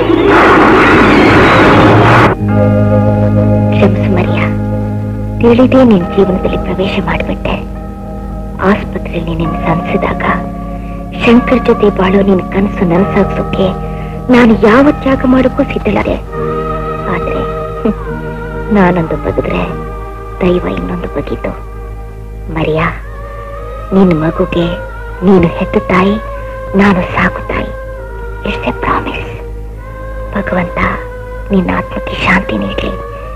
ಕ್ಷಮಿಸು ಮರಿಯ ತಿಳಿದೇ ನಿನ್ ಜೀವನದಲ್ಲಿ ಪ್ರವೇಶ ಮಾಡಿಬಿಟ್ಟೆ ಆಸ್ಪತ್ರೆಯಲ್ಲಿ ನಿನ್ನ ಸಂಸಿದಾಗ ಶಂಕರ್ ಜೊತೆ ಬಾಳೋ ನಿನ್ ಕನಸು ನನಸಾಗ್ಸೋಕೆ ನಾನು ಯಾವ ತ್ಯಾಗ ಮಾಡೋಕ್ಕೂ ಸಿದ್ಧಳಾದೆ ಆದ್ರೆ ಹ್ಮ್, ನಾನೊಂದು ಬಗೆದ್ರೆ ದೈವ ಇನ್ನೊಂದು ಬಗೆದು ಮರಿಯಾ ನಿನ್ನ ಮಗುಗೆ ನೀನು ಹೆತ್ತ ತಾಯಿ ನಾನು ಸಾಕು ತಾಯಿ ಇಟ್ಸ್ ಎ ಪ್ರಾಮಿಸ್ ಭಗವಂತ ನಿನ್ನ ಆತ್ಮಕ್ಕೆ ಶಾಂತಿ ನೀಡಲಿ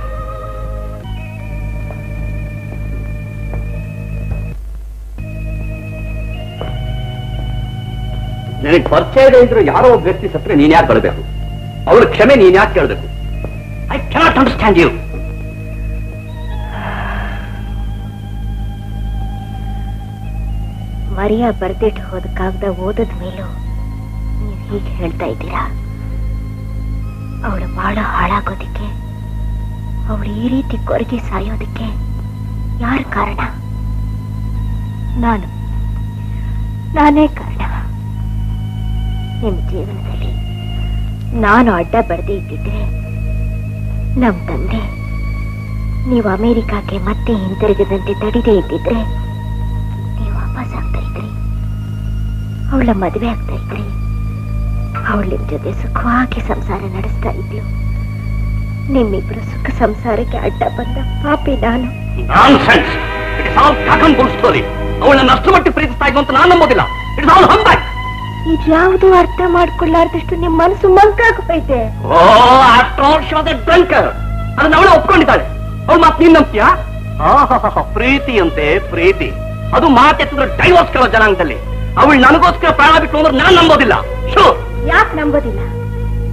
ನನಗೆ ಪರಿಚಯ ಇದ್ರು ಯಾರೋ ಒಬ್ಬ ವ್ಯಕ್ತಿ ಸತ್ರೆ ನೀನ್ ಯಾಕೆ ಬರಬೇಕು ಅವಳ ಕ್ಷಮೆ ನೀನ್ ಯಾಕೆ ಕೇಳಬೇಕು I cannot understand you Maria ಬರ್ದಿಟ್ಟು ಹೋದ ಕಾಗದ ಓದದ ಮೇಲೂ ನೀವು ಹೀಗೆ ಹೇಳ್ತಾ ಇದ್ದೀರಾ ಅವಳು ಬಹಳ ಹಾಳಾಗೋದಿಕ್ಕೆ ಅವಳು ಈ ರೀತಿ ಕೊರಗಿ ಸಾಯೋದಕ್ಕೆ ಯಾರ ಕಾರಣ ನಾನು ನಾನೇ ಕಾರಣ ನಿಮ್ ಜೀವನದಲ್ಲಿ ನಾನು ಅಡ್ಡ ಬರದೇ ಇದ್ದಿದ್ರೆ ನಮ್ ತಂದೆ ನೀವು ಅಮೆರಿಕಾಕ್ಕೆ ಮತ್ತೆ ಹಿಂತಿರುಗದಂತೆ ತಡಿದೇ ಇದ್ದಿದ್ರೆ ನೀವು ವಾಪಸ್ ಆಗ್ತಾ ಇದ್ರಿ ಅವಳ ಮದುವೆ ಆಗ್ತಾ ಇದ್ರಿ ಅವಳ ನಿಮ್ ಜೊತೆ ಸುಖವಾಗಿ ಸಂಸಾರ ನಡೆಸ್ತಾ ಇದ್ಲು ನಿಮ್ಮಿಬ್ರು ಸುಖ ಸಂಸಾರಕ್ಕೆ ಅಡ್ಡ ಬಂದ ಪಾಪಿ ನಾನು nonsense it is all cock and bull story ಅವಳನ್ನ ಅಷ್ಟು ಮಟ್ಟಿಗೆ ಪ್ರೀತಿಸ್ತಾ ಇದ್ದು ಅಂತ ನಾನು ನಂಬೋದಿಲ್ಲ ಇಟ್ ಇಸ್ ಆಲ್ ಹಂಬ್ಯಾಕ್ ಇದ್ಯಾವುದು ಅರ್ಥ ಮಾಡ್ಕೊಳ್ಳಾರ್ದಷ್ಟು ನಿಮ್ ಮನಸ್ಸು ಮಂಕಾಗೋಯ್ತೆ oh after all so the drunkard ಅದನ್ನ ಅವಳು ಒಪ್ಕೊಂಡಿದ್ದಾಳೆ ಅವಳು ಮಾತು ನೀನ್ ನಂಬ್ತೀಯಾ ಆಹಾಹಾಹಾ, ಪ್ರೀತಿ ಅಂತೆ ಪ್ರೀತಿ ಅದು ಮಾತೆತ್ತಿದ್ರೆ ಡೈವರ್ಸ್ ಕೇಳೋ ಜನಾಂಗದಲ್ಲಿ ಅವಳು ನನಗೋಸ್ಕರ ಪ್ರಾಣ ಬಿಟ್ಟು ಅಂದ್ರೆ ನಾನು ನಂಬೋದಿಲ್ಲ ಶೋ ಯಾಕೆ ನಂಬೋದಿಲ್ಲ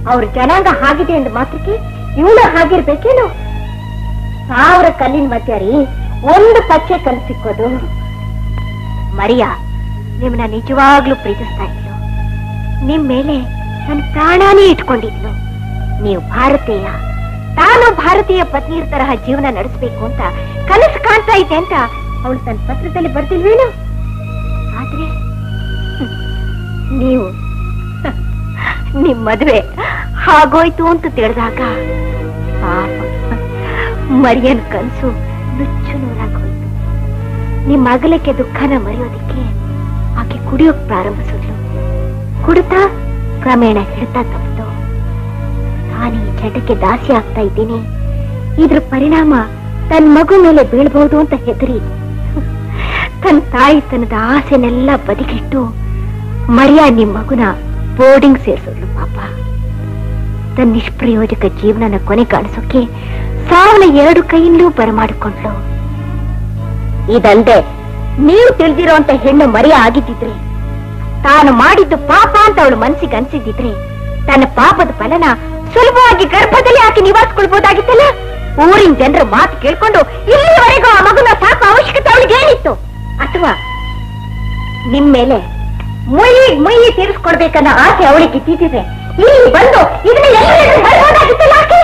ಅವ್ರ ಜನಾಂಗ ಹಾಗಿದೆ ಅಂದ ಮಾತ್ರಕ್ಕೆ ಇವಳು ಹಾಗಿರ್ಬೇಕೇನು ಸಾವಿರ ಕಲ್ಲಿನ ಮಧ್ಯ ರೀ ಒಂದು ಪಚ್ಚೆ ಕಲ್ ಸಿಕ್ಕೋದು ಮರಿಯಾ ನಿಮ್ನ ನಿಜವಾಗ್ಲೂ ಪ್ರೀತಿಸ್ತಾ ಇದ್ಲು ನಿಮ್ ಮೇಲೆ ನನ್ನ ಪ್ರಾಣಾನೇ ಇಟ್ಕೊಂಡಿದ್ಲು ನೀವು ಭಾರತೀಯ ತಾನು ಭಾರತೀಯ ಪತ್ನಿಯರ ತರಹ ಜೀವನ ನಡೆಸಬೇಕು ಅಂತ ಕನಸು ಕಾಣ್ತಾ ಇದ್ದೆ ಅಂತ ಅವಳು ತನ್ನ ಪತ್ರದಲ್ಲಿ ಬರ್ತಿಲ್ವೇನು ಆದ್ರೆ ಹ್ಮ್, ನೀವು ನಿಮ್ ಮದ್ವೆ ಹಾಗೋಯ್ತು ಅಂತ ತಿಳಿದಾಗ ಪಾಪ ಮರಿಯನ್ ಕನ್ಸು ನುಚ್ಚು ನೂರಾಗೋಯ್ತು ನಿಮ್ ಅಗಲಕ್ಕೆ ದುಃಖನ ಮರೆಯೋದಿಕ್ಕೆ ಆಕೆ ಕುಡಿಯೋಕ್ ಪ್ರಾರಂಭಿಸಿದ್ಲು ಕುಡಿತಾ ಕ್ರಮೇಣ ಹಿಡ್ತಾ ತಪ್ಪಿತು ನಾನು ಈ ಚಟಕ್ಕೆ ದಾಸಿ ಆಗ್ತಾ ಇದ್ದೀನಿ ಇದ್ರ ಪರಿಣಾಮ ತನ್ ಮಗು ಮೇಲೆ ಬೀಳ್ಬಹುದು ಅಂತ ಹೆದರಿ ತನ್ನ ತಾಯಿ ತನ್ನದ ಆಸೆನೆಲ್ಲ ಬದಿಗಿಟ್ಟು ಮರಿಯಾ ನಿಮ್ ಮಗುನ ಬೋರ್ಡಿಂಗ್ ಸೇರ್ಸಿದ್ಲು ಪಾಪ ತನ್ನ ನಿಷ್ಪ್ರಯೋಜಕ ಜೀವನನ ಕೊನೆ ಕಾಣಿಸೋಕೆ ಸಾವನ ಎರಡು ಕೈಯಿಂದಲೂ ಬರಮಾಡಿಕೊಂಡ್ಲು ಇದಲ್ದೆ ನೀವು ತಿಳಿದಿರೋ ಅಂತ ಹೆಣ್ಣು ಮರಿಯ ಆಗಿದ್ದಿದ್ರೆ ತಾನು ಮಾಡಿದ್ದು ಪಾಪ ಅಂತ ಅವಳು ಮನಸ್ಸಿಗೆ ಅನ್ಸಿದ್ದಿದ್ರೆ ತನ್ನ ಪಾಪದ ಫಲನ ಸುಲಭವಾಗಿ ಗರ್ಭದಲ್ಲಿ ಹಾಕಿ ನಿವಾರಿಸ್ಕೊಳ್ಬಹುದಾಗಿತ್ತಲ್ಲ ಊರಿನ ಜನರ ಮಾತು ಕೇಳ್ಕೊಂಡು ಇಲ್ಲಿವರೆಗೂ ಆ ಮಗುನ ಸಾಕು ಅವಶ್ಯಕತೆ ಅವಳಿಗೆ ಏನಿತ್ತು ಅಥವಾ ನಿಮ್ ಮೇಲೆ ಮುಯಿ ಮುಯಿ ತೀರಿಸ್ಕೊಡ್ಬೇಕನ್ನೋ ಆಸೆ ಅವಳಿಗೆ ಇದ್ದಿದ್ರೆ ಇಲ್ಲಿ ಬಂದು ಇದನ್ನ ಎಲ್ಲರಿಗೂ ಹೇಳ್ಬೋದಾಗಿತ್ತಲ್ಲ ಆಕೆ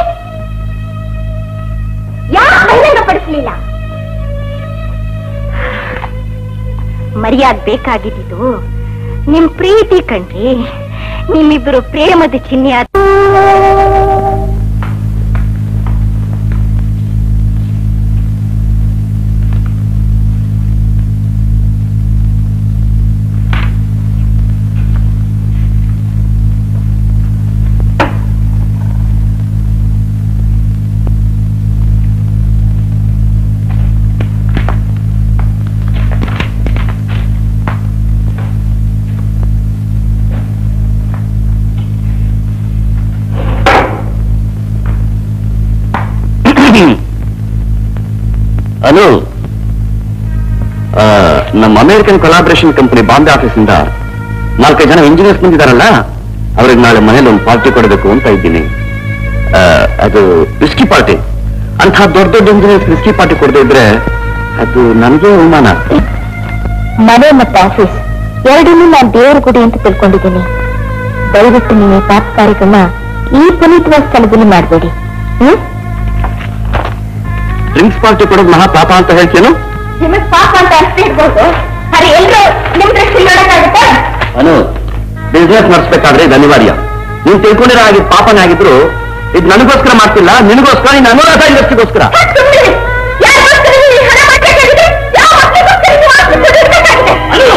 ಯಾಕೆ ಬಹಿರಂಗ ಪಡಿಸ್ಲಿಲ್ಲ ಮರ್ಯಾದ ಬೇಕಾಗಿದ್ದು ನಿಮ್ ಪ್ರೀತಿ ಕಣ್ರಿ ನಿಮ್ಮಿಬ್ಬರು ಪ್ರೇಮದ ಚಿಹ್ನೆ ಅದು ಅನು ಆ, ನಮ್ಮ ಅಮೆರಿಕನ್ ಕೊಲಾಬರೇಷನ್ ಕಂಪನಿ ಬಾಂಬೆ ಆಫೀಸಿಂದ ನಾಲ್ಕೈದು ಜನ ಇಂಜಿನಿಯರ್ಸ್ ಬಂದಿದ್ದಾರಲ್ಲ ಅವ್ರಿಗೆ ನಾಳೆ ಮನೇಲಿ ಒಂದು ಪಾರ್ಟಿ ಕೊಡಬೇಕು ಅಂತ ಇದ್ದೀನಿ ಆ, ಅದು ರಿಸ್ಕಿ ಪಾರ್ಟಿ ಅಂಥ ದೊಡ್ಡ ದೊಡ್ಡ ಇಂಜಿನಿಯರ್ಸ್ ರಿಸ್ಕಿ ಪಾರ್ಟಿ ಕೊಡದೇ ಇದ್ರೆ ಅದು ನನಗೆ ಅವಮಾನ ಮನೆ ಮತ್ತು ಆಫೀಸ್ ಎರಡನ್ನೂ ನಾನು ದೇವರ ಗುಡಿ ಅಂತ ತಿಳ್ಕೊಂಡಿದ್ದೀನಿ ದಯವಿಟ್ಟು ನೀವು ಈ ಪಾಪ ಕಾರ್ಯಕ್ರಮ ಈ ಪುನೀತವಾದ ಸ್ಥಳದಲ್ಲಿ ಮಾಡಬೇಡಿ ಹ್ಮ್ ಡ್ರಿಂಕ್ಸ್ ಪಾರ್ಟಿ ಕೊಡೋದು ಮಹಾ ಪಾಪ ಅಂತ ಹೇಳ್ತೇನು ನಿಮಗ್ ಪಾಪ ಅಂತ ಅನ್ಸ್ತಿರ್ಬೋದು ಅರೆ ಎಲ್ರು ನಿಮ್ ದೃಷ್ಟಿ ನೋಡಕ್ಕಾಗುತ್ತಾ ಅನು ಬಿಸ್ನೆಸ್ ನಡೆಸ್ಬೇಕಾದ್ರೆ ಇದು ಅನಿವಾರ್ಯ ನೀನ್ ತಿಳ್ಕೊಂಡಿರೋ ಹಾಗೆ ಪಾಪನೇ ಆಗಿದ್ರು ಇದು ನನಗೋಸ್ಕರ ಮಾಡ್ತಿಲ್ಲ ನಿನಗೋಸ್ಕರ ನೀನು ಅನುರಾಧ ಇಂಡಸ್ಟ್ರಿಗೋಸ್ಕರ ಸುಮ್ಮನೆ ಯಾರಿಗೋಸ್ಕರ ನೀವು ಈ ಹಣ ಮಾಡ್ಬೇಕಾಗಿದೆ ಯಾವ ಮಕ್ಕಳಿಗೋಸ್ಕರ ನೀವು ಆಸ್ತಿ ದುಡಿಬೇಕಾಗಿದೆ? ಅನು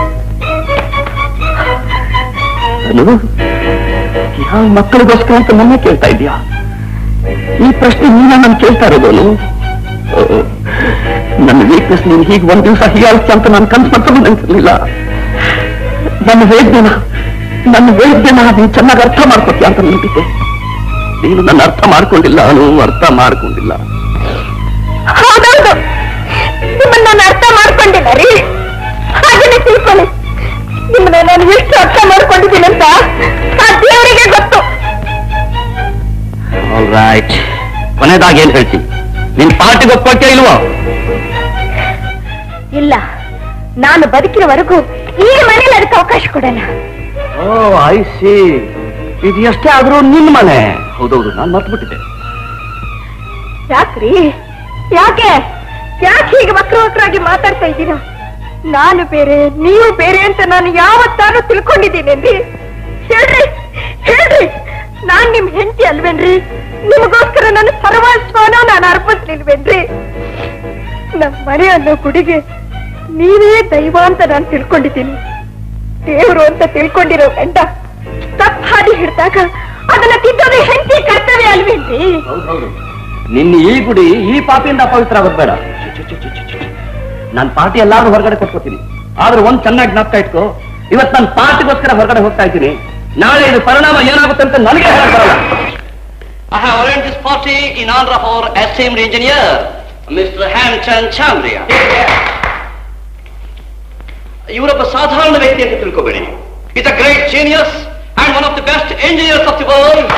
ಅನು ಯಾವ ಮಕ್ಕಳಿಗೋಸ್ಕರ ಅಂತ ನನ್ನ ಕೇಳ್ತಾ ಇದೀಯಾ ಈ ಪ್ರಶ್ನೆ ನೀನ ನಾನು ಕೇಳ್ತಾ ಇರೋದು ಅನು ಓ, ನನ್ನ ವೀಕ್ನೆಸ್ ನೀನು ಹೀಗೆ ಒಂದ್ ದಿವಸ ಹೀಗಾಗುತ್ತೆ ಅಂತ ನಾನು ಕನ್ಸು ಮಾಡ್ಕೊಂಡು ನೆನ್ಸಿರ್ಲಿಲ್ಲ ನನ್ನ ವೇದ್ಯನ ನನ್ನ ವೇದ್ಯನ ನೀನು ಚೆನ್ನಾಗಿ ಅರ್ಥ ಮಾಡ್ಕೊತೀಯ ಅಂತ ನಂಬಿದ್ದೆ ನೀನು ನನ್ನ ಅರ್ಥ ಮಾಡ್ಕೊಂಡಿಲ್ಲ ಅನು ಅರ್ಥ ಮಾಡ್ಕೊಂಡಿಲ್ಲ ಹೌದೌದು ನಿಮ್ಮನ್ನ ನಾನು ಅರ್ಥ ಮಾಡ್ಕೊಂಡಿಲ್ಲ ರೀ ಹಾಗೇನೆ ತಿಳ್ಕೊಳ್ಳಿ ನಿಮ್ಮನ್ನ ನಾನು ಎಷ್ಟು ಅರ್ಥ ಮಾಡ್ಕೊಂಡಿದ್ದೀನಿ ಅಂತ ಆ ದೇವರಿಗೆ ಗೊತ್ತು ರೈಟ್ ಕೊನೆದಾಗಿ ಏನ್ ಹೇಳ್ತೀನಿ ನಿನ್ ಪಾರ್ಟಿಗೆ ಒಪ್ಕೊಳ್ತೀಯ ಇಲ್ವೋ ಇಲ್ಲ ನಾನು ಬದುಕಿನವರೆಗೂ ಈ ಮನೇಲಿ ಅದಕ್ಕೆ ಅವಕಾಶ ಕೊಡಲ್ಲ ಓ ಐ ಸಿ ಇದು ಎಷ್ಟೇ ಆದ್ರೂ ನಿನ್ ಮನೆ ಹೌದೌದು ನಾನು ಮರ್ತ್ಬಿಟ್ಟಿದ್ದೆ ಯಾಕ್ರಿ ಯಾಕೆ ಯಾಕೆ ಹೀಗೆ ವಕ್ರ ವಕ್ರಾಗಿ ಮಾತಾಡ್ತಾ ಇದ್ದೀರಾ ನಾನು ಬೇರೆ ನೀವು ಬೇರೆ ಅಂತ ನಾನು ಯಾವತ್ತಾನು ತಿಳ್ಕೊಂಡಿದ್ದೀನೇನ್ರಿ ಹೇಳ್ರಿ ಹೇಳ್ರಿ ನಾನ್ ನಿಮ್ ಹೆಂಡತಿ ಅಲ್ವೇನ್ರಿ ನಿಮಗೋಸ್ಕರ ನನ್ನ ಸರ್ವಸ್ವನ ನಾನು ಅರ್ಪಿಸ್ಲಿಲ್ವೇನ್ರಿ ನಮ್ಮ ಮನೆ ಅನ್ನೋ ಗುಡಿಗೆ ನೀವೇ ದೈವ ಅಂತ ನಾನು ತಿಳ್ಕೊಂಡಿದ್ದೀನಿ ದೇವ್ರು ಅಂತ ತಿಳ್ಕೊಂಡಿರೋ ಗಂಡ ತಪ್ಪ ಹಾದಿ ಹಿಡ್ದಾಗ ಅದನ್ನ ತಿದ್ದೋದು ಹೆಂಡತಿ ಕರ್ತವ್ಯ ಅಲ್ವೇನ್ರಿ ಹೌದೌದು ನಿನ್ನ ಈ ಗುಡಿ ಈ ಪಾಪಿಯಿಂದ ಅಪವಿತ್ರ ಆಗೋದು ಬೇಡ ನಾನು ಪಾರ್ಟಿ ಎಲ್ಲಾದ್ರೂ ಹೊರಗಡೆ ಕೊಟ್ಕೋತೀನಿ ಆದ್ರೆ ಒಂದ್ ಚೆನ್ನಾಗಿ ಜ್ಞಾಪಕ ಇಟ್ಕೋ ಇವತ್ತು ನಾನು ಪಾರ್ಟಿಗೋಸ್ಕರ ಹೊರಗಡೆ ಹೋಗ್ತಾ ಇದ್ದೀನಿ ನಾಳೆ ಇದು ಪರಿಣಾಮ ಏನಾಗುತ್ತೆ ಅಂತ ನನಗೆ ಹೇಳಕ್ ಬರಲ್ಲ I have arranged this party in honor of our esteemed engineer, Mr. Hamchand Chandria. ಇವರೊಬ್ಬ ಸಾಧಾರಣ ವ್ಯಕ್ತಿ ಅಂತ ತಿಳ್ಕೋಬೇಡಿ is a great genius and one of the best engineers of the world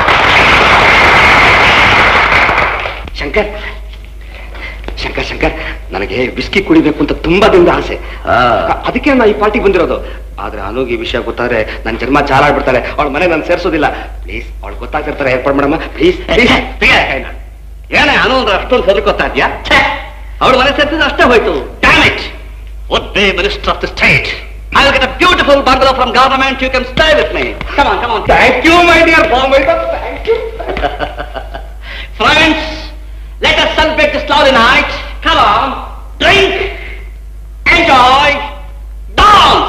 whisky ಕುಡಿಬೇಕು ಅಂತ ತುಂಬಾ ದಿನದ ಆಸೆ ಅದಕ್ಕೆ ನಾ ಈ ಪಾರ್ಟಿಗೆ ಬಂದಿರೋದು ಆದ್ರೆ ಅನುಗೆ ಈ ವಿಷಯ ಗೊತ್ತಾದ್ರೆ ನನ್ನ ಜನ್ಮ ಚಾಲಾಡ್ಬಿಡ್ತಾರೆ ಅವಳ ಮನೆ ನಾನು ಸೇರ್ಸೋದಿಲ್ಲ ಪ್ಲೀಸ್ ಅವಳು ಗೊತ್ತಾಗ್ತಿರ್ತಾರೆ ಏರ್ಪಾಡು ಮಾಡಮ್ಮ ಪ್ಲೀಸ್ ಪ್ಲೀಸ್ ಏನೇ ಅನು ಅಂದ್ರೆ ಅಷ್ಟೊಂದು ಸದರ್ಕೋತಾ ಇದ್ಯಾ ಅವಳು ಮನೆ ಸೇರ್ತಿದ್ರೆ ಅಷ್ಟೇ ಹೋಯ್ತು damn it would be minister of the state I will get a beautiful bungalow from government you can stay with me come on come on thank you my dear thank you friends let us celebrate this lovely night come on drink enjoy dance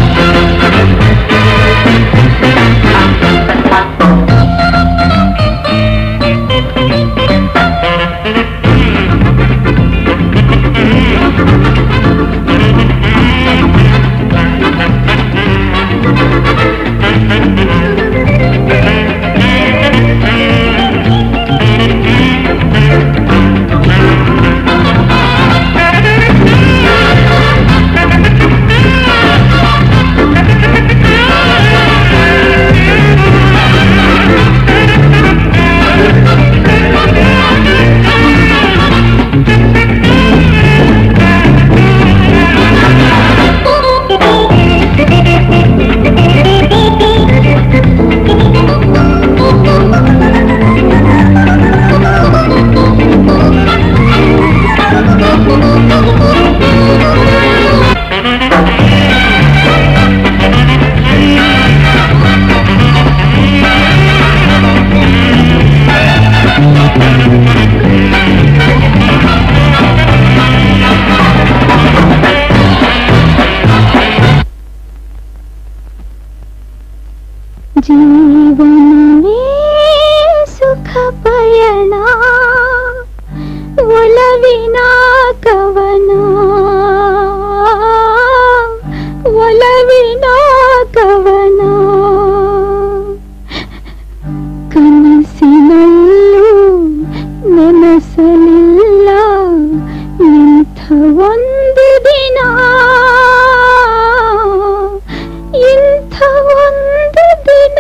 ಜೀವನವೇ ಸುಖ ಪಯಣ ಒಲವಿನ ಕವನ ಒಲವಿನ ಕವನ ಕನಸಿನಲ್ಲೂ ನೆನಸಲಿಲ್ಲ ಇಂಥ ಒಂದು ದಿನ ಇಂಥ ಒಂದು ದಿನ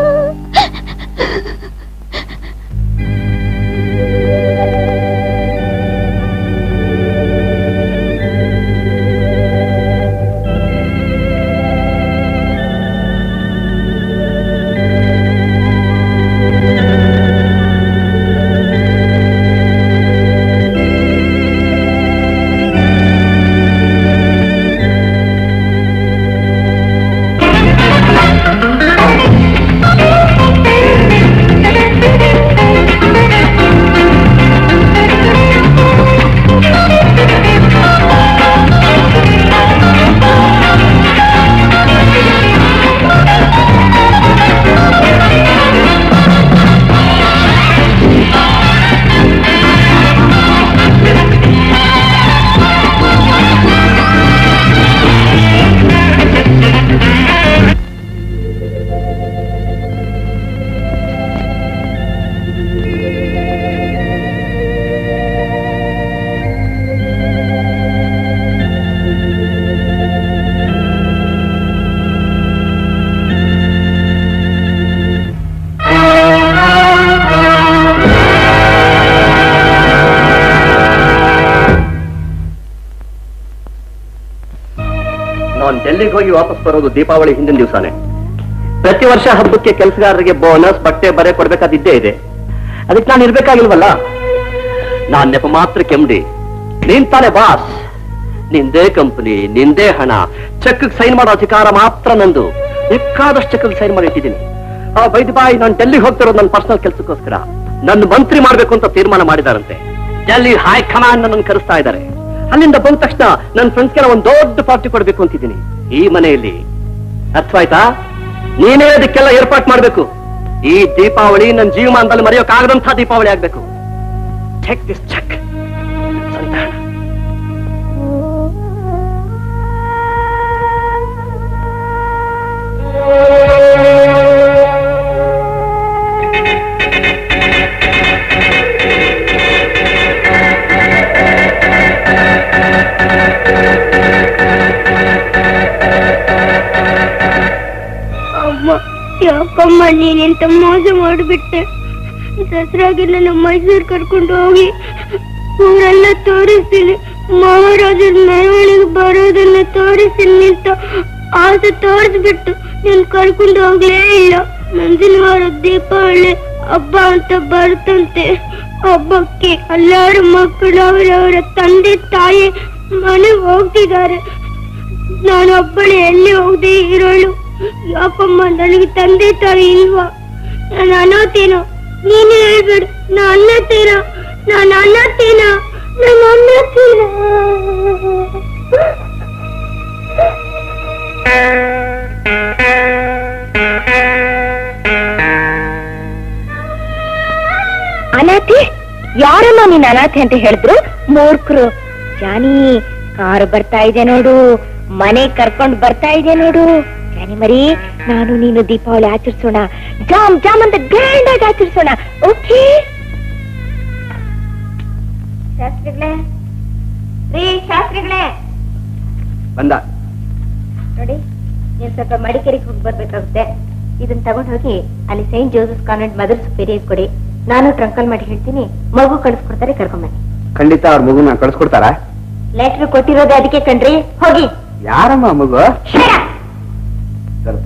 ನಾನು ಡೆಲ್ಲಿಗೆ ಹೋಗಿ ವಾಪಸ್ ಬರೋದು ದೀಪಾವಳಿ ಹಿಂದಿನ ದಿವಸನೇ ಪ್ರತಿ ವರ್ಷ ಹಬ್ಬಕ್ಕೆ ಕೆಲಸಗಾರರಿಗೆ ಬೋನಸ್ ಬಟ್ಟೆ ಬರೆ ಕೊಡ್ಬೇಕಾದಿದ್ದೇ ಇದೆ ಅದಕ್ಕೆ ನಾನು ಇರ್ಬೇಕಾಗಿಲ್ವಲ್ಲ ನಾನ್ ನೆಪ ಮಾತ್ರ ಕೆಮ್ಡಿ ನೀನ್ ತಾನೇ ಬಾಸ್ ನಿಂದೇ ಕಂಪನಿ ನಿಂದೇ ಹಣ ಚೆಕ್ ಸೈನ್ ಮಾಡೋ ಅಧಿಕಾರ ಮಾತ್ರ ನಂದು ಬೇಕಾದಷ್ಟು ಚೆಕ್ ಸೈನ್ ಮಾಡಿ ಇಟ್ಟಿದ್ದೀನಿ ಆ ಬೈದ್ ಬಾಯ್ ನಾನು ಡೆಲ್ಲಿಗೆ ಹೋಗ್ತಿರೋದು ನನ್ನ ಪರ್ಸನಲ್ ಕೆಲಸಕ್ಕೋಸ್ಕರ ನನ್ನ ಮಂತ್ರಿ ಮಾಡ್ಬೇಕು ಅಂತ ತೀರ್ಮಾನ ಮಾಡಿದಾರಂತೆ ಡೆಲ್ಲಿ ಹೈ ಕಮಾಂಡ್ ನನ್ನ ಕರೆಸ್ತಾ ಇದ್ದಾರೆ ಅಲ್ಲಿಂದ ಬಂದ ತಕ್ಷಣ ನನ್ನ ಫ್ರೆಂಡ್ಸ್ಗೆಲ್ಲ ಒಂದು ದೊಡ್ಡ ಪಾರ್ಟಿ ಕೊಡ್ಬೇಕು ಅಂತಿದ್ದೀನಿ ಈ ಮನೆಯಲ್ಲಿ ಅರ್ಥವಾಯ್ತಾ ನೀನೇ ಅದಕ್ಕೆಲ್ಲ ಏರ್ಪಾಟ್ ಮಾಡ್ಬೇಕು ಈ ದೀಪಾವಳಿ ನನ್ನ ಜೀವಮಾನದಲ್ಲಿ ಮರೆಯೋಕ್ಕಾಗದಂಥ ದೀಪಾವಳಿ ಆಗ್ಬೇಕು ಚೆಕ್ ದಿಸ್ ಚೆಕ್ ಅಮ್ಮ ಯಾಕಮ್ಮ ನೀನೆಂತ ಮೋಸ ಮಾಡಿಬಿಟ್ಟೆ ದಸರಾಗೆಲ್ಲ ನಮ್ಮ ಮೈಸೂರು ಕರ್ಕೊಂಡು ಹೋಗಿ ಊರೆಲ್ಲ ತೋರಿಸ್ತೀನಿ ಮಹಾರಾಜರ ಮೆರವಣಿಗೆ ಬರೋದನ್ನ ತೋರಿಸಿ ನಿಂತ ಆಸೆ ತೋರಿಸ್ಬಿಟ್ಟು ನೀನ್ ಕರ್ಕೊಂಡು ಹೋಗ್ಲೇ ಇಲ್ಲ ಮುಂದಿನ ವಾರ ದೀಪಾವಳಿ ಹಬ್ಬ ಅಂತ ಬರ್ತಂತೆ ಹಬ್ಬಕ್ಕೆ ಎಲ್ಲಾರು ಮಕ್ಕಳು ಅವರವರ ತಂದೆ ತಾಯಿ ಮನೆಗೆ ಹೋಗ್ತಿದ್ದಾರೆ ನಾನು ಒಬ್ಬಳು ಎಲ್ಲಿ ಹೋಗದೆ ಇರೋಳು ಯಾಕಮ್ಮ ನನಗೆ ತಂದೆ ತಾಯಿ ಇಲ್ವಾ ನಾನು ಅನ್ನೋತೇನೋ ನೀನು ಹೇಳ್ಬೇಡು ನಾನು ಅನ್ನತ್ತೇನೋ ನಾನು ಅನ್ನತ್ತೇನೋ ನಾನು ಅನ್ನತ್ತೇನೋ ಅನಾಥೆ ಯಾರನ್ನ ನೀನ್ ಅನಾಥೆ ಅಂತ ಹೇಳಿದ್ರು ಮೂರ್ಖರು ಜಾನಿ ಕಾರು ಬರ್ತಾ ಇದೆ ನೋಡು ಮನೆ ಕರ್ಕೊಂಡ್ ಬರ್ತಾ ಇದೆ ನೋಡು ಜಾನಿ ಮರಿ ನಾನು ನೀನು ದೀಪಾವಳಿ ಆಚರಿಸೋಣ ಜಾಮ್ ಜಾಮ್ ಅಂತ ಗ್ರ್ಯಾಂಡ್ ಆಗಿ ಆಚರಿಸೋಣ ಓಕೆ ಶಾಸ್ತ್ರಿಗಳೇ ರೀ ಶಾಸ್ತ್ರಿಗಳೇ ಬಂದ ನೋಡಿ ನೀನ್ ಸ್ವಲ್ಪ ಮಡಿಕೇರಿಗೆ ಹೋಗಿ ಬರ್ಬೇಕಾಗುತ್ತೆ ಇದನ್ನ ತಗೊಂಡ್ ಹೋಗಿ ಅಲ್ಲಿ saint Joseph convent mother superior ಕೊಡಿ ನಾನು ಟ್ರಂಕಲ್ ಮಾಡಿ ಹೇಳ್ತೀನಿ ಮಗು ಕಳಿಸ್ಕೊಡ್ತಾರೆ ಕರ್ಕೊಂಬನ್ನಿ ಖಂಡಿತ ಅವ್ರ ಮಗುನ ಕಳ್ಸ್ಕೊಡ್ತಾರ ಲೆಟ್ರ್ ಕೊಟ್ಟಿರೋದೇ ಅದಕ್ಕೆ ಕಣ್ರಿ ಹೋಗಿ ಯಾರಮ್ಮ ಆ ಮಗು Shut up. Sir,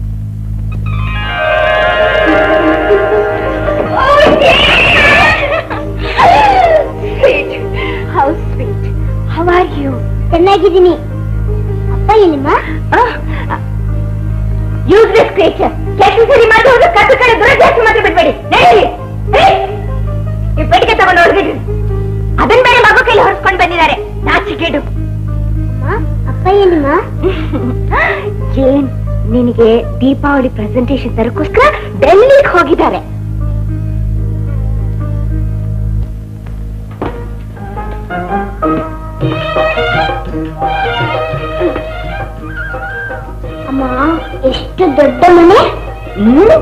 How sweet. How are you? ಚೆನ್ನಾಗಿದ್ದೀನಿ ಅಪ್ಪ ಎಲ್ಲಿಮ್ಮ ಯೂಸ್ಲೆಸ್ ಕ್ರಿಯೇಚರ್ ಕೆಟ್ಟ ಸರಿ ಮಾತಾಡೋದು ಕತ್ತು ಕಡೆ ದುರಜಾಸ್ತಿ ಮಾತ್ರ ಬಿಡ್ಬೇಡಿ ನಡೀರಿ ಈ ಪೆಟ್ಟಿಗೆ ತಗೊಂಡು ಹೊರಗಿಡ್ರಿ ಅದನ್ ಬೇರೆ ಮಗು ಕೈಲಿ ಹೊರಿಸ್ಕೊಂಡು ಬಂದಿದ್ದಾರೆ ನಾಚಿಕೆಡು ಅಪ್ಪ ಎಲ್ಲಿಮ್ಮ ಜೇನ್ ನಿನಗೆ ದೀಪಾವಳಿ ಪ್ರೆಸೆಂಟೇಶನ್ ತರಕ್ಕೋಸ್ಕರ ಡೆಲ್ಲಿಗೆ ಹೋಗಿದ್ದಾರೆ ಅಮ್ಮ ಎಷ್ಟು ದೊಡ್ಡ ಮನೆ ಹ್ಮ್?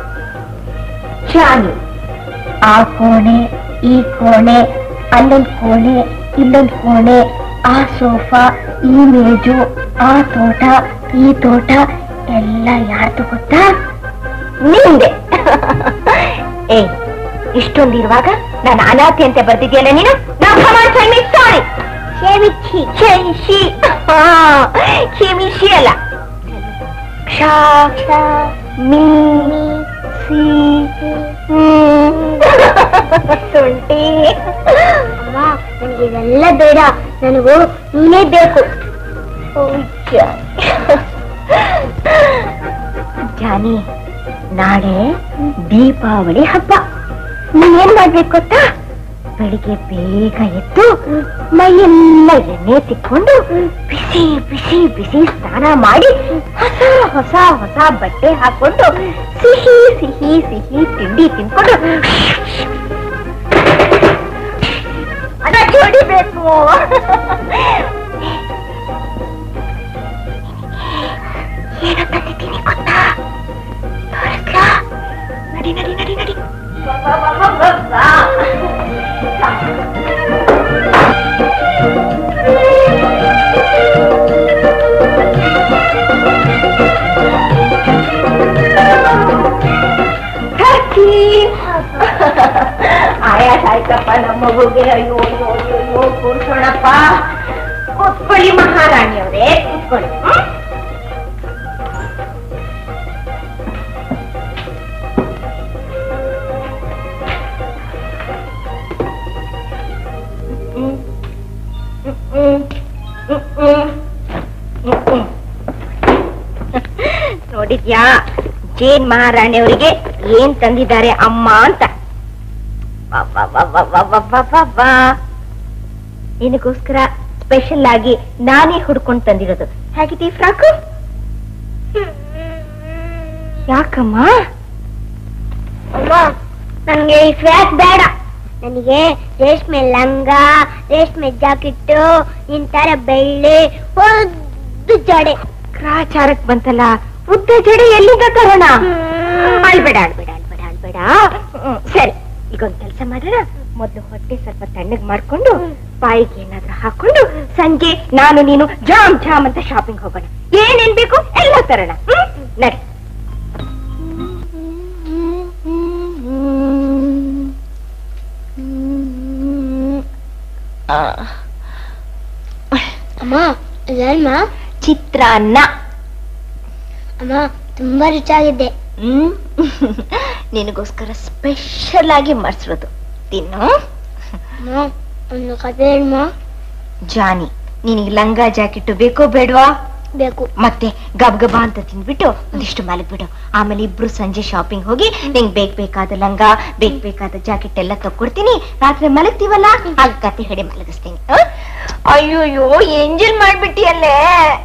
ಶಾನು ಆ ಕೋಣೆ ಈ ಕೋಣೆ ಅಲ್ಲೊಂದ್ ಕೋಣೆ ಇಲ್ಲೊಂದ್ ಕೋಣೆ ಆ ಸೋಫಾ ಈ ಮೇಜು ಆ ತೋಟ ಈ ತೋಟ ಎಲ್ಲ ಯಾರ್ದು ಗೊತ್ತಾ ನಿಂದೆ ಏ ಇಷ್ಟೊಂದಿರುವಾಗ ನಾನು ಅನಾಥೆ ಅಂತ ಬರ್ತಿದ್ಯಲ್ಲ ನೀನು ಸಾರಿ ಕ್ಷಮಿಸಿ ಕ್ಷಮಿಸಿ ಹಾ, ಕ್ಷಮಿಸಿ ಅಲ್ಲ ಕ್ಷ ಮೀ ಸಿ ಶುಂಠಿ ಅಮ್ಮ ನನಗೆ ಇದೆಲ್ಲ ಬೇಡ ನನಗೂ ನೀನೇ ಬೇಕು ಜಾನಿ ನಾಳೆ ದೀಪಾವಳಿ ಹಬ್ಬ ನೀನೇನ್ ಮಾಡ್ಬೇಕು ಗೊತ್ತಾ ಬೆಳಿಗ್ಗೆ ಬೇಗ ಎದ್ದು ಮೈಯೆಲ್ಲ ಎಣ್ಣೆ ತಿಕ್ಕೊಂಡು ಬಿಸಿ ಬಿಸಿ ಬಿಸಿ ಸ್ನಾನ ಮಾಡಿ ಹೊಸ ಹೊಸ ಹೊಸ ಬಟ್ಟೆ ಹಾಕೊಂಡು ಸಿಹಿ ಸಿಹಿ ಸಿಹಿ ತಿಂಡಿ ತಿನ್ಕೊಂಡು ಅದ ಹೊಡಿಬೇಕು ಏನು ತಂದಿದ್ದೀನಿ ಗೊತ್ತಾ ತೋರಿಸ್ಲಾ ನಡಿ ನಡಿ ನಡಿ ನಡಿ ಆಯಾಸ ಆಯ್ತಪ್ಪ ನಮ್ಮ ಮಗುಗೆ ಅಯ್ಯೋ ಅಯ್ಯೋ ಅಯ್ಯೋ ಅಯ್ಯೋ ಕೂರ್ಸೋಣಪ್ಪ ಕೂತ್ಕೊಳ್ಳಿ ಮಹಾರಾಣಿಯವರೇ ಕೂತ್ಕೊಳ್ಳಿ ಹ್ಮ್? ನೋಡಿದ್ಯಾ ಜೇನ್ ಮಹಾರಾಣಿಯವರಿಗೆ ಏನ್ ತಂದಿದ್ದಾರೆ ಅಮ್ಮ ಅಂತ ವಾ, ವಾ, ವಾ, ವಾ, ವಾ, ವಾ, ವಾ, ವಾ, ವಾ. ನಿನಗೋಸ್ಕರ ಸ್ಪೆಷಲ್ ಆಗಿ ನಾನೇ ಹುಡ್ಕೊಂಡು ತಂದಿರೋದು ಹೇಗಿದೆ ಈ ಫ್ರಾಕು ಯಾಕಮ್ಮ ಅಮ್ಮ ನನ್ಗೆ ಈ ಫ್ರಾಕ್ ಬೇಡ ನನಗೆ ರೇಷ್ಮೆ ಲಂಗ ರೇಷ್ಮೆ ಜಾಕೆಟ್ಟು ಇಂತರ ಬೆಳ್ಳಿ ಹೊದ್ದು ಜಡೆ ಗ್ರಾಚಾರಕ್ ಬಂತಲ್ಲ ಉದ್ದ ಜಡೆ ಎಲ್ಲಿಂದ ತರೋಣ ಅಳ್ಬೇಡ ಅಳ್ಬೇಡ ಅಳ್ಬೇಡ ಅಳ್ಬೇಡ ಹ್ಮ್, ಸರಿ ಈಗ ಒಂದ್ ಕೆಲಸ ಮಾಡೋಣ ಮೊದ್ಲು ಹೊಟ್ಟೆ ಸ್ವಲ್ಪ ತಣ್ಣಗ್ ಮಾಡ್ಕೊಂಡು ಬಾಯಿಗೆ ಏನಾದ್ರೂ ಹಾಕೊಂಡು ಸಂಜೆ ನಾನು ನೀನು ಜಾಮ್ ಜಾಮ್ ಅಂತ ಶಾಪಿಂಗ್ ಹೋಗೋಣ ಏನೇನ್ ಬೇಕು ಎಲ್ಲ ತರೋಣ ಹ್ಮ್? ನಡಿ ಅಮ್ಮ ಇದಲ್ಮ ಚಿತ್ರಾನ್ನ ಅಮ್ಮ ತುಂಬಾ ರುಚಿಯಾಗಿದೆ ಹ್ಮ್ ನಿನಗೋಸ್ಕರ ಸ್ಪೆಷಲ್ ಆಗಿ ಮಾಡಿಸಿರೋದು ತಿನ್ನು ಅಮ್ಮ ಒಂದು ಕತೆ ಹೇಳ್ಮ ಜಾನಿ ನಿನಗೆ ಲಂಗ ಜಾಕೆಟ್ ಬೇಕೋ ಬೇಡವಾ ಬೇಕು ಮತ್ತೆ ಗಬ್ ಗಬ ಅಂತ ತಿನ್ಬಿಟ್ಟು ಒಂದಿಷ್ಟು ಮಲಗ್ಬಿಡು ಆಮೇಲೆ ಇಬ್ರು ಸಂಜೆ ಶಾಪಿಂಗ್ ಹೋಗಿ ನಿಂಗೆ ಬೇಕ್ ಬೇಕಾದ ಲಂಗ ಬೇಕ್ ಬೇಕಾದ ಜಾಕೆಟ್ ಎಲ್ಲ ತಕ್ಕೊಡ್ತೀನಿ ರಾತ್ರಿ ಮಲಗ್ತೀವಲ್ಲ ಆಗ ಕತೆ ಹೇಳಿ ಮಲಗಿಸ್ತೀನಿ ಆ? ಅಯ್ಯೋಯ್ಯೋ ಎಂಜಲ್ ಮಾಡ್ಬಿಟ್ಟಿಯಲ್ಲೇ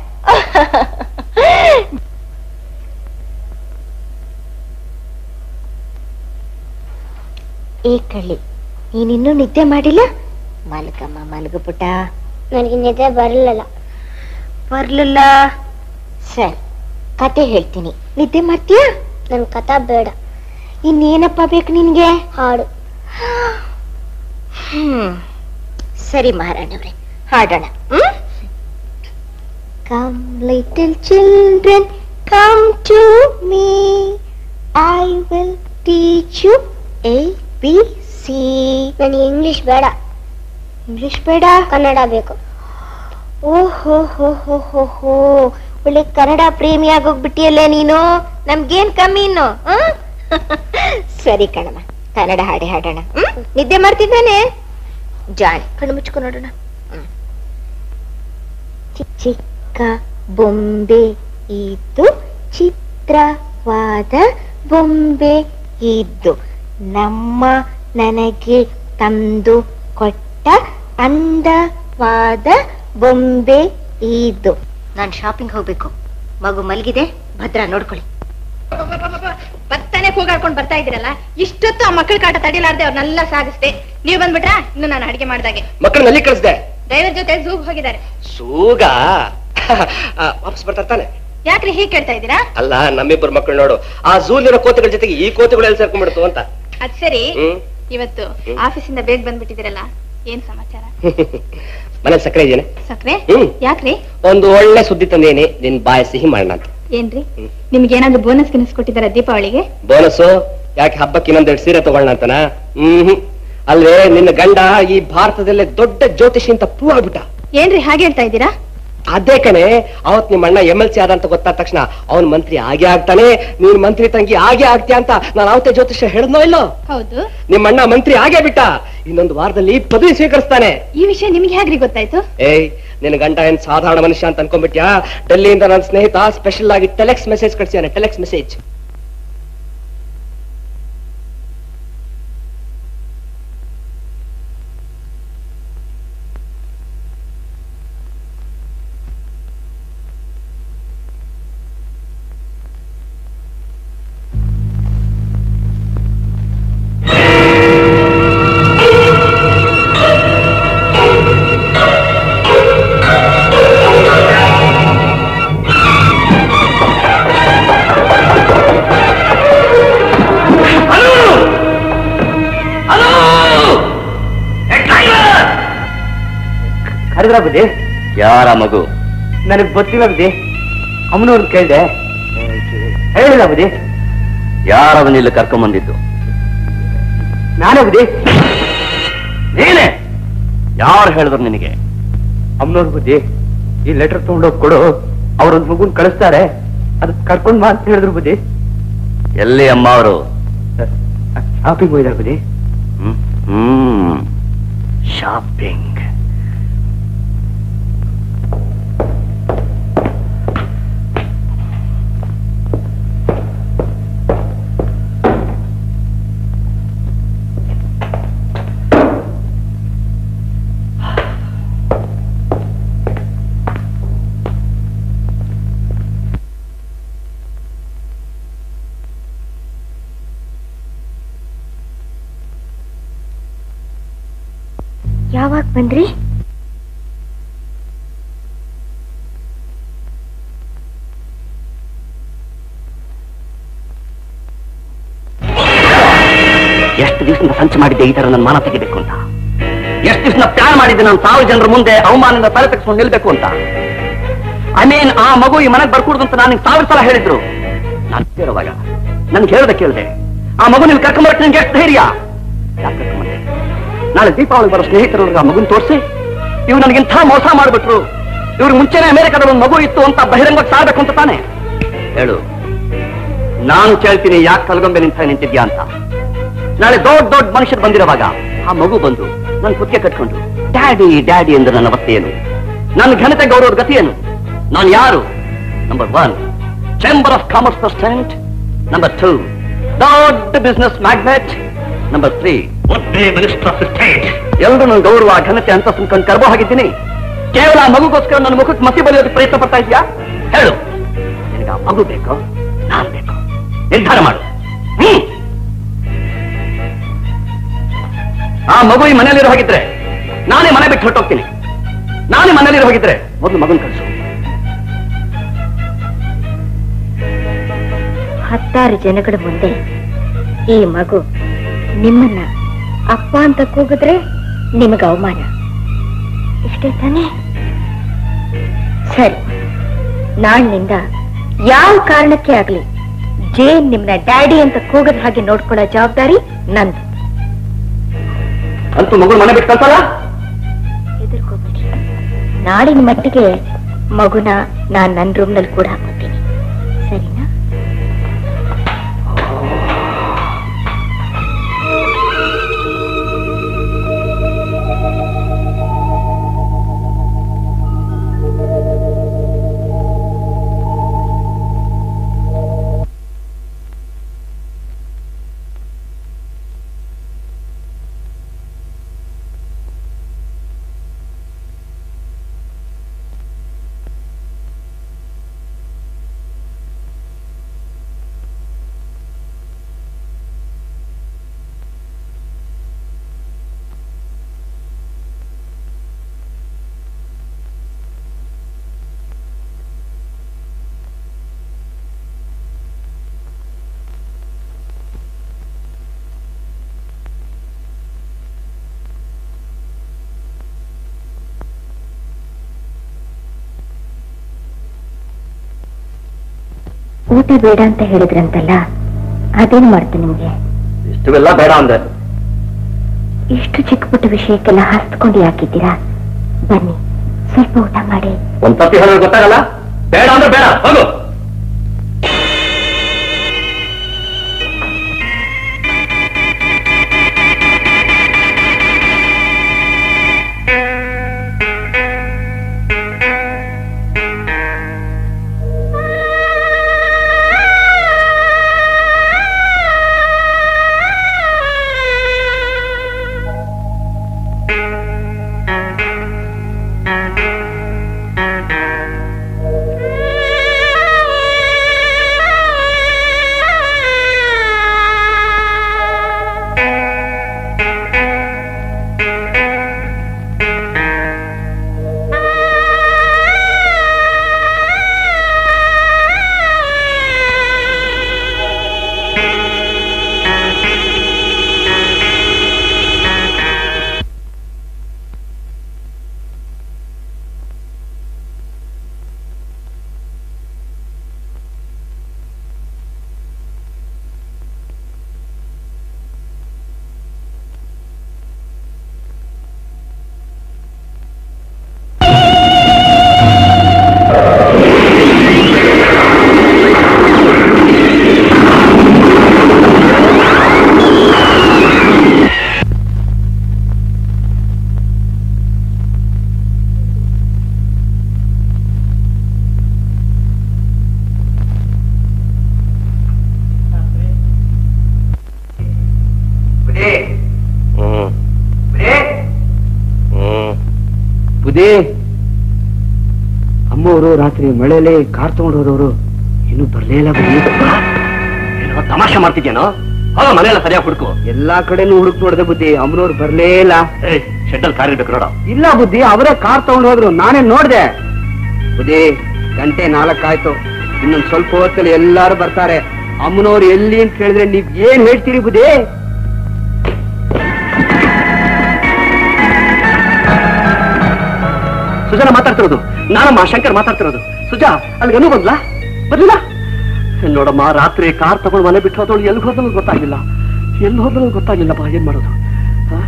ಏ ಕಳ್ಳಿ ನೀನಿನ್ನೂ ನಿದ್ದೆ ಮಾಡಿಲ್ಲ ಮಲಗಮ್ಮ ಮಲಗು ಪುಟ್ಟ ನನಗೆ ನಿದ್ದೆ ಬರಲಿಲ್ಲ ಬರ್ಲಿಲ್ಲ ಸರಿ ಕತೆ ಹೇಳ್ತೀನಿ ನಿದ್ದೆ ಮಾಡ್ತೀಯಾ ನನ್ ಕಥಾ ಬೇಡ ಇನ್ನೇನಪ್ಪ ಬೇಕು ನಿನ್ಗೆ ಹಾಡು ಹ್ಮ್ ಸರಿ ಮಹಾರಾಣವ್ರೆ ಹಾಡೋಣ hmm come little children come to me I will teach you A B C ನನಗೆ ಇಂಗ್ಲಿಷ್ ಬೇಡ ಇಂಗ್ಲಿಷ್ ಬೇಡ ಕನ್ನಡ ಬೇಕು ಓಹೋ ಹೋ ಹೋ ಹೋ ಹೋ ಒಳ್ಳೆ ಕನ್ನಡ ಪ್ರೇಮಿ ಆಗೋಗ್ಬಿಟ್ಟಿಯಲ್ಲ ನೀನು ನಮ್ಗೇನ್ ಕಮ್ಮಿ ಇನ್ನು ಆ? ಸರಿ ಕಣಮ್ಮ ಕನ್ನಡ ಹಾಡೆ ಹಾಡೋಣ ಹ್ಮ್? ನಿದ್ದೆ ಮಾಡ್ತಿದ್ದಾನೆ ಜಾಣಿ ಕಣ್ಣು ಮುಚ್ಕೊಂಡು ನೋಡೋಣ ಹ್ಮ್. ಚಿಕ್ಕ ಚಿಕ್ಕ ಬೊಂಬೆ ಇದು ಚಿತ್ರವಾದ ಬೊಂಬೆ ಇದ್ದು ನಮ್ಮ ನನಗೆ ತಂದು ಕೊಟ್ಟ ಅಂದವಾದ ಬೊಂಬೆ ಇದು ನಾನು ಶಾಪಿಂಗ್ ಹೋಗ್ಬೇಕು ಮಗು ಮಲಗಿದೆ ಭದ್ರ ನೋಡ್ಕೊಳ್ಳಿ ಬರ್ತಾನೆ ಕೂಗಾಡ್ಕೊಂಡು ಬರ್ತಾ ಇದ್ದೀರಲ್ಲ ಇಷ್ಟೊತ್ತು ಆ ಮಕ್ಕಳ ಕಾಟ ತಡಿಲಾರ್ದೆ ಅವ್ರನ್ನೆಲ್ಲ ಸಾಗಿಸ್ದೆ ನೀವು ಬಂದ್ಬಿಟ್ರಾ ಇನ್ನು ನಾನು ಅಡಿಗೆ ಮಾಡ್ದಾಗೆ ಮಕ್ಕಳನ್ನಲ್ಲಿ ಕಳಿಸ್ದೆ ಡ್ರೈವರ್ ಜೊತೆ ಝೂಗ್ ಹೋಗಿದ್ದಾರೆ ಸೂಗ ಆ, ವಾಪಸ್ ಬರ್ತಾ ತಾನೆ ಯಾಕ್ರಿ ಹೀಗೆ ಕೇಳ್ತಾ ಇದ್ದೀರಾ ಅಲ್ಲ ನಮ್ಮಿಬ್ಬರು ಮಕ್ಕಳು ನೋಡು ಆ ಝೂಲಿರೋ ಕೋತಿಗಳ ಜೊತೆಗೆ ಈ ಕೋತಿಗಳು ಎಲ್ಲಿ ಸೇರ್ಕೊಂಡ್ಬಿಡ್ತು ಅಂತ ಅದ್ ಸರಿ ಹ್ಮ್ ಇವತ್ತು ಆಫೀಸಿಂದ ಬೇಗ ಬಂದ್ಬಿಟ್ಟಿದ್ದೀರಲ್ಲ ಏನ್ ಸಮಾಚಾರ ಮನೆ ಸಕ್ಕರೆ ಇದೆಯೇನೆ ಸಕ್ರೆ ಹ್ಮ್ ಯಾಕ್ರಿ ಒಂದು ಒಳ್ಳೆ ಸುದ್ದಿ ತಂದೇನಿ ನಿನ್ ಬಾಯ ಸಿಹಿ ಮಾಡೋಣ ಅಂತ ಏನ್ರಿ ನಿಮ್ಗೆ ಏನಾದ್ರು ಬೋನಸ್ ಗಿನಸ್ ಕೊಟ್ಟಿದಾರ ದೀಪಾವಳಿಗೆ ಬೋನಸ್ಸು ಯಾಕೆ ಹಬ್ಬಕ್ಕೆ ಇನ್ನೊಂದೆರಡು ಸೀರೆ ತಗೊಳ್ಳೋಣ ಅಂತನಾ ಹ್ಮ್ ಅಲ್ವೇ ನಿನ್ನ ಗಂಡ ಈ ಭಾರತದಲ್ಲೇ ದೊಡ್ಡ ಜ್ಯೋತಿಷಿ ಅಂತ ಪ್ರೂವ್ ಆಗ್ಬಿಟ್ಟ ಏನ್ರಿ ಹಾಗೆ ಹೇಳ್ತಾ ಇದ್ದೀರಾ ಅದೇ ಕಣೆ ಅವತ್ ನಿಮ್ಮ ಅಣ್ಣ ಎಂ ಎಲ್ ಸಿ ಆದ ಅಂತ ಗೊತ್ತಾದ ತಕ್ಷಣ ಅವನ್ ಮಂತ್ರಿ ಆಗೇ ಆಗ್ತಾನೆ ನೀನ್ ಮಂತ್ರಿ ತಂಗಿ ಆಗೇ ಆಗ್ತೀಯ ಅಂತ ನಾನು ಅವತ್ತೇ ಜ್ಯೋತಿಷ್ಯ ಹೇಳಿದ್ನೋ ಇಲ್ಲೋ ಹೌದು ನಿಮ್ಮ ಅಣ್ಣ ಮಂತ್ರಿ ಆಗೇ ಬಿಟ್ಟ ಇನ್ನೊಂದು ವಾರದಲ್ಲಿ ಪದವಿ ಸ್ವೀಕರಿಸ್ತಾನೆ ಈ ವಿಷಯ ನಿಮ್ಗೆ ಹೇಗ್ರಿ ಗೊತ್ತಾಯ್ತು ಏಯ್ ನಿನ್ನ ಗಂಡ ಏನ್ ಸಾಧಾರಣ ಮನುಷ್ಯ ಅಂತ ಅನ್ಕೊಂಡ್ಬಿಟ್ಯಾ ಡೆಲ್ಲಿಯಿಂದ ನನ್ನ ಸ್ನೇಹಿತ ಸ್ಪೆಷಲ್ ಆಗಿ ಟೆಲೆಕ್ಸ್ ಮೆಸೇಜ್ ಕಳ್ಸಿಯಾನೆ ಟೆಲೆಕ್ಸ್ ಮೆಸೇಜ್ ಕರೆದ್ರ ಬುದ್ಧಿ ಯಾರ ಮಗು ನನಗ್ ಗೊತ್ತಿಲ್ಲ ಬುದ್ಧಿ ಅಮ್ಮನವ್ರನ್ನ ಕೇಳ್ದೆ ಹೇಳಿಲ್ಲ ಬುದ್ಧಿ ಯಾರವನ್ನ ಇಲ್ಲಿ ಕರ್ಕೊಂಬಂದಿದ್ದು ನಾನೇ ಬುದ್ಧಿ ನೀನೆ ಯಾರು ಹೇಳಿದ್ರು ನಿನಗೆ ಅಮ್ಮನವ್ರ ಬುದ್ಧಿ ಈ ಲೆಟರ್ ತಗೊಂಡೋಗ್ ಕೊಡು ಅವ್ರೊಂದ್ ಮಗುನ್ ಕಳಿಸ್ತಾರೆ ಅದ್ ಕರ್ಕೊಂಡ್ ಬಾ ಅಂತ ಹೇಳಿದ್ರು ಬುದ್ಧಿ ಎಲ್ಲಿ ಅಮ್ಮ ಅವರು ಶಾಪಿಂಗ್ ಹೋಯ್ದಾರ ಬುದ್ಧಿ ಹ್ಮ್ ಶಾಪಿಂಗ್ ಯಾವಾಗ ಬಂದ್ರಿ ಎಷ್ಟು ದಿವಸದಿಂದ ಸಂಚು ಮಾಡಿದ್ದೆ ಈ ತರ ನನ್ನ ಮಾನ ತೆಗಿಬೇಕು ಅಂತ ಎಷ್ಟು ದಿವಸ ಪ್ಲಾನ್ ಮಾಡಿದ್ದೆ ನಾನು ಸಾವಿರ ಜನರ ಮುಂದೆ ಅವಮಾನದಿಂದ ತಲೆ ತೆಗೆಸ್ಕೊಂಡು ನಿಲ್ಬೇಕು ಅಂತ ಐ ಮೀನ್ ಆ ಮಗು ಈ ಮನೆಗೆ ಬರ್ಕೂಡ್ದು ಅಂತ ನಾನು ಸಾವಿರ ಸಲ ಹೇಳಿದ್ರು ನಾನು ಕೇಳುವಾಗ ನನ್ಗೆ ಹೇಳ್ದೆ ಕೇಳಿದೆ ಆ ಮಗು ನೀವು ಕರ್ಕೊಂಬರಕ್ಕೆ ನಿನ್ಗೆ ಎಷ್ಟು ಧೈರ್ಯ ಯಾಕೆ ಕರ್ಕೊಂಬಂದೆ ನಾಳೆ ದೀಪಾವಳಿ ಬರೋ ಸ್ನೇಹಿತರೊಳಗೆ ಆ ಮಗುನ್ ತೋರಿಸಿ ಇವ್ ನನಗಿಂತ ಮೋಸ ಮಾಡ್ಬಿಟ್ರು ಇವ್ರಿಗೆ ಮುಂಚೆನೆ ಅಮೆರಿಕದ ಒಂದು ಮಗು ಇತ್ತು ಅಂತ ಬಹಿರಂಗವಾಗಿ ಸಾರ್ಬೇಕು ಅಂತ ತಾನೆ ಹೇಳು ನಾನು ಕೇಳ್ತೀನಿ ಯಾಕೆ ಕಲ್ಗೊಂಬೆ ನಿಂತ ನಿಂತಿದ್ಯಾ ಅಂತ ನಾಳೆ ದೊಡ್ಡ ದೊಡ್ಡ ಮನುಷ್ಯರು ಬಂದಿರೋವಾಗ ಆ ಮಗು ಬಂದು ನನ್ ಕುತ್ತಿಗೆ ಕಟ್ಕೊಂಡು ಡ್ಯಾಡಿ ಡ್ಯಾಡಿ ಎಂದು ನನ್ನ ಅವಸ್ಥೆ ಏನು ನನ್ನ ಘನತೆ ಗೌರವದ ಗತಿ ಏನು ನಾನು ಯಾರು number one chamber of commerce president number two ದೊಡ್ಡ ಬಿಸ್ನೆಸ್ ಮ್ಯಾಗ್ನೆಟ್ ನಂಬರ್ ತ್ರೀ ಒಬ್ಬೇ ಮಿನಿಸ್ಟರ್ ಆಫ್ ಸ್ಟೇಟ್ ಎಲ್ಲರೂ ನನ್ನ ಗೌರವ ಘನತೆ ಅಂತ ಸುಮ್ಕೊಂಡು ಕರ್ಬೋ ಹಾಗಿದ್ದೀನಿ ಕೇವಲ ಆ ಮಗುಗೋಸ್ಕರ ನನ್ನ ಮುಖಕ್ಕೆ ಮಸಿ ಬರೆಯೋದಕ್ಕೆ ಪ್ರಯತ್ನ ಪಡ್ತಾ ಇದೆಯಾ ಹೇಳು ನಿನಗೆ ಆ ಮಗು ಬೇಕು ನಾನು ಬೇಕು ನಿರ್ಧಾರ ಮಾಡು ಹ್ಮ್ ಆ ಮಗು ಈ ಮನೇಲಿರೋ ಹಾಗಿದ್ರೆ ನಾನೇ ಮನೆ ಬಿಟ್ಟು ಹೊರಟೋಗ್ತೀನಿ ನಾನೇ ಮನೇಲಿರೋ ಹೋಗಿದ್ರೆ ಮೊದಲು ಮಗನ್ ಕಳಿಸು ಹತ್ತಾರು ಜನಗಳ ಮುಂದೆ ಈ ಮಗು ನಿಮ್ಮನ್ನ ಅಪ್ಪ ಅಂತ ಕೂಗಿದ್ರೆ ನಿಮಗೆ ಅವಮಾನ ಇಷ್ಟೇ ತಾನೇ ಸರಿ ನಾಳಿನಿಂದ ಯಾವ ಕಾರಣಕ್ಕೆ ಆಗ್ಲಿ ಜೇನ್ ನಿಮ್ನ ಡ್ಯಾಡಿ ಅಂತ ಕೂಗದ ಹಾಗೆ ನೋಡ್ಕೊಳ್ಳೋ ಜವಾಬ್ದಾರಿ ನಂದು ಅಂತೂ ಮಗು ಮನೆ ಬಿಟ್ಟು ಕಳ್ಸಲ್ಲ ಹೆದರ್ಕೋಬೇಡಿ ನಾಳಿನ ಮಟ್ಟಿಗೆ ಮಗುನ ನಾನ್ ನನ್ನ ರೂಮ್ನಲ್ಲಿ ಕೂಡ ಹಾಕೋತೀನಿ ಸರಿನಾ ಊಟ ಬೇಡ ಅಂತ ಹೇಳಿದ್ರಂತಲ್ಲ ಅದೇನ್ ಮಾಡ್ತು ನಿಮ್ಗೆ ಇಷ್ಟವೆಲ್ಲ ಬೇಡ ಅಂದೆ ಇಷ್ಟು ಚಿಕ್ಕ ಪುಟ್ಟ ವಿಷಯಕ್ಕೆಲ್ಲ ಹಸ್ಕೊಂಡು ಯಾಕಿದ್ದೀರಾ ಬನ್ನಿ ಸ್ವಲ್ಪ ಊಟ ಮಾಡಿ ಒಂದ್ ತಪ್ಪಿ ಹೇಳೋದು ಗೊತ್ತಾಗಲ್ಲ ಬೇಡ ಅಂದ್ರೆ ಬೇಡ ಹೋಗು ಬುದೇ ಅಮ್ಮವರು ರಾತ್ರಿ ಮಳೆಯಲ್ಲಿ ಕಾರ್ ತಗೊಂಡು ಹೋದವರು ಇನ್ನೂ ಬರ್ಲೇ ಇಲ್ಲ ಬುದ್ಧಿ ಏನೋ ತಮಾಷೆ ಮಾಡ್ತಿದ್ಯೇನೋ ಹೋಗ ಮನೆಯೆಲ್ಲ ಸರಿಯಾಗಿ ಹುಡುಕು ಎಲ್ಲಾ ಕಡೆನೂ ಹುಡುಕ್ ನೋಡಿದೆ ಬುದ್ಧಿ ಅಮ್ಮನವ್ರು ಬರ್ಲೇ ಇಲ್ಲ ಏಯ್ ಶೆಡ್ಡಲ್ ಕಾರ್ ಇರ್ಬೇಕು ನೋಡ ಇಲ್ಲ ಬುದ್ಧಿ ಅವರೇ ಕಾರ್ ತಗೊಂಡು ಹೋದ್ರು ನಾನೇ ನೋಡ್ದೆ ಬುದ್ಧಿ ಗಂಟೆ ನಾಲ್ಕಾಯ್ತು ಇನ್ನೊಂದ್ ಸ್ವಲ್ಪ ಹೊತ್ತಲ್ಲಿ ಎಲ್ಲಾರು ಬರ್ತಾರೆ ಅಮ್ಮನವ್ರು ಎಲ್ಲಿ ಅಂತ ಹೇಳಿದ್ರೆ ನೀವ್ ಏನ್ ಹೇಳ್ತೀರಿ ಬುದ್ಧಿ ಸುಜನ ಮಾತಾಡ್ತಿರೋದು ನಾನಮ್ಮ ಶಂಕರ್ ಮಾತಾಡ್ತಿರೋದು ಸುಜಾ ಅಲ್ಲಿಗೆ ಅನು ಬಂದ್ಲಾ ಬರ್ಲಿಲ್ಲ ನೋಡಮ್ಮ ರಾತ್ರಿ ಕಾರ್ ತಗೊಂಡು ಮನೆ ಬಿಟ್ಟು ಹೋದವಳು ಎಲ್ಲಿ ಹೋದಳು ಗೊತ್ತಾಗಿಲ್ಲ ಎಲ್ಲಿ ಹೋದಳು ಗೊತ್ತಾಗಿಲ್ಲಪ್ಪ ಏನ್ ಮಾಡೋದು ಆ?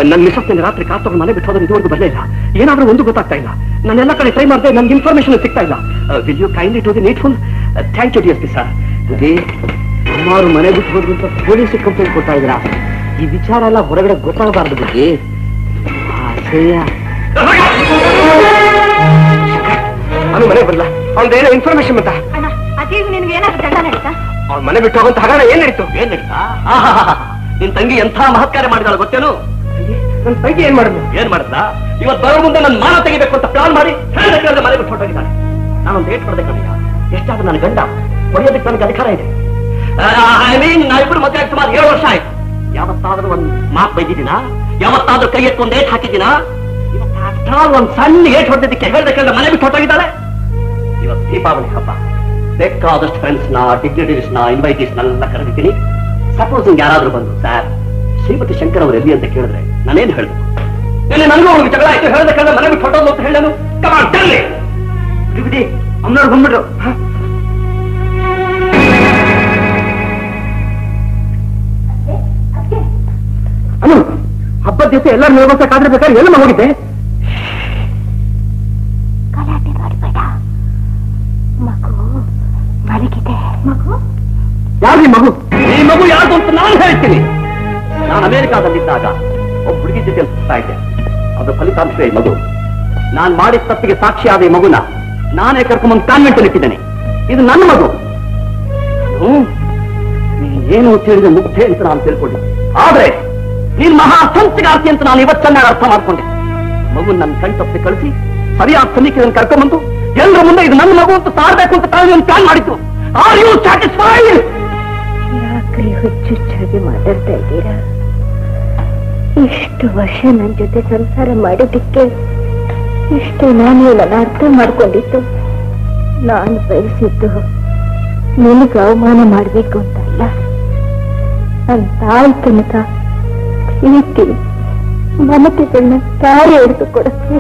ನನ್ನ ಮಿಸಸ್ ನಿನ್ನೆ ರಾತ್ರಿ ಕಾರ್ ತಗೊಂಡು ಮನೆ ಬಿಟ್ಟು ಹೋದ್ರೆ ಇದುವರೆಗೂ ಬರಲೇ ಇಲ್ಲ ಏನಾದ್ರೂ ಒಂದು ಗೊತ್ತಾಗ್ತಾ ಇಲ್ಲ ನಾನೆಲ್ಲ ಕಡೆ ಟ್ರೈ ಮಾಡಿದೆ ನನ್ಗೆ ಇನ್ಫಾರ್ಮೇಶನ್ ಸಿಗ್ತಾ ಇಲ್ಲ will you kindly to the needful thank you D S P sir ಬುದ್ಧಿ ಅಮ್ಮಾರು ಮನೆ ಬಿಟ್ಟು ಹೋದ್ರು ಅಂತ ಪೊಲೀಸ್ ಕಂಪ್ಲೇಂಟ್ ಕೊಡ್ತಾ ಇದ್ದೀರಾ ಈ ವಿಚಾರ ಎಲ್ಲ ಹೊರಗಡೆ ಗೊತ್ತಾಗಬಾರ್ದು ಬುದ್ಧಿ ಆಸೆಯ ಅವನು ಮನೆ ಬರಲ್ಲ ಅವ್ನದೇನೋ ಇನ್ಫಾರ್ಮೇಶನ್ ಅಂತ ಅಣ್ಣ ಅದೀಗ ನಿನ್ಗೆ ಏನಾದ್ರು ದಂಡ ನಡೀತಾ ಅವ್ನ ಮನೆ ಬಿಟ್ಟು ಹೋಗಂತ ಹಗರಣ ಏನ್ ನಡೀತು ಏನ್ ನಡೀತಾ ನಿನ್ ತಂಗಿ ಎಂಥ ಮಹತ್ಕಾರ್ಯ ಮಾಡಿದಾಳ ಗೊತ್ತೇನು ನನ್ ತಂಗಿ ಏನ್ ಮಾಡಿದ್ಲು ಏನ್ ಮಾಡಿದ್ಲ ಇವತ್ ಬರೋ ಮುಂದೆ ನನ್ನ ಮಾನ ತೆಗಿಬೇಕು ಅಂತ ಪ್ಲಾನ್ ಮಾಡಿ ಹೇಳ್ದೆ ಕೇಳ್ದೆ ಮನೆ ಬಿಟ್ಟು ಹೊರಟೋಗಿದ್ದಾಳೆ ನಾನೊಂದು ಡೇಟ್ ಕೊಡದೆ ಕಣ್ಣಿಗ ಎಷ್ಟಾದ್ರೂ ನನ್ನ ಗಂಡ ಹೊಡೆಯೋದಕ್ಕೆ ನನಗೆ ಅಧಿಕಾರ ಇದೆ ಐ ಮೀನ್ ನಾವಿಬ್ರು ಮದುವೆ ಆಗಿ ಸುಮಾರು ಏಳು ವರ್ಷ ಆಯ್ತು ಯಾವತ್ತಾದ್ರೂ ಒಂದ್ ಮಾತು ಬೈದಿದ್ದೀನ ಯಾವತ್ತಾದ್ರೂ ಕೈ ಎತ್ತು ಒಂದ್ ಏಟ್ ಹಾಕಿದ್ದೀನ ಇವತ್ತು after all ಒಂದ್ ಸಣ್ಣ ಏಟ್ ಹೊಡೆದಿದ್ದಕ್ಕೆ ಹೇಳ್ದೆ ಕೇಳ್ದೆ ಮನೆ ಬಿಟ್ಟು ಹೊರಟೋಗಿದ್ದಾಳೆ ಇವತ್ತು ದೀಪಾವಳಿ ಹಬ್ಬ ಬೇಕಾದಷ್ಟು ಫ್ರೆಂಡ್ಸ್ ನ ಡಿಗ್ನಿಟರೀಸ್ ನ ಇನ್ವೈಟೀಸ್ ನೆಲ್ಲ ಕರೆದಿದ್ದೀನಿ ಸಪೋಸ್ ಯಾರಾದ್ರೂ ಬಂದು ಸರ್ ಶ್ರೀಮತಿ ಶಂಕರ್ ಅವರು ಎಲ್ಲಿ ಅಂತ ಕೇಳಿದ್ರೆ ನಾನೇನು ಹೇಳ್ಬೇಕು ನಿನ್ನೆ ನನಗೂ ಅವ್ರಿಗೆ ಜಗಳ ಆಯ್ತು ಹೇಳ್ದೆ ಕೇಳಿದ್ರೆ ಮನೆ ಬಿಟ್ಟು ಹೊಟ್ಟೋದು ಅಂತ ಹೇಳನು ಕಮಾನ್ ಟೆಲ್ಲಿ ಬಿಡಿ ಅಮ್ಮನವ್ರು ಬಂದ್ಬಿಟ್ರು ಹ? ಅನು ಹಬ್ಬದ ಜೊತೆ ಎಲ್ಲರೂ ನಿರ್ವಹಿಸಕ್ಕಾದ್ರೆ ಬೇಕಾದ್ರೆ ಎಲ್ಲ ಹೋಗಿದ್ದೆ ಗಲಾಟೆ ಮಾಡಬೇಡ ಮಗು ಮಲಗಿದೆ ಮಗು ಯಾರು ಮಗು ಈ ಮಗು ಯಾರ್ದು ಅಂತ ನಾನು ಹೇಳ್ತೀನಿ ನಾನು ಅಮೆರಿಕಾದಲ್ಲಿದ್ದಾಗ ಒಬ್ಬ ಹುಡುಗಿ ಜೊತೆ ಸುತ್ತಾ ಇದ್ದೆ ಅದು ಫಲಿತಾಂಶವೇ ಈ ಮಗು ನಾನ್ ಮಾಡಿದ ತಪ್ಪಿಗೆ ಸಾಕ್ಷಿಯಾದ ಈ ಮಗುನ ನಾನೇ ಕರ್ಕೊಂಬಂದು ಕಾನ್ವೆಂಟ್ ಇಟ್ಟಿದ್ದೇನೆ ಇದು ನನ್ನ ಮಗು ಹ್ಮ್ ಏನು ತಿಳಿದ ಮುಗ್ಧೆ ಅಂತ ನಾನು ತಿಳ್ಕೊಂಡಿದ್ದೆ ಆದ್ರೆ ನೀನ್ ಮಹಾ ಸಂಸ್ಕಾರ್ತಿ ಅಂತ ನಾನು ಇವತ್ತು ಚೆನ್ನಾಗಿ ಅರ್ಥ ಮಾಡ್ಕೊಂಡೆ ಮಗು ನನ್ನ ಕಣ್ ತಪ್ಪಿ ಕಳಿಸಿ ಸರಿಯಾದ ಸಮೀಕ್ಷೆ ಕರ್ಕೊಂಬಂದು ಎಲ್ಲರ ಮುಂದೆ ಇದು ನನ್ನ ಮಗು ಅಂತ ಸಾರ್ಬೇಕು ಅಂತ ತಾನು ಒಂದು ಪ್ಲಾನ್ ಮಾಡಿತ್ತು ಆರ್ ಯು ಸ್ಯಾಟಿಸ್ಫೈಡ್ ಯಾಕ್ರಿ ಹುಚ್ಚುಚ್ಚಾಗಿ ಮಾತಾಡ್ತಾ ಇದ್ದೀರಾ ಇಷ್ಟು ವರ್ಷ ನನ್ನ ಜೊತೆ ಸಂಸಾರ ಮಾಡಿದ್ದಕ್ಕೆ ಇಷ್ಟು ನಾನು ನನ್ನ ಅರ್ಥ ಮಾಡ್ಕೊಂಡಿದ್ದು ನಾನು ಬಯಸಿದ್ದು ನಿನಗೆ ಅವಮಾನ ಮಾಡಬೇಕು ಅಂತಲ್ಲ ನನ್ನ ತಾಯಿ ತನಕ ಪ್ರೀತಿ ಮಮತೆಗಳನ್ನ ತಾಯಿ ಹಿಡಿದು ಕೊಡಕ್ಕೆ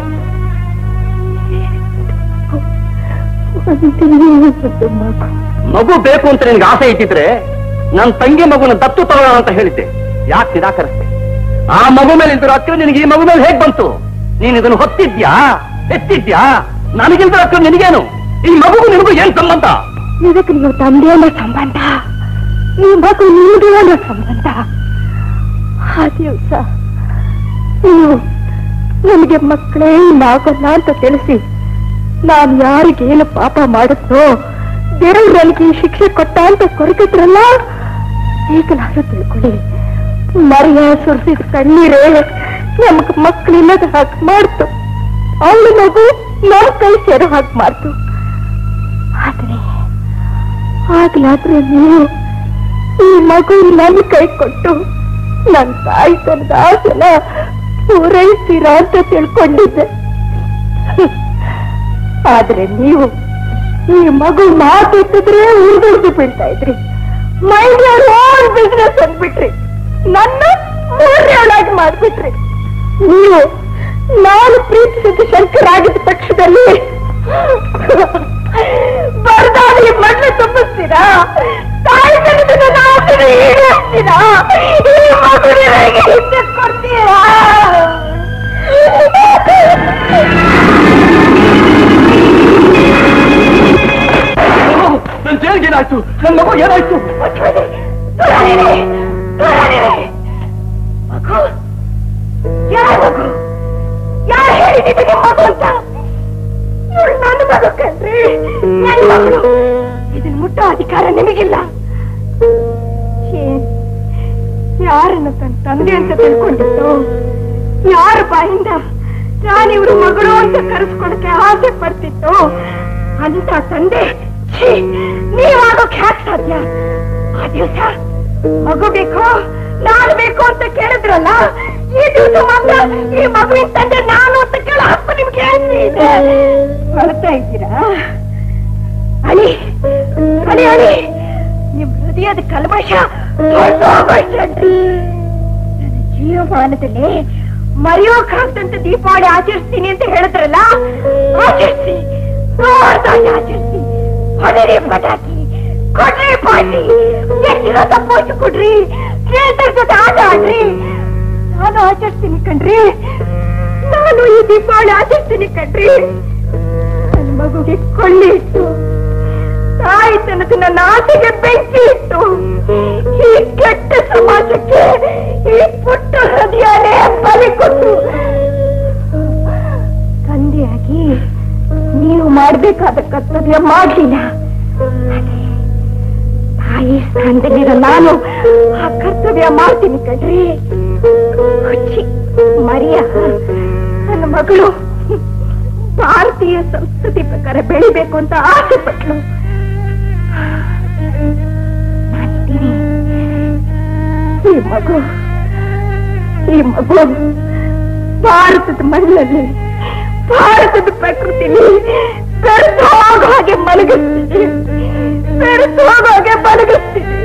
ಒಂದು ಮಗು ಮಗು ಬೇಕು ಅಂತ ನಿನ್ಗೆ ಆಸೆ ಇಟ್ಟಿದ್ರೆ ನನ್ನ ತಂಗಿ ಮಗುನ ದತ್ತು ತಗೊಳ್ಳೋಣ ಅಂತ ಹೇಳಿದ್ದೆ ಯಾಕೆ ನಿರಾಕರಿಸ್ತೆ ಆ ಮಗು ಮೇಲೆ ಇದ್ರ ಹತ್ತಿರ ನಿನಗೆ ಈ ಮಗು ಮೇಲೆ ಹೇಗ್ ಬಂತು ನೀನ್ ಇದನ್ನು ಹೊತ್ತಿದ್ಯಾ ಎತ್ತಿದ್ಯಾ ನನಗಿಲ್ದ ಹತ್ತಿರ ನಿನಗೇನು ಈ ಮಗುಗೂ ನಿನಗೂ ಏನ್ ಸಂಬಂಧ ಇದಕ್ಕೆ ನೀವು ತಂದೆ ಅನ್ನೋ ಸಂಬಂಧ ಈ ಮಗು ನಿಮ್ದು ಅನ್ನೋ ಸಂಬಂಧ ಆ ದಿವಸ ನೀವು ನನಗೆ ಮಕ್ಕಳೇ ಇನ್ನಾಗಲ್ಲ ಅಂತ ತಿಳಿಸಿ ನಾನು ಯಾರಿಗೇನು ಪಾಪ ಮಾಡುತ್ತೋ ದೇವ್ರು ನನಗೆ ಈ ಶಿಕ್ಷೆ ಕೊಟ್ಟ ಅಂತ ಕೊರಗಿದ್ರಲ್ಲ ಈಗ ನಾನು ತಿಳ್ಕೊಳ್ಳಿ ಮರಿಯ ಸುರಿಸಿದ ಕಣ್ಣೀರೇ ನಮಗ್ ಮಕ್ಕಳಿಲ್ಲದ ಹಾಗೆ ಮಾಡ್ತು ಅವಳು ಮಗು ನಮ್ಮ ಕೈ ಸೇರೋ ಹಾಗೆ ಮಾಡ್ತು ಆದ್ರೆ ಆಗ್ಲಾದ್ರೆ ನೀವು ಈ ಮಗು ನನ್ನ ಕೈ ಕೊಟ್ಟು ನನ್ನ ತಾಯಿ ತನದ ಆಸೆನ ಪೂರೈಸ್ತೀರಾ ಅಂತ ತಿಳ್ಕೊಂಡಿದ್ದೆ ಆದ್ರೆ ನೀವು ಈ ಮಗು ಮಾತೆತ್ತಿದ್ರೆ ಉಳಿದುಳಿದು ಬೀಳ್ತಾ ಇದ್ರಿ ಮೈಂಡ್ ಯುವರ್ ಓನ್ ಬಿಸ್ನೆಸ್ ಅಂದ್ಬಿಟ್ರಿ ನನ್ನ ಮೂರ್ಯಾಳಾಗಿ ಮಾಡ್ಬಿಟ್ರಿ ನೀವು ನಾನು ಪ್ರೀತಿಸಿದ ಶಂಕರ್ ಆಗಿದ್ದ ಪಕ್ಷದಲ್ಲಿ ಬರ್ದಾಗಿ ಮಣ್ಣು ತುಂಬಿಸ್ತೀರಾ ತಾಯಿ ತನದ ಆಸೆನ ಈಡೇರಿಸ್ತೀರಾ ಈ ಮಗುವಿಗೆ ಹಿಂದೆ ಕೊಡ್ತೀರಾ ನನ್ ಜೇಲ್ಗೆ ಏನಾಯ್ತು ನನ್ ಮಗು ಏನಾಯ್ತು ಮಗು ಯಾರ ಮಗು ಯಾರು ಹೇಳಿದ್ದೀನಿ ನಿಮ್ಮ ಮಗು ಅಂತ ಇವ್ಳು ನನ್ನ ಮಗು ಕಣ್ರಿ ನನ್ನ ಮಗಳು ಇದನ್ನ ಮುಟ್ಟೋ ಅಧಿಕಾರ ನಿಮಗಿಲ್ಲ ಏನ್? ಯಾರನ್ನ ತನ್ನ ತಂದೆ ಅಂತ ತಿಳ್ಕೊಂಡಿತ್ತು ಯಾರ ಬಾಯಿಂದ ನಾನಿವ್ರ ಮಗಳು ಅಂತ ಕರೆಸ್ಕೊಳಕ್ಕೆ ಆಸೆ ಪಡ್ತಿತ್ತು ಅಂತ ತಂದೆ ಛೀ, ನೀವಾಗೋಕ್ ಹ್ಯಾಕ್ ಸಾಧ್ಯ ಆ ದಿವಸ ಮಗು ಬೇಕು ನಾನು ಬೇಕು ಅಂತ ಕೇಳಿದ್ರಲ್ಲ ಈ ದಿವಸ ಮಾತ್ರ ಈ ಮಗುವಿನ ತಂದೆ ನಾನು ಅಂತ ಕೇಳೋ ಹಕ್ಕು ನಿಮ್ಗೆ ಏನ್ರಿ ಇದೆ ಬರ್ತಾ ಇದ್ದೀರಾ ಅಳಿ ಅಳಿ ಅಳಿ ನಿಮ್ ಹೃದಯದ ಕಲ್ಮಶ ಹೊರ್ಟೋಗೋಯ್ತಂತೆ. ನನ್ನ ಜೀವಮಾನದಲ್ಲಿ ಮರೆಯೋಕಾಗ್ದಂತ ದೀಪಾವಳಿ ಆಚರಿಸ್ತೀನಿ ಅಂತ ಹೇಳಿದ್ರಲ್ಲ ಆಚರಿಸಿ ಜೋರ್ದಾಗಿ ಆಚರಿಸಿ ಹೊಡೆರಿ ಪಟಾಕಿ ಕೊಡ್ರಿ ಪಾಟಿ ಎಷ್ಟಿರೋ ತಪ್ಪೋಚು ಕೊಡ್ರಿ ಸ್ನೇಹಿತರ ಜೊತೆ ಆಟ ಆಡ್ರಿ ನಾನು ಆಚರಿಸ್ತೀನಿ ಕಣ್ರಿ ನಾನು ಈ ದೀಪಾವಳಿ ಆಚರಿಸ್ತೀನಿ ಕಣ್ರಿ ನನ್ನ ಮಗುಗೆ ಕೊಳ್ಳಿ ಇಟ್ಟು ತಾಯಿ ತನಕ ನನ್ನ ಆಸೆಗೆ ಬೆಂಕಿ ಇಟ್ಟು ಈ ಕೆಟ್ಟ ಸಮಾಜಕ್ಕೆ ಈ ಪುಟ್ಟ ಹೃದಯನೇ ಬಲಿ ಕೊಟ್ಟು ತಂದೆಯಾಗಿ ನೀವು ಮಾಡ್ಬೇಕಾದ ಕರ್ತವ್ಯ ಮಾಡ್ಲಿಲ್ಲ ತಾಯಿ ಸ್ಥಾನದಲ್ಲಿರೋ ನಾನು ಆ ಕರ್ತವ್ಯ ಮಾಡ್ತೀನಿ ಕಣ್ರಿ ಹುಚ್ಚಿ ಮರಿಯ ನನ್ನ ಮಗಳು ಭಾರತೀಯ ಸಂಸ್ಕೃತಿ ಪ್ರಕಾರ ಬೆಳಿಬೇಕು ಅಂತ ಆಸೆ ಪಟ್ಲು ನಾನಿದ್ದೀನಿ. ಈ ಮಗು ಈ ಮಗು ಭಾರತದ ಮಣ್ಣಲ್ಲಿ ಭಾರತದ ಪ್ರಕೃತಿಲಿ ಬೆರೆತು ಹೋಗೋ ಹಾಗೆ ಮಲಗಿಸ್ತೀನಿ ಬೆರೆತು ಹೋಗೋ ಹಾಗೆ ಮಲಗಿಸ್ತೀನಿ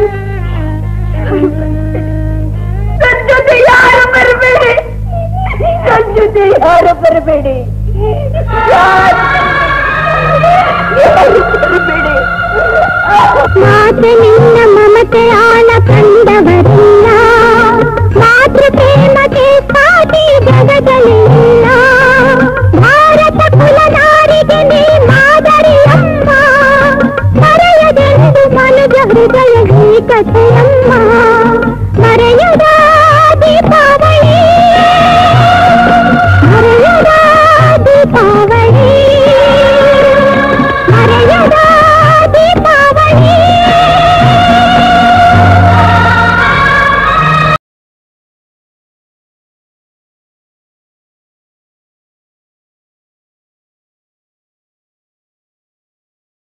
ನನ್ ಜೊತೆ ಯಾರು ಬರಬೇಡಿ ನನ್ ಜೊತೆ ಯಾರು ಬರಬೇಡಿ ಯಾರು ಯಾರು ಬರಬೇಡಿ ಮಾತ್ರ ನಿನ್ನ ಮಮತೆಯಾನ ಕಂಡವರಿಲ್ಲ ಮಾತೃ ಪ್ರೇಮಕ್ಕೆ ಸಾಟಿ ಜಗದಲ್ಲಿಲ್ಲ ಭಾರತ ಕುಲನಾರಿಗೆ ನೀ ಮಾದರಿಯಮ್ಮ ಮರೆಯದೆಂದು ಮನುಜ ಹೃದಯ ಈ ಕಥೆ